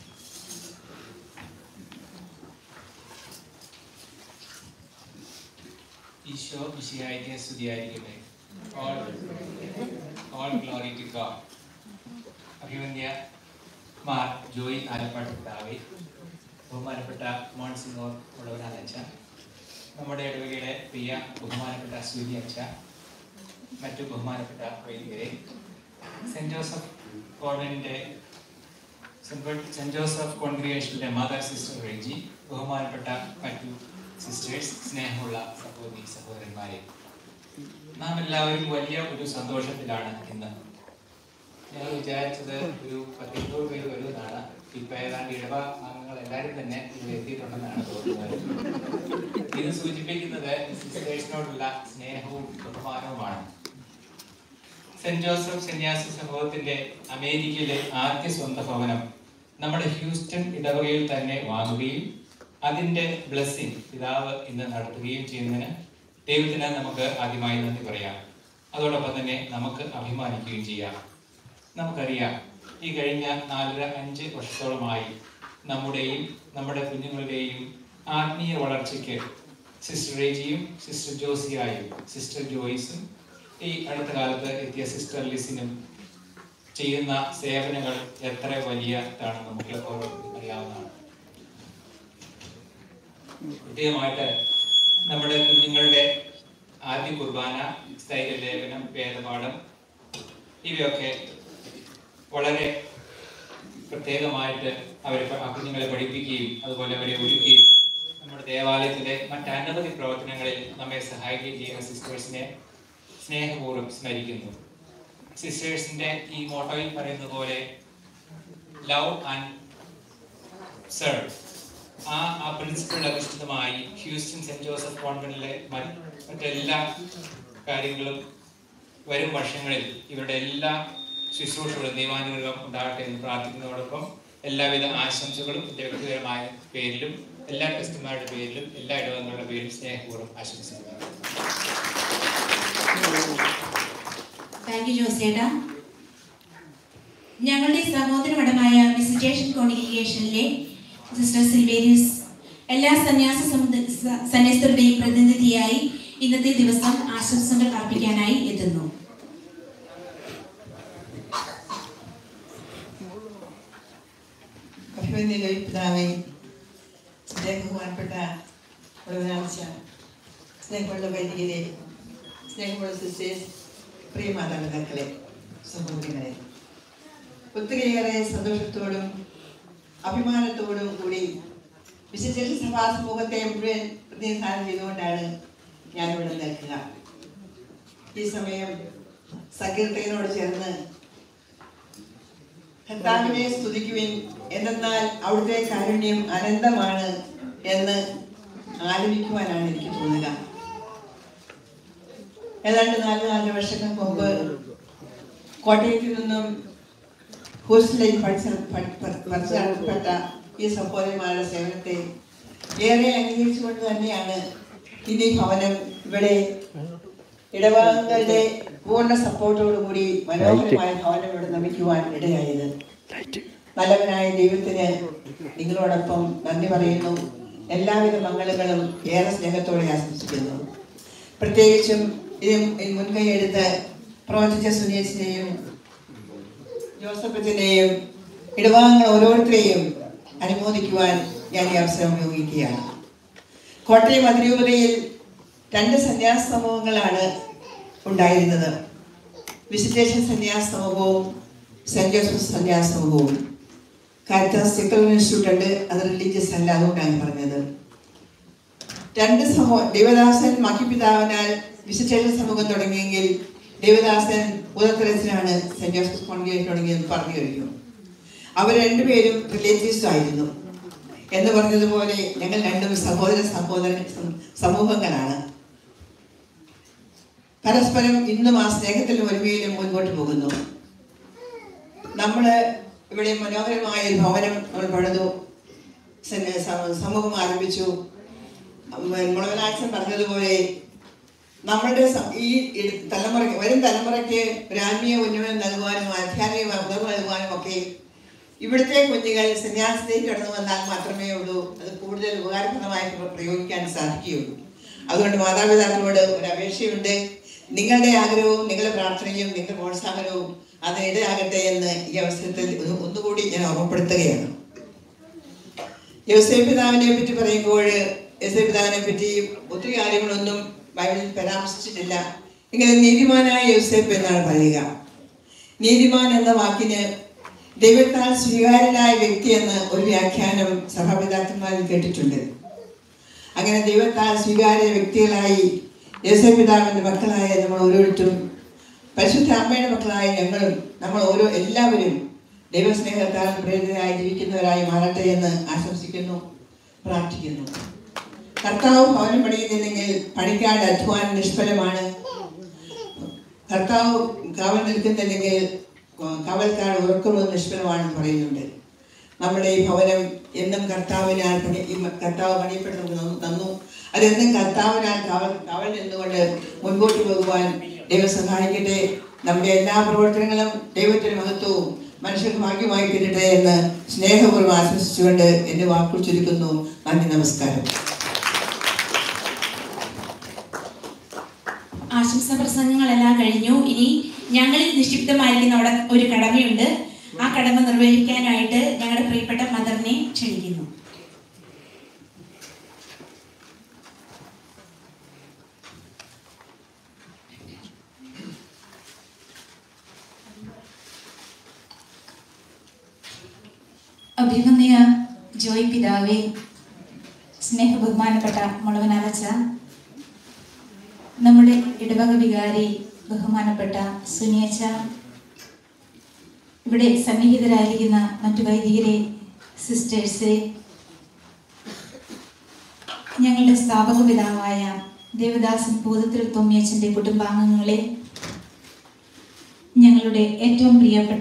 P: ഈശോ മിശിഹായിക്ക് സ്തുതിയായിരിക്കട്ടെ all all glory to God അഭിമന്യ മാർ ജോയി ആലപ്പാട്ട് പിതാവേ ബഹുമാനപ്പെട്ട മോൺസിംഗോർ ഉള്ളവരാൻ അച്ഛ നമ്മുടെ ഇടവകയുടെ പ്രിയ ബഹുമാനപ്പെട്ട സൂര്യ അച്ഛ മറ്റു ബഹുമാനപ്പെട്ട വൈദികരെ സെൻറ് ജോസഫ് കോൺവെന്റിന്റെ സെൻറ് ജോസഫ് കോൺഗ്രിഗേഷന്റെ മാതാ സിസ്റ്റർ റേജി ബഹുമാനപ്പെട്ട മറ്റു സിസ്റ്റേഴ്സ് സ്നേഹമുള്ള സഹോദരി സഹോദരന്മാരെ നാം എല്ലാവരും വലിയ ഒരു സന്തോഷത്തിലാണ് ഇന്ന് ഞങ്ങൾ വിചാരിച്ചത് ഒരു പത്തിരുന്നൂറ് പേര് വരുമെന്നാണ് ഇപ്പൊ ഏതാണ്ട് ഇടവ അംഗങ്ങൾ എല്ലാവരും തന്നെ ഇവിടെ എത്തിയിട്ടുണ്ടെന്നാണ് തോന്നുന്നത് ഇത് സൂചിപ്പിക്കുന്നത് സിസ്റ്റേഴ്സിനോടുള്ള സ്നേഹവും ബഹുമാനവുമാണ് സെന്റ് ജോസഫ് സന്യാസി സമൂഹത്തിന്റെ അമേരിക്കയിലെ ആദ്യ സ്വന്തം ഭവനം നമ്മുടെ ഹ്യൂസ്റ്റൺ ഇടവകയിൽ തന്നെ വാങ്ങുകയും അതിന്റെ ബ്ലെസ്സിങ് പിതാവ് ഇന്ന് നടത്തുകയും ചെയ്യുന്നതിന് ദൈവത്തിന് നമുക്ക് ആദ്യമായി നന്ദി പറയാം അതോടൊപ്പം തന്നെ നമുക്ക് അഭിമാനിക്കുകയും ചെയ്യാം നമുക്കറിയാം ഈ കഴിഞ്ഞ നാലര അഞ്ച് വർഷത്തോളമായി നമ്മുടെയും നമ്മുടെ കുഞ്ഞുങ്ങളുടെയും ആത്മീയ വളർച്ചയ്ക്ക് സിസ്റ്റർ റേജിയും സിസ്റ്റർ ജോസിയായും സിസ്റ്റർ ജോയിസും ഈ അടുത്ത കാലത്ത് എത്തിയ സിസ്റ്റർ ലിസിനും ചെയ്യുന്ന സേവനങ്ങൾ എത്ര വലിയതാണെന്ന് നമുക്ക് ഓരോരുത്തർക്കും അറിയാവുന്നതാണ് പ്രത്യേകമായിട്ട് നമ്മുടെ കുഞ്ഞുങ്ങളുടെ ആദ്യ കുർബാന സ്ഥൈര്യലേഖനം വേദപാഠം ഇവയൊക്കെ വളരെ പ്രത്യേകമായിട്ട് അവരെ പ- ആ കുഞ്ഞുങ്ങളെ പഠിപ്പിക്കുകയും അതുപോലെ അവരെ ഒരുക്കുകയും നമ്മുടെ ദേവാലയത്തിലെ മറ്റനവധി പ്രവർത്തനങ്ങളിൽ നമ്മെ സഹായിക്കുകയും ചെയ്യുന്ന സിസ്റ്റേഴ്സിനെ സ്നേഹപൂർവ്വം സ്മരിക്കുന്നു സിസ്റ്റേഴ്സിന്റെ ഈ മോട്ടോയിൽ പറയുന്ന പോലെ ലവ് ആൻഡ് സെർവ് ആ ആ പ്രിൻസിപ്പിൾ അധിഷ്ഠിതമായി ഹ്യൂസ്റ്റൺ സെന്റ് ജോസഫ് കോൺവെന്റിലെ മറ്റ് മറ്റെല്ലാ കാര്യങ്ങളും വരും വർഷങ്ങളിൽ ഇവരുടെ എല്ലാ ശുശ്രൂഷകളും ദൈവാനുഗ്രഹം ഉണ്ടാകട്ടെ എന്ന് പ്രാർത്ഥിക്കുന്നതോടൊപ്പം എല്ലാവിധ ആശംസകളും എൻ്റെ വ്യക്തിപരമായ പേരിലും എല്ലാ ക്രിസ്തുമാരുടെ പേരിലും എല്ലാ ഇടവങ്ങളുടെ പേരിലും സ്നേഹപൂർവ്വം ആശംസിക്കുന്നു
L: താങ്ക് യു ജോസേട്ടാ ഞങ്ങളുടെ സഹോദരമഠമായ വിസിറ്റേഷൻ കോൺഗ്രിഗേഷനിലെ സിസ്റ്റർ സിൽവേരിയസ് എല്ലാ സന്യാസ സമുദ- സ- സന്യസ്തരുടെയും പ്രതിനിധിയായി ഇന്നത്തെ ദിവസം ആശംസകൾ അർപ്പിക്കാനായി എത്തുന്നു
Q: അഭിനന്ദ പിതാവേ സ്നേഹബഹുമാനപ്പെട്ട പ്രധാനാംശ സ്നേഹമുള്ള വൈദികരെ സ്നേഹമുള്ള സിസ്റ്റേഴ്സ് പ്രിയ മാതാപിതാക്കളെ സഹോദരങ്ങളെ ഒത്തിരിയേറെ സന്തോഷത്തോടും അഭിമാനത്തോടും കൂടി വിശുദ്ധ സഭാ സമൂഹത്തെ മുഴുവൻ പ്രതിനിധാനം ചെയ്തുകൊണ്ടാണ് ഞാനിവിടെ നിൽക്കുക ഈ സമയം സങ്കീർത്തകനോട് ചേർന്ന് കർത്താവിനെ സ്തുതിക്കുവിൻ എന്തെന്നാൽ അവിടുത്തെ കാരുണ്യം അനന്തമാണ് എന്ന് ആലപിക്കുവാനാണ് എനിക്ക് തോന്നുക ഏതാണ്ട് നാല് നാല് വർഷങ്ങൾക്ക് മുമ്പ് കോട്ടയത്തിൽ നിന്നും ഹോസ്റ്റലിലേക്ക് പഠിച്ച പഠിച്ചു നടത്തപ്പെട്ട ഈ സഹോദരന്മാരുടെ സേവനത്തെ ഏറെ അംഗീകരിച്ചുകൊണ്ട് തന്നെയാണ് ഇനി ഭവനം ഇവിടെ ഇടവകങ്ങളുടെ പൂർണ്ണ സപ്പോർട്ടോടുകൂടി മനോഹരമായ ഭവനം ഇവിടെ നിർമ്മിക്കുവാൻ ഇടയായത് നല്ലവനായ ദൈവത്തിന് നിങ്ങളോടൊപ്പം നന്ദി പറയുന്നു എല്ലാവിധ മംഗളങ്ങളും ഏറെ സ്നേഹത്തോടെ ആശംസിക്കുന്നു പ്രത്യേകിച്ചും ഇത് മുൻകൈ എടുത്ത് പ്രവർത്തിച്ച സുനീഷിനെയും ജോസഫത്തിനെയും ഇടവാങ്ങൾ ഓരോരുത്തരെയും അനുമോദിക്കുവാൻ ഞാൻ ഈ അവസരം ഉപയോഗിക്കുകയാണ് കോട്ടയം അതിരൂപതയിൽ രണ്ട് സന്യാസ സമൂഹങ്ങളാണ് ഉണ്ടായിരുന്നത് വിസിറ്റേഷൻ സന്യാസ സമൂഹവും സെന്റ് ജോസഫ് സന്യാസ സമൂഹവും കാരിത്താസ് സെക്കുലർ ഇൻസ്റ്റിറ്റ്യൂട്ട് ഉണ്ട് അത് റിലീജിയസ് അല്ല അതുകൊണ്ടാണ് പറഞ്ഞത് രണ്ട് സമൂഹ ദേവദാസൻ മഹിപിതാവിനാൽ വിസിറ്റേഷൻ സമൂഹം തുടങ്ങിയെങ്കിൽ ദേവദാസൻ ഉദത്തരസിനാണ് സെന്റ് ജോസഫ് കോൺഗ്രേറ്റ് തുടങ്ങിയെന്ന് പറഞ്ഞു കഴിഞ്ഞു അവർ രണ്ടുപേരും റിലേറ്റീവ്സ് ആയിരുന്നു എന്ന് പറഞ്ഞതുപോലെ ഞങ്ങൾ രണ്ടും സഹോദര സഹോദര സമൂഹങ്ങളാണ് പരസ്പരം ഇന്നും ആ സ്നേഹത്തിലും ഒരുമയിലും മുൻപോട്ട് പോകുന്നു നമ്മൾ ഇവിടെ മനോഹരമായ ഒരു ഭവനം നമ്മൾ പണിതു സന്ന- സ- സമൂഹം ആരംഭിച്ചു മുളവനാക്ഷൻ പറഞ്ഞതുപോലെ നമ്മളുടെ സ- ഈ ഇട- തലമുറയ്ക്ക് വരും തലമുറയ്ക്ക് ഒരു ആത്മീയ ഉന്നമനം നൽകുവാനും ആധ്യാത്മിക ഉണർവ് നൽകുവാനും ഒക്കെ ഇവിടുത്തെ കുഞ്ഞുകൾ സന്യാസത്തേക്ക് കടന്നു വന്നാൽ മാത്രമേ ഉള്ളൂ അത് കൂടുതൽ ഉപകാരപ്രദമായി പ്ര- പ്രയോഗിക്കാൻ സാധിക്കുകയുള്ളൂ അതുകൊണ്ട് മാതാപിതാക്കളോട് ഒരു അപേക്ഷയുണ്ട് നിങ്ങളുടെ ആഗ്രഹവും നിങ്ങളുടെ പ്രാർത്ഥനയും നിങ്ങളുടെ പ്രോത്സാഹനവും അതിനിടയാകട്ടെ എന്ന് ഈ അവസരത്തിൽ ഒന്ന് ഒന്നുകൂടി ഞാൻ ഓർമ്മപ്പെടുത്തുകയാണ് യോസേ പിതാവിനെ പറ്റി പറയുമ്പോൾ യോസേ പിതാവിനെ പറ്റി ഒത്തിരി കാര്യങ്ങളൊന്നും ബൈബിളിൽ പരാമർശിച്ചിട്ടില്ല ഇങ്ങനെ നീതിമാനായ യോസേപ്പ് എന്നാണ് പറയുക നീതിമാൻ എന്ന വാക്കിന് ദൈവത്താൽ സ്വീകാര്യനായ വ്യക്തി എന്ന് ഒരു വ്യാഖ്യാനം സഭാപിതാക്കന്മാരിൽ കേട്ടിട്ടുണ്ട് അങ്ങനെ ദൈവത്താൽ സ്വീകാര്യ വ്യക്തികളായി യേശുപിതാവിന്റെ മക്കളായ നമ്മൾ ഓരോരുത്തരും പരിശുദ്ധ അമ്മയുടെ മക്കളായ ഞങ്ങളും നമ്മൾ ഓരോ എല്ലാവരും ദൈവസ്നേഹത്താൽ പ്രേരിതരായി ജീവിക്കുന്നവരായി മാറട്ടെ എന്ന് ആശംസിക്കുന്നു പ്രാർത്ഥിക്കുന്നു കർത്താവ് ഭവനം പണിയുന്നില്ലെങ്കിൽ പണിക്കാരുടെ അധ്വാനം നിഷ്ഫലമാണ് കർത്താവ് കാവൽ നിൽക്കുന്നില്ലെങ്കിൽ കാവൽക്കാർ ഉറക്കുന്നത് നിഷ്ഫലമാണെന്ന് പറയുന്നുണ്ട് നമ്മുടെ ഈ ഭവനം എന്നും കർത്താവിനാൽ പണി ഈ കർത്താവ് പണിയപ്പെടുന്നു തന്നു അതെന്നും കർത്താവിനാൽ കാവൽ കാവൽ നിന്നുകൊണ്ട് മുൻപോട്ട് പോകുവാൻ ദൈവം സഹായിക്കട്ടെ നമ്മുടെ എല്ലാ പ്രവർത്തനങ്ങളും ദൈവത്തിന് മഹത്വവും മനുഷ്യർക്ക് ഭാഗ്യമായി തീരട്ടെ എന്ന് സ്നേഹപൂർവ്വം ആശംസിച്ചുകൊണ്ട് എൻ്റെ വാക്കുകൾ ചുരുക്കുന്നു നന്ദി നമസ്കാരം
L: ആശംസാ പ്രസംഗങ്ങളെല്ലാം കഴിഞ്ഞു ഇനി ഞങ്ങളിൽ നിക്ഷിപ്തമായിരിക്കുന്ന അവിടെ ഒരു കടമയുണ്ട് ആ കടമ നിർവഹിക്കാനായിട്ട് ഞങ്ങളുടെ പ്രിയപ്പെട്ട മദറിനെ ക്ഷണിക്കുന്നു
R: അഭിമന്യ ജോയ് പിതാവേ സ്നേഹ ബഹുമാനപ്പെട്ട മുളവനാലച്ച നമ്മുടെ ഇടവക വികാരി ബഹുമാനപ്പെട്ട സുനിയച്ച ഇവിടെ സന്നിഹിതരായിരിക്കുന്ന മറ്റു വൈദികരെ സിസ്റ്റേഴ്സെ ഞങ്ങളുടെ സ്ഥാപക പിതാവായ ദേവദാസൻ പൂതത്തിൽ തൊമ്മിയച്ചൻ്റെ കുടുംബാംഗങ്ങളെ ഞങ്ങളുടെ ഏറ്റവും പ്രിയപ്പെട്ട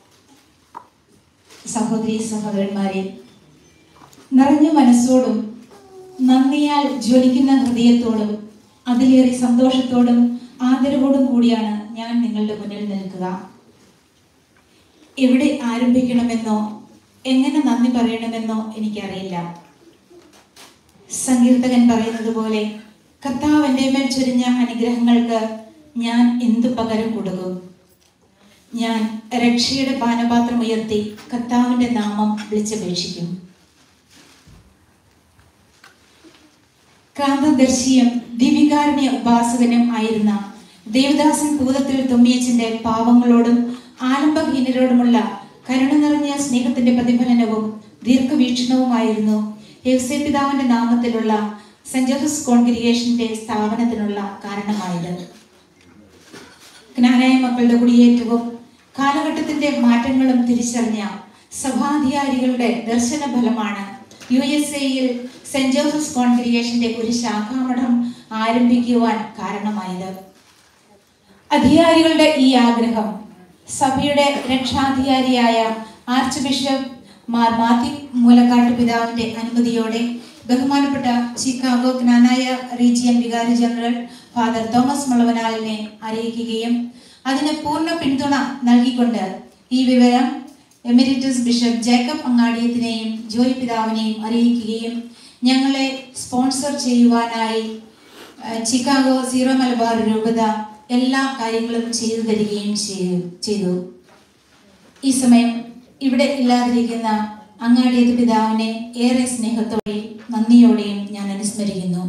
R: സഹോദരി സഹോദരന്മാരെ നിറഞ്ഞ മനസ്സോടും നന്ദിയാൽ ജ്വലിക്കുന്ന ഹൃദയത്തോടും അതിലേറെ സന്തോഷത്തോടും ആദരവോടും കൂടിയാണ് ഞാൻ നിങ്ങളുടെ മുന്നിൽ നിൽക്കുക എവിടെ ആരംഭിക്കണമെന്നോ എങ്ങനെ നന്ദി പറയണമെന്നോ എനിക്കറിയില്ല സങ്കീർത്തകൻ പറയുന്നത് പോലെ കർത്താവ് എൻ്റെ മേൽ ചൊരിഞ്ഞ അനുഗ്രഹങ്ങൾക്ക് ഞാൻ എന്തു പകരം കൊടുക്കും ഞാൻ രക്ഷയുടെ പാനപാത്രം ഉയർത്തി കർത്താവിന്റെ നാമം വിളിച്ചപേക്ഷിക്കും കാന്തദർശിയും ദിവികാരുണ്യ ഉപാസകനും ആയിരുന്ന ദേവദാസൻ ഭൂതത്തിൽ തുമ്മിയച്ചന്റെ പാവങ്ങളോടും ആലംബഹീനരോടുമുള്ള കരുണ നിറഞ്ഞ സ്നേഹത്തിന്റെ പ്രതിഫലനവും ദീർഘവീക്ഷണവുമായിരുന്നു യവസേ പിതാവിന്റെ നാമത്തിലുള്ള സെന്റ് ജോസഫ് കോൺഗ്രിഗേഷന്റെ സ്ഥാപനത്തിനുള്ള കാരണമായത് ജ്ഞാനായ മക്കളുടെ കുടിയേറ്റവും കാലഘട്ടത്തിന്റെ മാറ്റങ്ങളും തിരിച്ചറിഞ്ഞ സഭാധികാരികളുടെ ദർശന ഫലമാണ് യു എസ് എയിൽ സെന്റ് ജോസഫ്സ് കോൺഗ്രിഗേഷന്റെ ഒരു ശാഖാമഠം ആരംഭിക്കുവാൻ കാരണമായത് അധികാരികളുടെ ഈ ആഗ്രഹം സഭയുടെ രക്ഷാധികാരിയായ archbishop Mar Matthew Moolakkattu പിതാവിന്റെ അനുമതിയോടെ ബഹുമാനപ്പെട്ട ചിക്കാഗോ ജ്ഞാനായ റീജിയൻ വികാരി ജനറൽ ഫാദർ തോമസ് മുളവനാലിനെ അറിയിക്കുകയും അതിന് പൂർണ്ണ പിന്തുണ നൽകിക്കൊണ്ട് ഈ വിവരം എമിരിറ്റസ് ബിഷപ്പ് ജേക്കബ് അങ്ങാടിയത്തിനെയും ജോയ് പിതാവിനെയും അറിയിക്കുകയും ഞങ്ങളെ സ്പോൺസർ ചെയ്യുവാനായി ഏഹ്, ചിക്കാഗോ സീറോ മലബാർ രൂപത എല്ലാ കാര്യങ്ങളും ചെയ്തു തരികയും ചെയ്തു ചെയ്തു ഈ സമയം ഇവിടെ ഇല്ലാതിരിക്കുന്ന അങ്ങാടിയത്ത് പിതാവിനെ ഏറെ സ്നേഹത്തോടെയും നന്ദിയോടെയും ഞാൻ അനുസ്മരിക്കുന്നു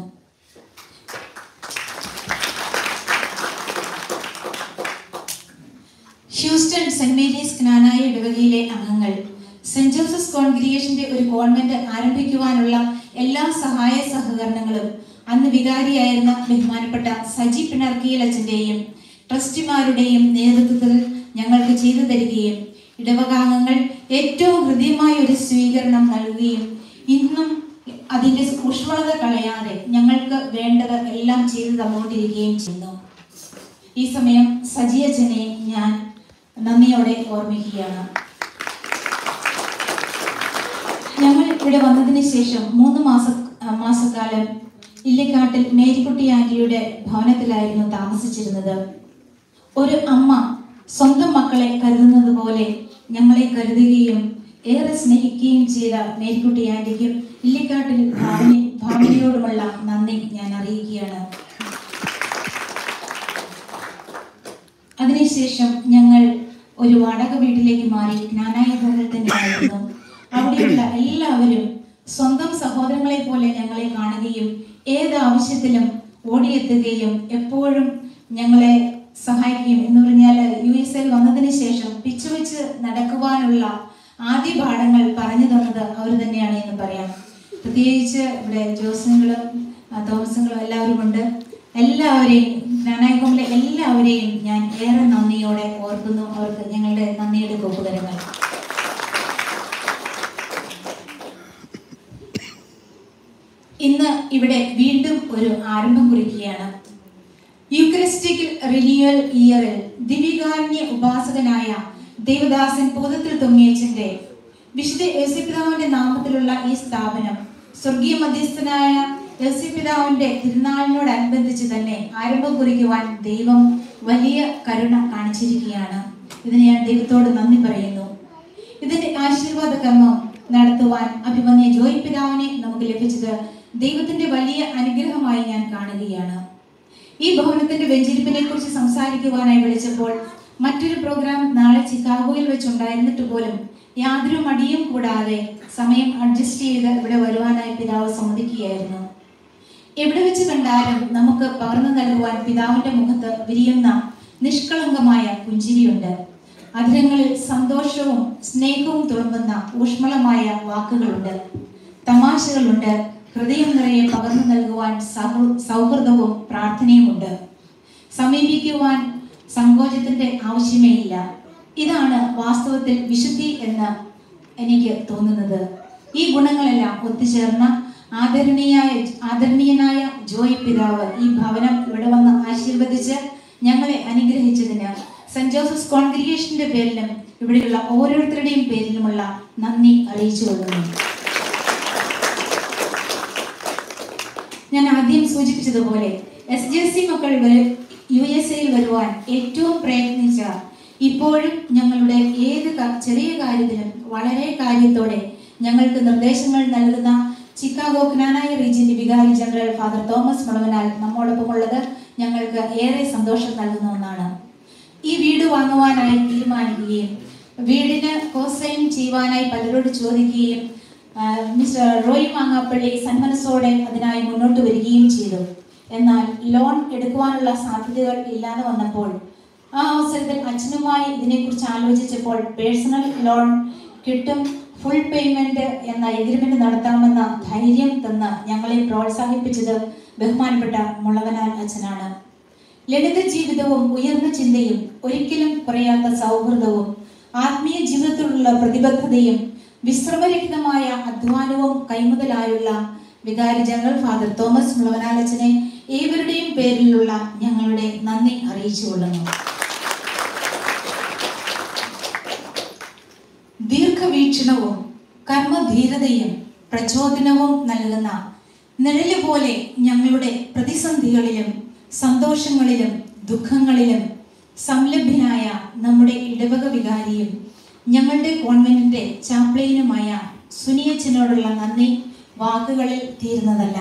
R: ഹ്യൂസ്റ്റൺ സെന്റ് മേരീസ് ജ്ഞാനായ ഇടവകയിലെ അംഗങ്ങൾ സെന്റ് ജോസഫ്സ് കോൺഗ്രിഗേഷന്റെ ഒരു കോൺവെന്റ് ആരംഭിക്കുവാനുള്ള എല്ലാ സഹായ സഹകരണങ്ങളും അന്ന് വികാരിയായിരുന്ന ബഹുമാനപ്പെട്ട സജി പിണർക്കിയൽ അച്ഛന്റെയും ട്രസ്റ്റിമാരുടെയും നേതൃത്വത്തിൽ ഞങ്ങൾക്ക് ചെയ്തു തരികയും ഇടവകാംഗങ്ങൾ ഏറ്റവും ഹൃദ്യമായ ഒരു സ്വീകരണം നൽകുകയും ഇന്നും അതിന്റെ ഊഷ്മളത കളയാതെ ഞങ്ങൾക്ക് വേണ്ടത് എല്ലാം ചെയ്തു തന്നുകൊണ്ടിരിക്കുകയും ചെയ്യുന്നു ഈ സമയം സജി അച്ഛനെ ഞാൻ നന്ദിയോടെ ഓർമ്മിക്കുകയാണ് ഞങ്ങൾ ഇവിടെ വന്നതിന് ശേഷം മൂന്ന് മാസ ആ, മാസക്കാലം ഇല്ലിക്കാട്ടിൽ മേരിക്കുട്ടി ആന്റിയുടെ ഭവനത്തിലായിരുന്നു താമസിച്ചിരുന്നത് ഒരു അമ്മ സ്വന്തം മക്കളെ കരുതുന്നത് പോലെ ഞങ്ങളെ കരുതുകയും ഏറെ സ്നേഹിക്കുകയും ചെയ്ത മേരിക്കുട്ടി ആന്റിക്കും ഇല്ലിക്കാട്ടിൽ ഭാവന ഭാവനയോടുമുള്ള നന്ദി ഞാൻ അറിയിക്കുകയാണ് അതിനുശേഷം ഞങ്ങൾ ഒരു വാടക വീട്ടിലേക്ക് മാറി ജ്ഞാനായ ഭവനിൽ തന്നെയായിരുന്നു അവിടെയുള്ള എല്ലാവരും സ്വന്തം സഹോദരങ്ങളെ പോലെ ഞങ്ങളെ കാണുകയും ഏത് ആവശ്യത്തിലും ഓടിയെത്തുകയും എപ്പോഴും ഞങ്ങളെ സഹായിക്കുകയും എന്ന് പറഞ്ഞാൽ യു എസ് എൽ വന്നതിന് ശേഷം പിച്ചു വെച്ച് നടക്കുവാനുള്ള ആദ്യ പാഠങ്ങൾ പറഞ്ഞു തന്നത് അവർ തന്നെയാണ് എന്ന് പറയാം പ്രത്യേകിച്ച് ഇവിടെ ജോസങ്ങളും ആ, തോമസുകളും എല്ലാവരും ഉണ്ട് എല്ലാവരെയും ജ്ഞാനായകമിലെ എല്ലാവരെയും ഞാൻ ഏറെ നന്ദിയോടെ ഓർക്കുന്നു അവർക്ക് ഞങ്ങളുടെ നന്ദിയുടെ കോപ്പുകരങ്ങൾ ഇന്ന് ഇവിടെ വീണ്ടും ഒരു ആരംഭം കുറിക്കുകയാണ് യൂക്രിസ്റ്റിക് റിന്യൂവൽ ഇയറിൽ ദിവികാരുണ്യ ഉപാസകനായ ദേവദാസൻ പൂതത്തിൽ തൊങ്ങിയച്ചന്റെ വിശുദ്ധ യേശുപിതാവിന്റെ നാമത്തിലുള്ള ഈ സ്ഥാപനം സ്വർഗീയ മധ്യസ്ഥനായ യേശുപിതാവിന്റെ തിരുനാളിനോടനുബന്ധിച്ച് തന്നെ ആരംഭം കുറിക്കുവാൻ ദൈവം വലിയ കരുണ കാണിച്ചിരിക്കുകയാണ് ഇതിന് ഞാൻ ദൈവത്തോട് നന്ദി പറയുന്നു ഇതിന്റെ ആശീർവാദ കർമ്മം നടത്തുവാൻ അഭിമന്യ ജോയ് പിതാവിനെ നമുക്ക് ലഭിച്ചത് ദൈവത്തിന്റെ വലിയ അനുഗ്രഹമായി ഞാൻ കാണുകയാണ് ഈ ഭവനത്തിന്റെ വെഞ്ചരിപ്പിനെ കുറിച്ച് സംസാരിക്കുവാനായി വിളിച്ചപ്പോൾ മറ്റൊരു പ്രോഗ്രാം നാളെ ചിക്കാഗോയിൽ വെച്ചുണ്ടായിരുന്നിട്ട് പോലും യാതൊരു മടിയും കൂടാതെ സമയം അഡ്ജസ്റ്റ് ചെയ്ത് ഇവിടെ വരുവാനായി പിതാവ് സമ്മതിക്കുകയായിരുന്നു എവിടെ വെച്ച് കണ്ടാലും നമുക്ക് പകർന്നു നൽകുവാൻ പിതാവിന്റെ മുഖത്ത് വിരിയുന്ന നിഷ്കളങ്കമായ പുഞ്ചിരിയുണ്ട് അധരങ്ങളിൽ സന്തോഷവും സ്നേഹവും തുളുമ്പുന്ന ഊഷ്മളമായ വാക്കുകളുണ്ട് തമാശകളുണ്ട് ഹൃദയം നിറയെ പകർന്നു നൽകുവാൻ സൗ- സൗഹൃദവും പ്രാർത്ഥനയുമുണ്ട് സമീപിക്കുവാൻ സങ്കോചത്തിന്റെ ആവശ്യമേ ഇല്ല ഇതാണ് വാസ്തവത്തിൽ വിശുദ്ധി എന്ന് എനിക്ക് തോന്നുന്നത് ഈ ഗുണങ്ങളെല്ലാം ഒത്തുചേർന്ന ആദരണീയായ ആദരണീയനായ ജോയ് പിതാവ് ഈ ഭവനം ഇവിടെ വന്ന് ആശീർവദിച്ച് ഞങ്ങളെ അനുഗ്രഹിച്ചതിന് സെന്റ് ജോസഫ്സ് കോൺഗ്രിഗേഷന്റെ പേരിലും ഇവിടെയുള്ള ഓരോരുത്തരുടെയും പേരിലുമുള്ള നന്ദി അറിയിച്ചു കൊള്ളുന്നു ഞാൻ ആദ്യം സൂചിപ്പിച്ചതുപോലെ എസ് ജി എസ് സി മക്കൾ യു എസ് എയിൽ വരുവാൻ ഏറ്റവും പ്രയത്നിച്ച ഇപ്പോഴും ഞങ്ങളുടെ ഏത് ക- ചെറിയ കാര്യത്തിലും വളരെ കാര്യത്തോടെ ഞങ്ങൾക്ക് നിർദ്ദേശങ്ങൾ നൽകുന്ന ചിക്കാഗോ ജ്ഞാനായ റീജിയന്റെ വികാരി ജനറൽ ഫാദർ തോമസ് മുളവനാൽ നമ്മോടൊപ്പം ഉള്ളത് ഞങ്ങൾക്ക് ഏറെ സന്തോഷം നൽകുന്ന ഒന്നാണ് ഈ വീട് വാങ്ങുവാനായി തീരുമാനിക്കുകയും വീടിന് കോസൈൻ ചെയ്യുവാനായി പലരോട് ചോദിക്കുകയും ആ, മിസ്റ്റർ റോയ് മാങ്ങാപ്പള്ളി സന്മനസ്സോടെ അതിനായി മുന്നോട്ട് വരികയും ചെയ്തു എന്നാൽ ലോൺ എടുക്കുവാനുള്ള സാധ്യതകൾ ഇല്ലാതെ വന്നപ്പോൾ ആ അവസരത്തിൽ അച്ഛനുമായി ഇതിനെക്കുറിച്ച് ആലോചിച്ചപ്പോൾ പേഴ്സണൽ ലോൺ കിട്ടും ഫുൾ പേയ്മെന്റ് എന്ന എഗ്രിമെന്റ് നടത്താമെന്ന ധൈര്യം തന്ന് ഞങ്ങളെ പ്രോത്സാഹിപ്പിച്ചത് ബഹുമാനപ്പെട്ട മുളവനാൽ അച്ഛനാണ് ലളിത ജീവിതവും ഉയർന്ന ചിന്തയും ഒരിക്കലും കുറയാത്ത സൗഹൃദവും ആത്മീയ ജീവിതത്തിലുള്ള പ്രതിബദ്ധതയും വിശ്രമരഹിതമായ അധ്വാനവും കൈമുതലായുള്ള വികാരി ജനറൽ ഫാദർ തോമസ് മുളവനാലച്ചനെ ഏവരുടെയും പേരിലുള്ള ഞങ്ങളുടെ നന്ദി അറിയിച്ചുകൊള്ളുന്നു ദീർഘവീക്ഷണവും കർമ്മധീരതയും പ്രചോദനവും നൽകുന്ന നിഴല് പോലെ ഞങ്ങളുടെ പ്രതിസന്ധികളിലും സന്തോഷങ്ങളിലും ദുഃഖങ്ങളിലും സംലഭ്യനായ നമ്മുടെ ഇടവക വികാരിയും ഞങ്ങളുടെ കോൺവെന്റിന്റെ ചാപ്ലയിനുമായ സുനിയച്ചനോടുള്ള നന്ദി വാക്കുകളിൽ തീരുന്നതല്ല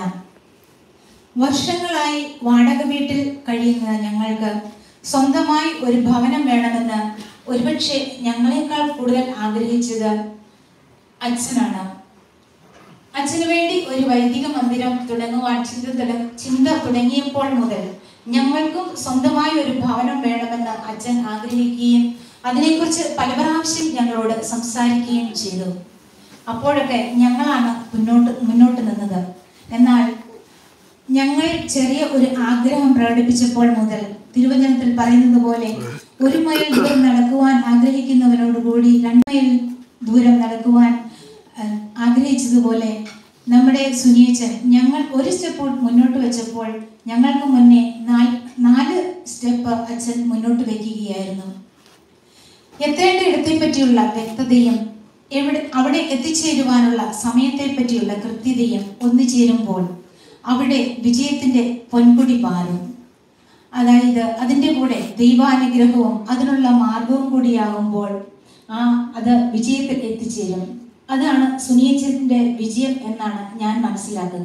R: വർഷങ്ങളായി വാടക വീട്ടിൽ കഴിയുന്ന ഞങ്ങൾക്ക് സ്വന്തമായി ഒരു ഭവനം വേണമെന്ന് ഒരുപക്ഷെ ഞങ്ങളെക്കാൾ കൂടുതൽ ആഗ്രഹിച്ചത് അച്ഛനാണ് അച്ഛനു വേണ്ടി ഒരു വൈദിക മന്ദിരം തുടങ്ങുവാൻ ചിന്ത തുട- ചിന്ത തുടങ്ങിയപ്പോൾ മുതൽ ഞങ്ങൾക്കും സ്വന്തമായി ഒരു ഭവനം വേണമെന്ന് അച്ഛൻ ആഗ്രഹിക്കുകയും അതിനെക്കുറിച്ച് പല പ്രാവശ്യം ഞങ്ങളോട് സംസാരിക്കുകയും ചെയ്തു അപ്പോഴൊക്കെ ഞങ്ങളാണ് മുന്നോട്ട് മുന്നോട്ട് നിന്നത് എന്നാൽ ഞങ്ങൾ ചെറിയ ഒരു ആഗ്രഹം പ്രകടിപ്പിച്ചപ്പോൾ മുതൽ തിരുവചനത്തിൽ പറയുന്നത് പോലെ ഒരു മൈൽ ദൂരം നടക്കുവാൻ ആഗ്രഹിക്കുന്നവരോടുകൂടി രണ്ട് മൈൽ ദൂരം നടക്കുവാൻ അഹ്, ആഗ്രഹിച്ചതുപോലെ നമ്മുടെ സുനിയച്ചൻ ഞങ്ങൾ ഒരു സ്റ്റെപ്പ് മുന്നോട്ട് വെച്ചപ്പോൾ ഞങ്ങൾക്ക് മുന്നേ നാല് നാല് സ്റ്റെപ്പ് അച്ഛൻ മുന്നോട്ട് വയ്ക്കുകയായിരുന്നു എത്തേണ്ട ഇടത്തെ പറ്റിയുള്ള വ്യക്തതയും എവിടെ അവിടെ എത്തിച്ചേരുവാനുള്ള സമയത്തെ പറ്റിയുള്ള കൃത്യതയും ഒന്നുചേരുമ്പോൾ അവിടെ വിജയത്തിന്റെ പൊൻകുടി പാറും അതായത് അതിൻ്റെ കൂടെ ദൈവാനുഗ്രഹവും അതിനുള്ള മാർഗവും കൂടിയാകുമ്പോൾ ആ അത് വിജയത്തിൽ എത്തിച്ചേരും അതാണ് സുനിയച്ചന്റെ വിജയം എന്നാണ് ഞാൻ മനസ്സിലാക്കുക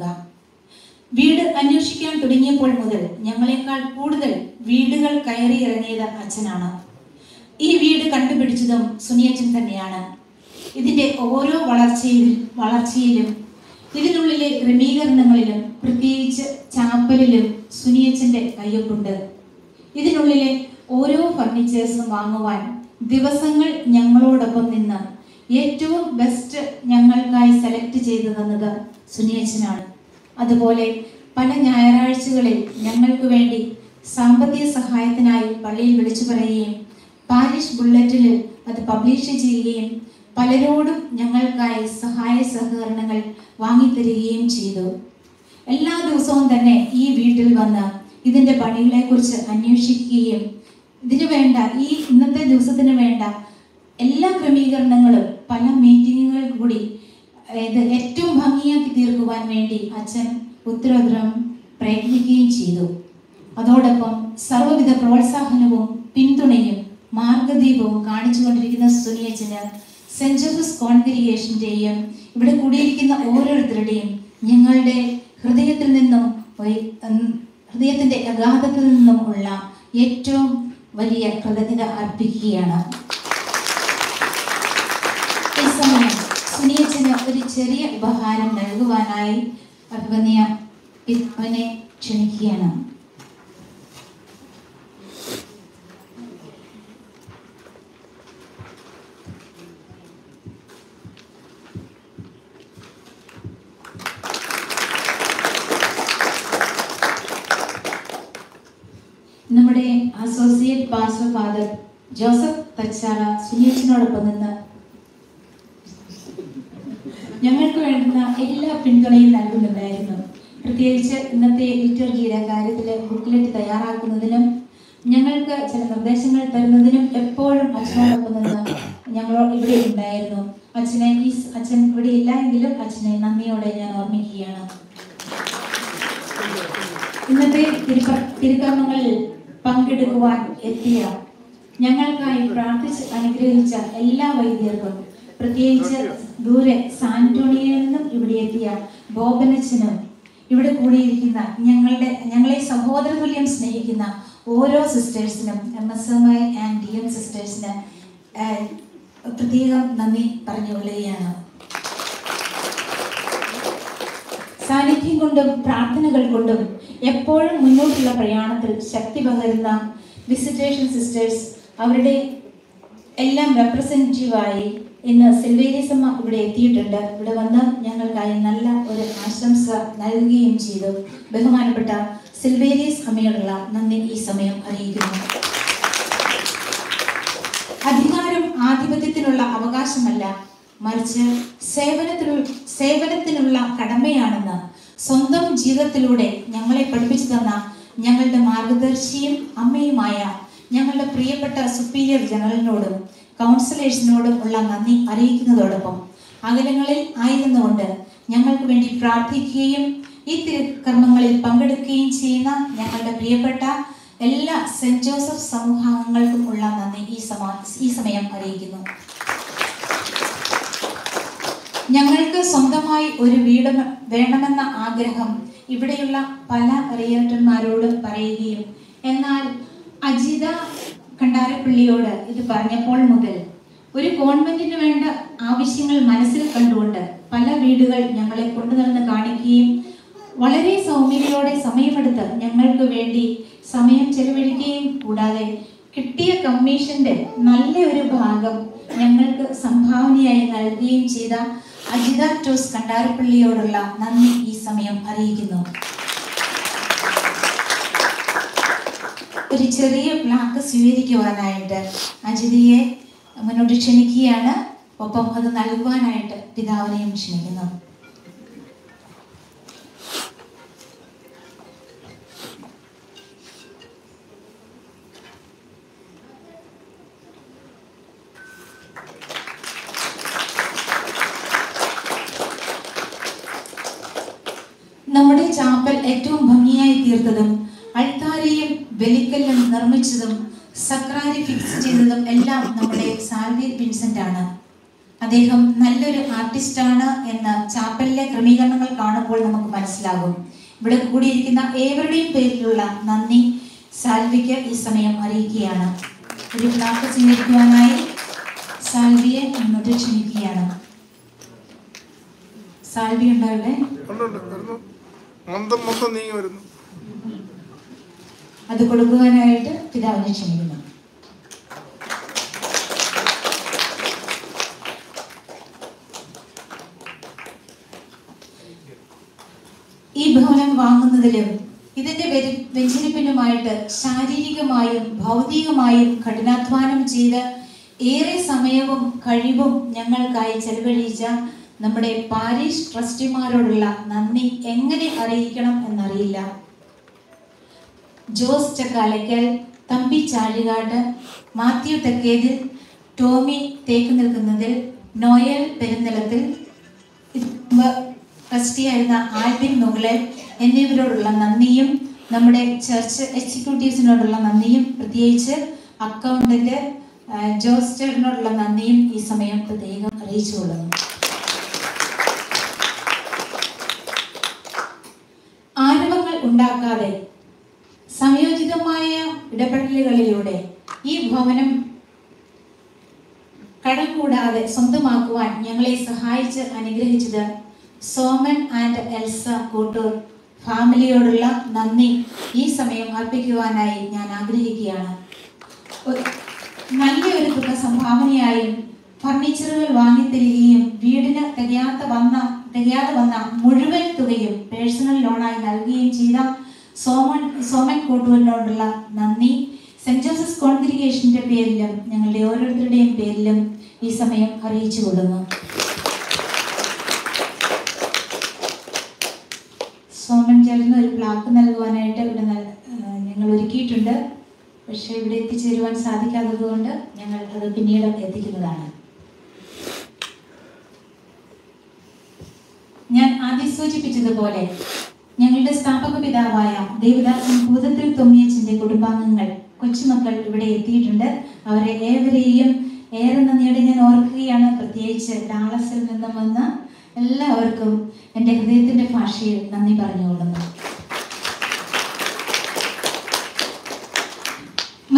R: വീട് അന്വേഷിക്കാൻ തുടങ്ങിയപ്പോൾ മുതൽ ഞങ്ങളെക്കാൾ കൂടുതൽ വീടുകൾ കയറി ഇറങ്ങിയത് അച്ഛനാണ് ഈ വീട് കണ്ടുപിടിച്ചതും സുനിയച്ചൻ തന്നെയാണ് ഇതിന്റെ ഓരോ വളർച്ചയിൽ വളർച്ചയിലും ഇതിനുള്ളിലെ ക്രമീകരണങ്ങളിലും പ്രത്യേകിച്ച് ചാപ്പലിലും സുനിയച്ചന്റെ കയ്യൊപ്പുണ്ട് ഇതിനുള്ളിലെ ഓരോ ഫർണിച്ചേഴ്സും വാങ്ങുവാൻ ദിവസങ്ങൾ ഞങ്ങളോടൊപ്പം നിന്ന് ഏറ്റവും ബെസ്റ്റ് ഞങ്ങൾക്കായി സെലക്ട് ചെയ്തു തന്നത് സുനിയച്ചനാണ് അതുപോലെ പല ഞായറാഴ്ചകളിൽ ഞങ്ങൾക്ക് വേണ്ടി സാമ്പത്തിക സഹായത്തിനായി പള്ളിയിൽ വിളിച്ചു പറയുകയും പാരിഷ് ബുള്ളറ്റിൽ അത് പബ്ലിഷ് ചെയ്യുകയും പലരോടും ഞങ്ങൾക്കായി സഹായ സഹകരണങ്ങൾ വാങ്ങിത്തരികയും ചെയ്തു എല്ലാ ദിവസവും തന്നെ ഈ വീട്ടിൽ വന്ന് ഇതിന്റെ പണികളെക്കുറിച്ച് അന്വേഷിക്കുകയും ഇതിനു വേണ്ട ഈ ഇന്നത്തെ ദിവസത്തിന് വേണ്ട എല്ലാ ക്രമീകരണങ്ങളും പല മീറ്റിങ്ങുകൾ കൂടി ഇത് ഏറ്റവും ഭംഗിയാക്കി തീർക്കുവാൻ വേണ്ടി അച്ഛൻ ഉത്തരവാദിത്വം പ്രയത്നിക്കുകയും ചെയ്തു അതോടൊപ്പം സർവ്വവിധ പ്രോത്സാഹനവും പിന്തുണയും മാർഗദീപവും കാണിച്ചുകൊണ്ടിരിക്കുന്ന സുനിയച്ചന് സെന്റ് ജോസഫ്സ് കോൺഗ്രിഗേഷന്റെയും ഇവിടെ കൂടിയിരിക്കുന്ന ഓരോരുത്തരുടെയും ഞങ്ങളുടെ ഹൃദയത്തിൽ നിന്നും ഒരു- ഉം, ഹൃദയത്തിന്റെ അഗാധത്തിൽ നിന്നും ഉള്ള ഏറ്റവും വലിയ കൃതജ്ഞത അർപ്പിക്കുകയാണ് ഈ സമയം സുനിയച്ചന് ഒരു ചെറിയ ഉപഹാരം നൽകുവാനായി അഭിമന്യ പിതാവിനെ ക്ഷണിക്കുകയാണ് നമ്മുടെ associate pastor father Joseph Thachara സുനിയച്ചനോടൊപ്പം നിന്ന് ഞങ്ങൾക്ക് വേണ്ടുന്ന എല്ലാ പിന്തുണയും നൽകുന്നുണ്ടായിരുന്നു പ്രത്യേകിച്ച് ഇന്നത്തെ ലിറ്റർജിയുടെ കാര്യത്തിൽ ബുക്ക്ലെറ്റ് തയ്യാറാക്കുന്നതിനും ഞങ്ങൾക്ക് ചില നിർദ്ദേശങ്ങൾ തരുന്നതിനും എപ്പോഴും അച്ഛനോടൊപ്പം നിന്ന് ഞങ്ങൾ ഇവിടെ ഉണ്ടായിരുന്നു അച്ഛനെ ഈ സ് അച്ഛൻ ഇവിടെ ഇല്ല എങ്കിലും അച്ഛനെ നന്ദിയോടെ ഞാൻ ഓർമ്മിക്കുകയാണ് ഇന്നത്തെ തിരുക്ക തിരുക്കർമ്മങ്ങളിൽ പങ്കെടുക്കുവാൻ എത്തിയ ഞങ്ങൾക്കായി പ്രാർത്ഥിച്ച് അനുഗ്രഹിച്ച എല്ലാ വൈദ്യർക്കും പ്രത്യേകിച്ച് ദൂരെ സാന്റോണിയിൽ നിന്നും ഇവിടെ എത്തിയ ബോബനച്ചനും ഇവിടെ കൂടിയിരിക്കുന്ന ഞങ്ങളുടെ ഞങ്ങളെ സഹോദര തുല്യം സ്നേഹിക്കുന്ന ഓരോ സിസ്റ്റേഴ്സിനും M S M I and D M സിസ്റ്റേഴ്സിന് പ്രത്യേകം നന്ദി പറഞ്ഞുകൊള്ളുകയാണ് സാന്നിധ്യം കൊണ്ടും പ്രാർത്ഥനകൾ കൊണ്ടും എപ്പോഴും മുന്നോട്ടുള്ള പ്രയാണത്തിൽ ശക്തി പകരുന്ന വിസിറ്റേഷൻ സിസ്റ്റേഴ്സ് അവരുടെ എല്ലാം റെപ്രസെൻറ്റേറ്റീവായി ഇന്ന് സിൽവേരിയസമ്മ ഇവിടെ എത്തിയിട്ടുണ്ട് ഇവിടെ വന്ന് ഞങ്ങൾക്കായി നല്ല ഒരു ആശംസ നൽകുകയും ചെയ്തു ബഹുമാനപ്പെട്ട സിൽവേരിയസ് അമ്മയോടുള്ള നന്ദി ഈ സമയം അറിയിക്കുന്നു അധികാരം ആധിപത്യത്തിനുള്ള അവകാശമല്ല മറിച്ച് സേവനത്തിനുള്ള സേവനത്തിനുള്ള കടമയാണെന്ന് സ്വന്തം ജീവിതത്തിലൂടെ ഞങ്ങളെ പഠിപ്പിച്ചു തന്ന ഞങ്ങളുടെ മാർഗദർശിയും അമ്മയുമായ ഞങ്ങളുടെ പ്രിയപ്പെട്ട സുപ്പീരിയർ ജനറലിനോടും കൗൺസിലേഴ്സിനോടും ഉള്ള നന്ദി അറിയിക്കുന്നതോടൊപ്പം അകലങ്ങളിൽ ആയിരുന്നുകൊണ്ട് ഞങ്ങൾക്ക് വേണ്ടി പ്രാർത്ഥിക്കുകയും ഈ തിരുക്കർമ്മങ്ങളിൽ പങ്കെടുക്കുകയും ചെയ്യുന്ന ഞങ്ങളുടെ പ്രിയപ്പെട്ട എല്ലാ സെന്റ് ജോസഫ് സമൂഹാംഗങ്ങൾക്കും ഉള്ള നന്ദി ഈ സമ ഈ സമയം അറിയിക്കുന്നു ഞങ്ങൾക്ക് സ്വന്തമായി ഒരു വീട് വേണമെന്ന ആഗ്രഹം ഇവിടെയുള്ള പല റിയൽറ്റർമാരോടും പറയുകയും എന്നാൽ അജിത കണ്ടാരപ്പള്ളിയോട് ഇത് പറഞ്ഞപ്പോൾ മുതൽ ഒരു ഗവൺമെന്റിന് വേണ്ട ആവശ്യങ്ങൾ മനസ്സിൽ കണ്ടുകൊണ്ട് പല വീടുകൾ ഞങ്ങളെ കൊണ്ടുനടന്ന് കാണിക്കുകയും വളരെ സൗമ്യതയോടെ സമയമെടുത്ത് ഞങ്ങൾക്ക് വേണ്ടി സമയം ചെലവഴിക്കുകയും കൂടാതെ കിട്ടിയ കമ്മീഷന്റെ നല്ല ഒരു ഭാഗം ഞങ്ങൾക്ക് സംഭാവനയായി നൽകുകയും ചെയ്ത അജിത ടോസ് കണ്ടാരപ്പള്ളിയോടുള്ള നന്ദി ഈ സമയം അറിയിക്കുന്നു ഒരു ചെറിയ പ്ലാക്ക് സ്വീകരിക്കുവാനായിട്ട് അജിതയെ മുന്നോട്ട് ക്ഷണിക്കുകയാണ് ഒപ്പം അത് നൽകുവാനായിട്ട് പിതാവിനെയും ക്ഷണിക്കുന്നു നമ്മുടെ ചാപ്പൽ ഏറ്റവും ഭംഗിയായി തീർത്തതും അൾത്താരയും ബലിക്കല്ലും നിർമ്മിച്ചതും സക്രാരി ഫിക്സ് ചെയ്തതും എല്ലാം നമ്മുടെ സാൽവി വിൻസെന്റ് ആണ് അദ്ദേഹം നല്ലൊരു ആർട്ടിസ്റ്റ് ആണ് എന്ന് ചാപ്പലിലെ ക്രമീകരണങ്ങൾ കാണുമ്പോൾ നമുക്ക് മനസ്സിലാകും ഇവിടെ കൂടിയിരിക്കുന്ന ഏവരുടെയും പേരിലുള്ള നന്ദി സാൽവിക്ക് ഈ സമയം അറിയിക്കുകയാണ് ഒരു ക്ലാസ് സ്വീകരിക്കുവാനായി സാൽവിയെ മുന്നോട്ട് ക്ഷണിക്കുകയാണ് സാൽവി ഉണ്ടോ ഇവിടെ
S: ഉണ്ട്, ഉണ്ട്, വരുന്നു. മന്ദം മൊത്തം നീങ്ങി വരുന്നു
R: അത് കൊടുക്കുവാനായിട്ട് പിതാവിനെ ക്ഷണിക്കുന്നു ഈ ഭവനം വാങ്ങുന്നതിലും ഇതിന്റെ വെരി- വെഞ്ചരിപ്പിനുമായിട്ട് ശാരീരികമായും ഭൗതികമായും കഠിനാധ്വാനം ചെയ്ത് ഏറെ സമയവും കഴിവും ഞങ്ങൾക്കായി ചെലവഴിച്ച നമ്മുടെ പാരീഷ് ട്രസ്റ്റിമാരോടുള്ള നന്ദി എങ്ങനെ അറിയിക്കണം എന്നറിയില്ല ജോസ് ചക്കാലയ്ക്കൽ തമ്പി ചാഴികാട് മാത്യു തെക്കേതിൽ ടോമി തേക്ക് നിൽക്കുന്നതിൽ നോയൽ പെരുന്നിലത്തിൽ ട്രസ്റ്റിയായിരുന്ന ആൽബിൻ മുകളൽ എന്നിവരോടുള്ള നന്ദിയും നമ്മുടെ ചർച്ച് എക്സിക്യൂട്ടീവ്സിനോടുള്ള നന്ദിയും പ്രത്യേകിച്ച് അക്കൗണ്ടന്റ് ആ, ജോസ് ചേട്ടനോടുള്ള നന്ദിയും ഈ സമയം പ്രത്യേകം അറിയിച്ചുകൊള്ളുന്നു ആരവങ്ങൾ ഉണ്ടാക്കാതെ സംയോജിതമായ ഇടപെടലുകളിലൂടെ ഈ ഭവനം കടം കൂടാതെ സ്വന്തമാക്കുവാൻ ഞങ്ങളെ സഹായിച്ച് അനുഗ്രഹിച്ചത് സോമൻ ആൻഡ് എൽസ കൂട്ടൂർ ഫാമിലിയോടുള്ള നന്ദി ഈ സമയം അർപ്പിക്കുവാനായി ഞാൻ ആഗ്രഹിക്കുകയാണ് ഒരു നല്ലൊരു തുക സംഭാവനയായും ഫർണിച്ചറുകൾ വാങ്ങിത്തരികയും വീടിന് തികയാത്ത വന്ന തികയാതെ വന്ന മുഴുവൻ തുകയും പേഴ്സണൽ ലോണായി നൽകുകയും ചെയ്ത സോമൻ സോമൻ കോട്ടൂരിനോടുള്ള നന്ദി സെന്റ് ജോസഫ് കോൺഗ്രിഗേഷന്റെ പേരിലും ഞങ്ങളുടെ ഓരോരുത്തരുടെയും പേരിലും ഈ സമയം അറിയിച്ചു കൊള്ളുന്നു സോമൻ ചേട്ടന് ഒരു പ്ലാക്ക് നൽകുവാനായിട്ട് ഇവിടെ നൽ- ആ, ഞങ്ങൾ ഒരുക്കിയിട്ടുണ്ട് പക്ഷേ ഇവിടെ എത്തിച്ചേരുവാൻ സാധിക്കാത്തത് കൊണ്ട് ഞങ്ങൾ അത് പിന്നീട് എത്തിക്കുന്നതാണ് ഞാൻ ആദ്യം സൂചിപ്പിച്ചതുപോലെ ഞങ്ങളുടെ സ്ഥാപക പിതാവായ ദേവദാസൻ ഭൂതത്തിൽ തൊമ്മിയച്ചന്റെ കുടുംബാംഗങ്ങൾ കൊച്ചുമക്കൾ ഇവിടെ എത്തിയിട്ടുണ്ട് അവരെ ഏവരെയും ഏറെ നന്ദിയോടെ ഞാൻ ഓർക്കുകയാണ് പ്രത്യേകിച്ച് ഡാളസിൽ നിന്നും വന്ന എല്ലാവർക്കും എൻ്റെ ഹൃദയത്തിന്റെ ഭാഷയിൽ നന്ദി പറഞ്ഞുകൊള്ളുന്നു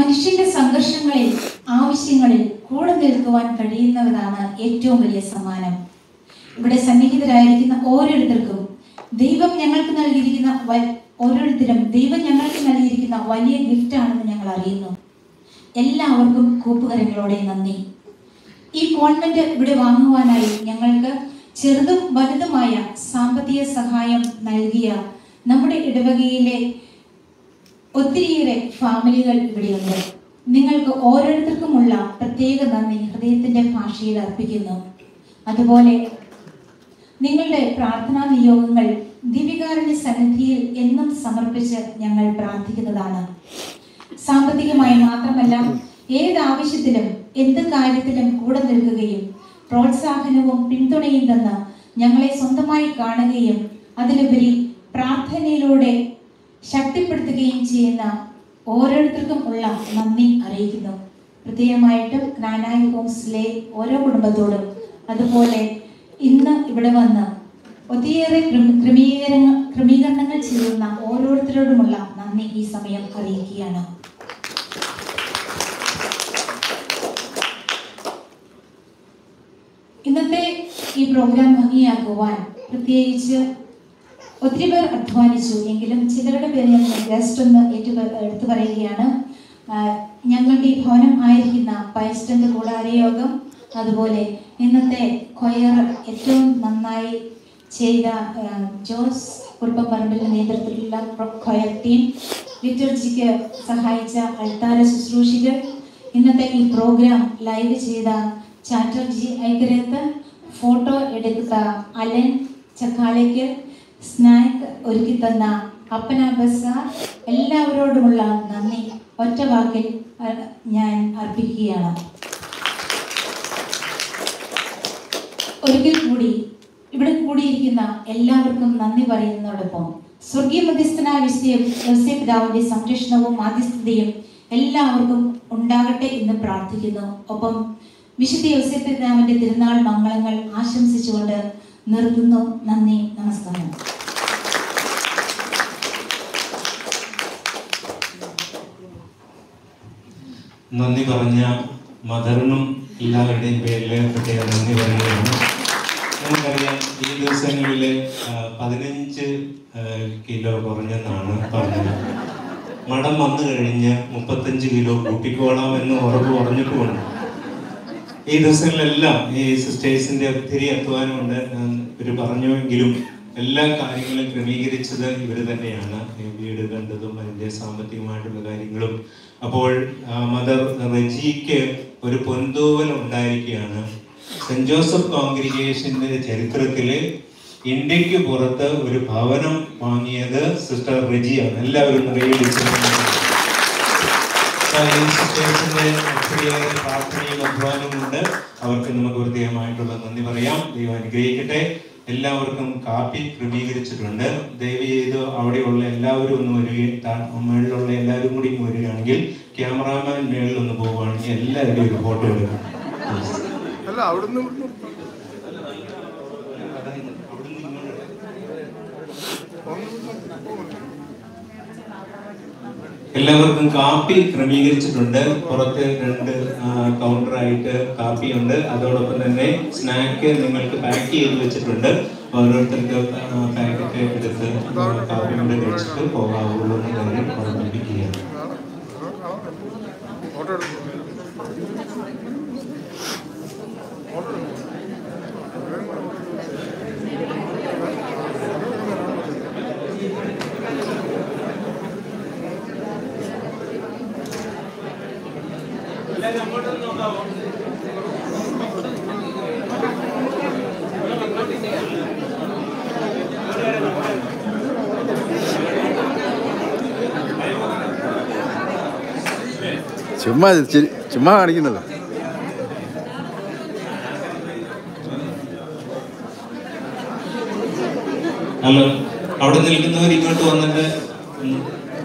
R: മനുഷ്യന്റെ സംഘർഷങ്ങളിൽ ആവശ്യങ്ങളിൽ കൂടെ നിൽക്കുവാൻ കഴിയുന്നവരാണ് ഏറ്റവും വലിയ സമ്മാനം ഇവിടെ സന്നിഹിതരായിരിക്കുന്ന ഓരോരുത്തർക്കും ദൈവം ഞങ്ങൾക്ക് നൽകിയിരിക്കുന്ന വ- ഓരോരുത്തരും ദൈവം ഞങ്ങൾക്ക് നൽകിയിരിക്കുന്ന വലിയ ഗിഫ്റ്റ് ആണെന്ന് ഞങ്ങൾ അറിയുന്നു എല്ലാവർക്കും കൂപ്പുകരങ്ങളോടെ നന്ദി ഈ കോൺവെന്റ് ഇവിടെ വാങ്ങുവാനായി ഞങ്ങൾക്ക് ചെറുതും വലുതുമായ സാമ്പത്തിക സഹായം നൽകിയ നമ്മുടെ ഇടവകയിലെ ഒത്തിരിയേറെ ഫാമിലികൾ ഇവിടെയുണ്ട് നിങ്ങൾക്ക് ഓരോരുത്തർക്കുമുള്ള പ്രത്യേക നന്ദി ഹൃദയത്തിന്റെ ഭാഷയിൽ അർപ്പിക്കുന്നു അതുപോലെ നിങ്ങളുടെ പ്രാർത്ഥനാ നിയോഗങ്ങൾ ദിവികാരുണ്യ സന്നിധിയിൽ എന്നും സമർപ്പിച്ച് ഞങ്ങൾ പ്രാർത്ഥിക്കുന്നതാണ് സാമ്പത്തികമായി മാത്രമല്ല ഏത് ആവശ്യത്തിലും എന്ത് കാര്യത്തിലും കൂടെ നിൽക്കുകയും പ്രോത്സാഹനവും പിന്തുണയും തന്ന് ഞങ്ങളെ സ്വന്തമായി കാണുകയും അതിലുപരി പ്രാർത്ഥനയിലൂടെ ശക്തിപ്പെടുത്തുകയും ചെയ്യുന്ന ഓരോരുത്തർക്കും ഉള്ള നന്ദി അറിയിക്കുന്നു പ്രത്യേകമായിട്ടും ജ്ഞാനായ ഹോംസിലെ ഓരോ കുടുംബത്തോടും അതുപോലെ ഇന്ന് ഇവിടെ വന്ന് ഒത്തിരിയേറെ ക്രമ- ക്രമീകരണങ്ങൾ ക്രമീകരണങ്ങൾ ചെയ്യുന്ന ഓരോരുത്തരോടുമുള്ള നന്ദി ഈ സമയം അറിയിക്കുകയാണ് ഇന്നത്തെ ഈ പ്രോഗ്രാം ഭംഗിയാക്കുവാൻ പ്രത്യേകിച്ച് ഒത്തിരി പേർ അധ്വാനിച്ചു എങ്കിലും ചിലരുടെ പേര് ഞാൻ ജസ്റ്റ് ഒന്ന് ഏറ്റു എടുത്തു പറയുകയാണ് ആ, ഞങ്ങളുടെ ഈ ഭവനം ആയിരിക്കുന്ന പയസ്റ്റന്റ് കൂടാര യോഗം അതുപോലെ ഇന്നത്തെ കൊയർ ഏറ്റവും നന്നായി ചെയ്ത ആ, ജോസ് കുറുപ്പപ്പറമ്പിന്റെ നേതൃത്വത്തിലുള്ള കൊയർ ടീം ലിറ്റർജിക്ക് സഹായിച്ച അൾത്താര ശുശ്രൂഷികൾ ഇന്നത്തെ ഈ പ്രോഗ്രാം ലൈവ് ചെയ്ത ചാറ്റർജി ഐക്കരത്ത് ഫോട്ടോ എടുത്ത അലൻ ചക്കാളയ്ക്ക് സ്നാക്ക് ഒരുക്കി തന്ന അപ്പന ബസാർ എല്ലാവരോടുമുള്ള നന്ദി ഒറ്റ വാക്കിൽ അഹ്, ഞാൻ അർപ്പിക്കുകയാണ് ഒരിക്കൽ കൂടി ഇവിടെ കൂടിയിരിക്കുന്ന എല്ലാവർക്കും നന്ദി പറയുന്നതോടൊപ്പം സ്വർഗീയ മധ്യസ്ഥനായ വിശുദ്ധ പിതാവിന്റെ സംരക്ഷണവും മാധ്യസ്ഥതയും എല്ലാവർക്കും ഉണ്ടാകട്ടെ എന്ന് പ്രാർത്ഥിക്കുന്നു ഒപ്പം വിശുദ്ധ യോസേഫ് പിതാവിന്റെ തിരുനാൾ മംഗളങ്ങൾ ആശംസിച്ചുകൊണ്ട് നിർത്തുന്നു നന്ദി നമസ്കാരം
C: നന്ദി പറഞ്ഞ മദറിനും എല്ലാവരുടെയും പേരിൽ പ്രത്യേക നന്ദി പറയുകയാണ് നമുക്കറിയാം ഈ ദിവസങ്ങളിൽ പതിനഞ്ച് ആ, കിലോ കുറഞ്ഞെന്നാണ് പറഞ്ഞത് മഠം വന്നു കഴിഞ്ഞ് മുപ്പത്തഞ്ച് കിലോ കൂട്ടിക്കോളാം എന്ന് ഉറപ്പ് പറഞ്ഞിട്ടുമുണ്ട് ഈ ദിവസങ്ങളിലെല്ലാം ഈ സിസ്റ്റേഴ്സിന്റെ ഒത്തിരി അധ്വാനമുണ്ട് ഞാൻ ഇവര് പറഞ്ഞുവെങ്കിലും എല്ലാ കാര്യങ്ങളും ക്രമീകരിച്ചത് ഇവർ തന്നെയാണ് ഈ വീട് കണ്ടതും അതിന്റെ സാമ്പത്തികമായിട്ടുള്ള കാര്യങ്ങളും അപ്പോൾ ആ, മദർ റെജിക്ക് ഒരു പൊന്തൂവൽ ഉണ്ടായിരിക്കുകയാണ് സെന്റ് ജോസഫ് കോൺഗ്രിഗേഷന്റെ ചരിത്രത്തില് ഇന്ത്യക്ക് പുറത്ത് ഒരു ഭവനം വാങ്ങിയത് സിസ്റ്റർ റെജിയാണ് എല്ലാവരും കൈയടിച്ചു സിസ്റ്റേഴ്സിന്റെ ഒത്തിരിയേറെ പ്രാർത്ഥനയും അധ്വാനവുമുണ്ട് അവർക്ക് നമുക്ക് പ്രത്യേകമായിട്ടുള്ള നന്ദി പറയാം ദൈവം അനുഗ്രഹിക്കട്ടെ എല്ലാവർക്കും കാപ്പി ക്രമീകരിച്ചിട്ടുണ്ട് ദയവ് ചെയ്ത് അവിടെയുള്ള എല്ലാവരും ഒന്ന് വരികയും താ- മുകളിലുള്ള എല്ലാവരും കൂടി ഇങ്ങ് വരികയാണെങ്കിൽ ക്യാമറാമാൻ മേളിൽ ഒന്ന് പോവുകയാണെങ്കിൽ എല്ലാവരും ഒരു ഫോട്ടോ എടുക്കാം
S: അല്ല അവിടുന്ന്
C: എല്ലാവർക്കും കാപ്പി ക്രമീകരിച്ചിട്ടുണ്ട് പുറത്ത് രണ്ട് കൗണ്ടറായിട്ട് കാപ്പിയുണ്ട് അതോടൊപ്പം തന്നെ സ്നാക്ക് നിങ്ങൾക്ക് പാക്ക് ചെയ്ത് വെച്ചിട്ടുണ്ട് ഓരോരുത്തർക്ക് പാക്കറ്റ് എടുത്ത് ആ, കാപ്പി കൊണ്ട് കഴിച്ചിട്ട് പോകാവുള്ളൂ എന്ന് കാര്യം ഓർമ്മിപ്പിക്കുകയാണ്
S: ഫോട്ടോ എടുക്കും
A: ചുമ്മാ ചിരി- ചുമ്മാ കാണിക്കുന്നത്
C: ഹലോ അവിടെ നിൽക്കുന്നവർ ഇങ്ങോട്ട് വന്നിട്ട് ഉം.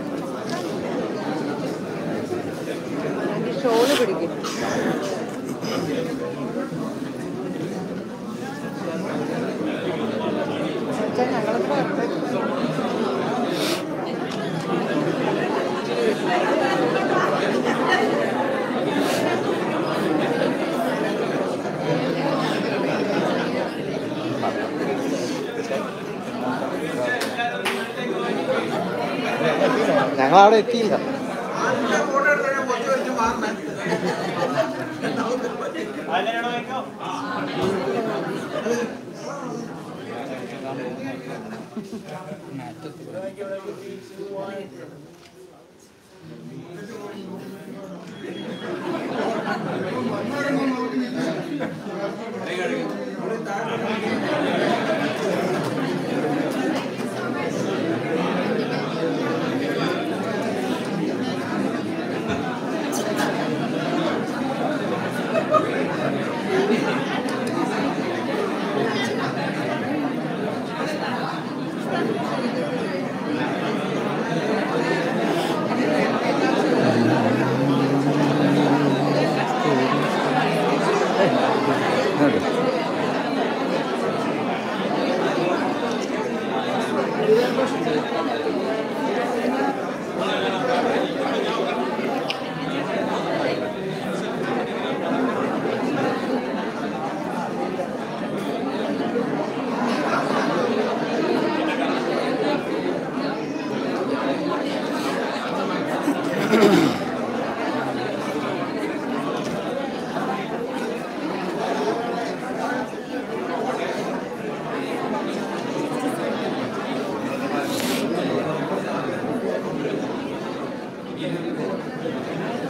B: ഷോള് പിടിക്കും
A: ഞങ്ങൾ അവിടെ എത്തിയില്ല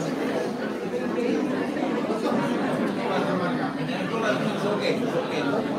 J: okay, okay.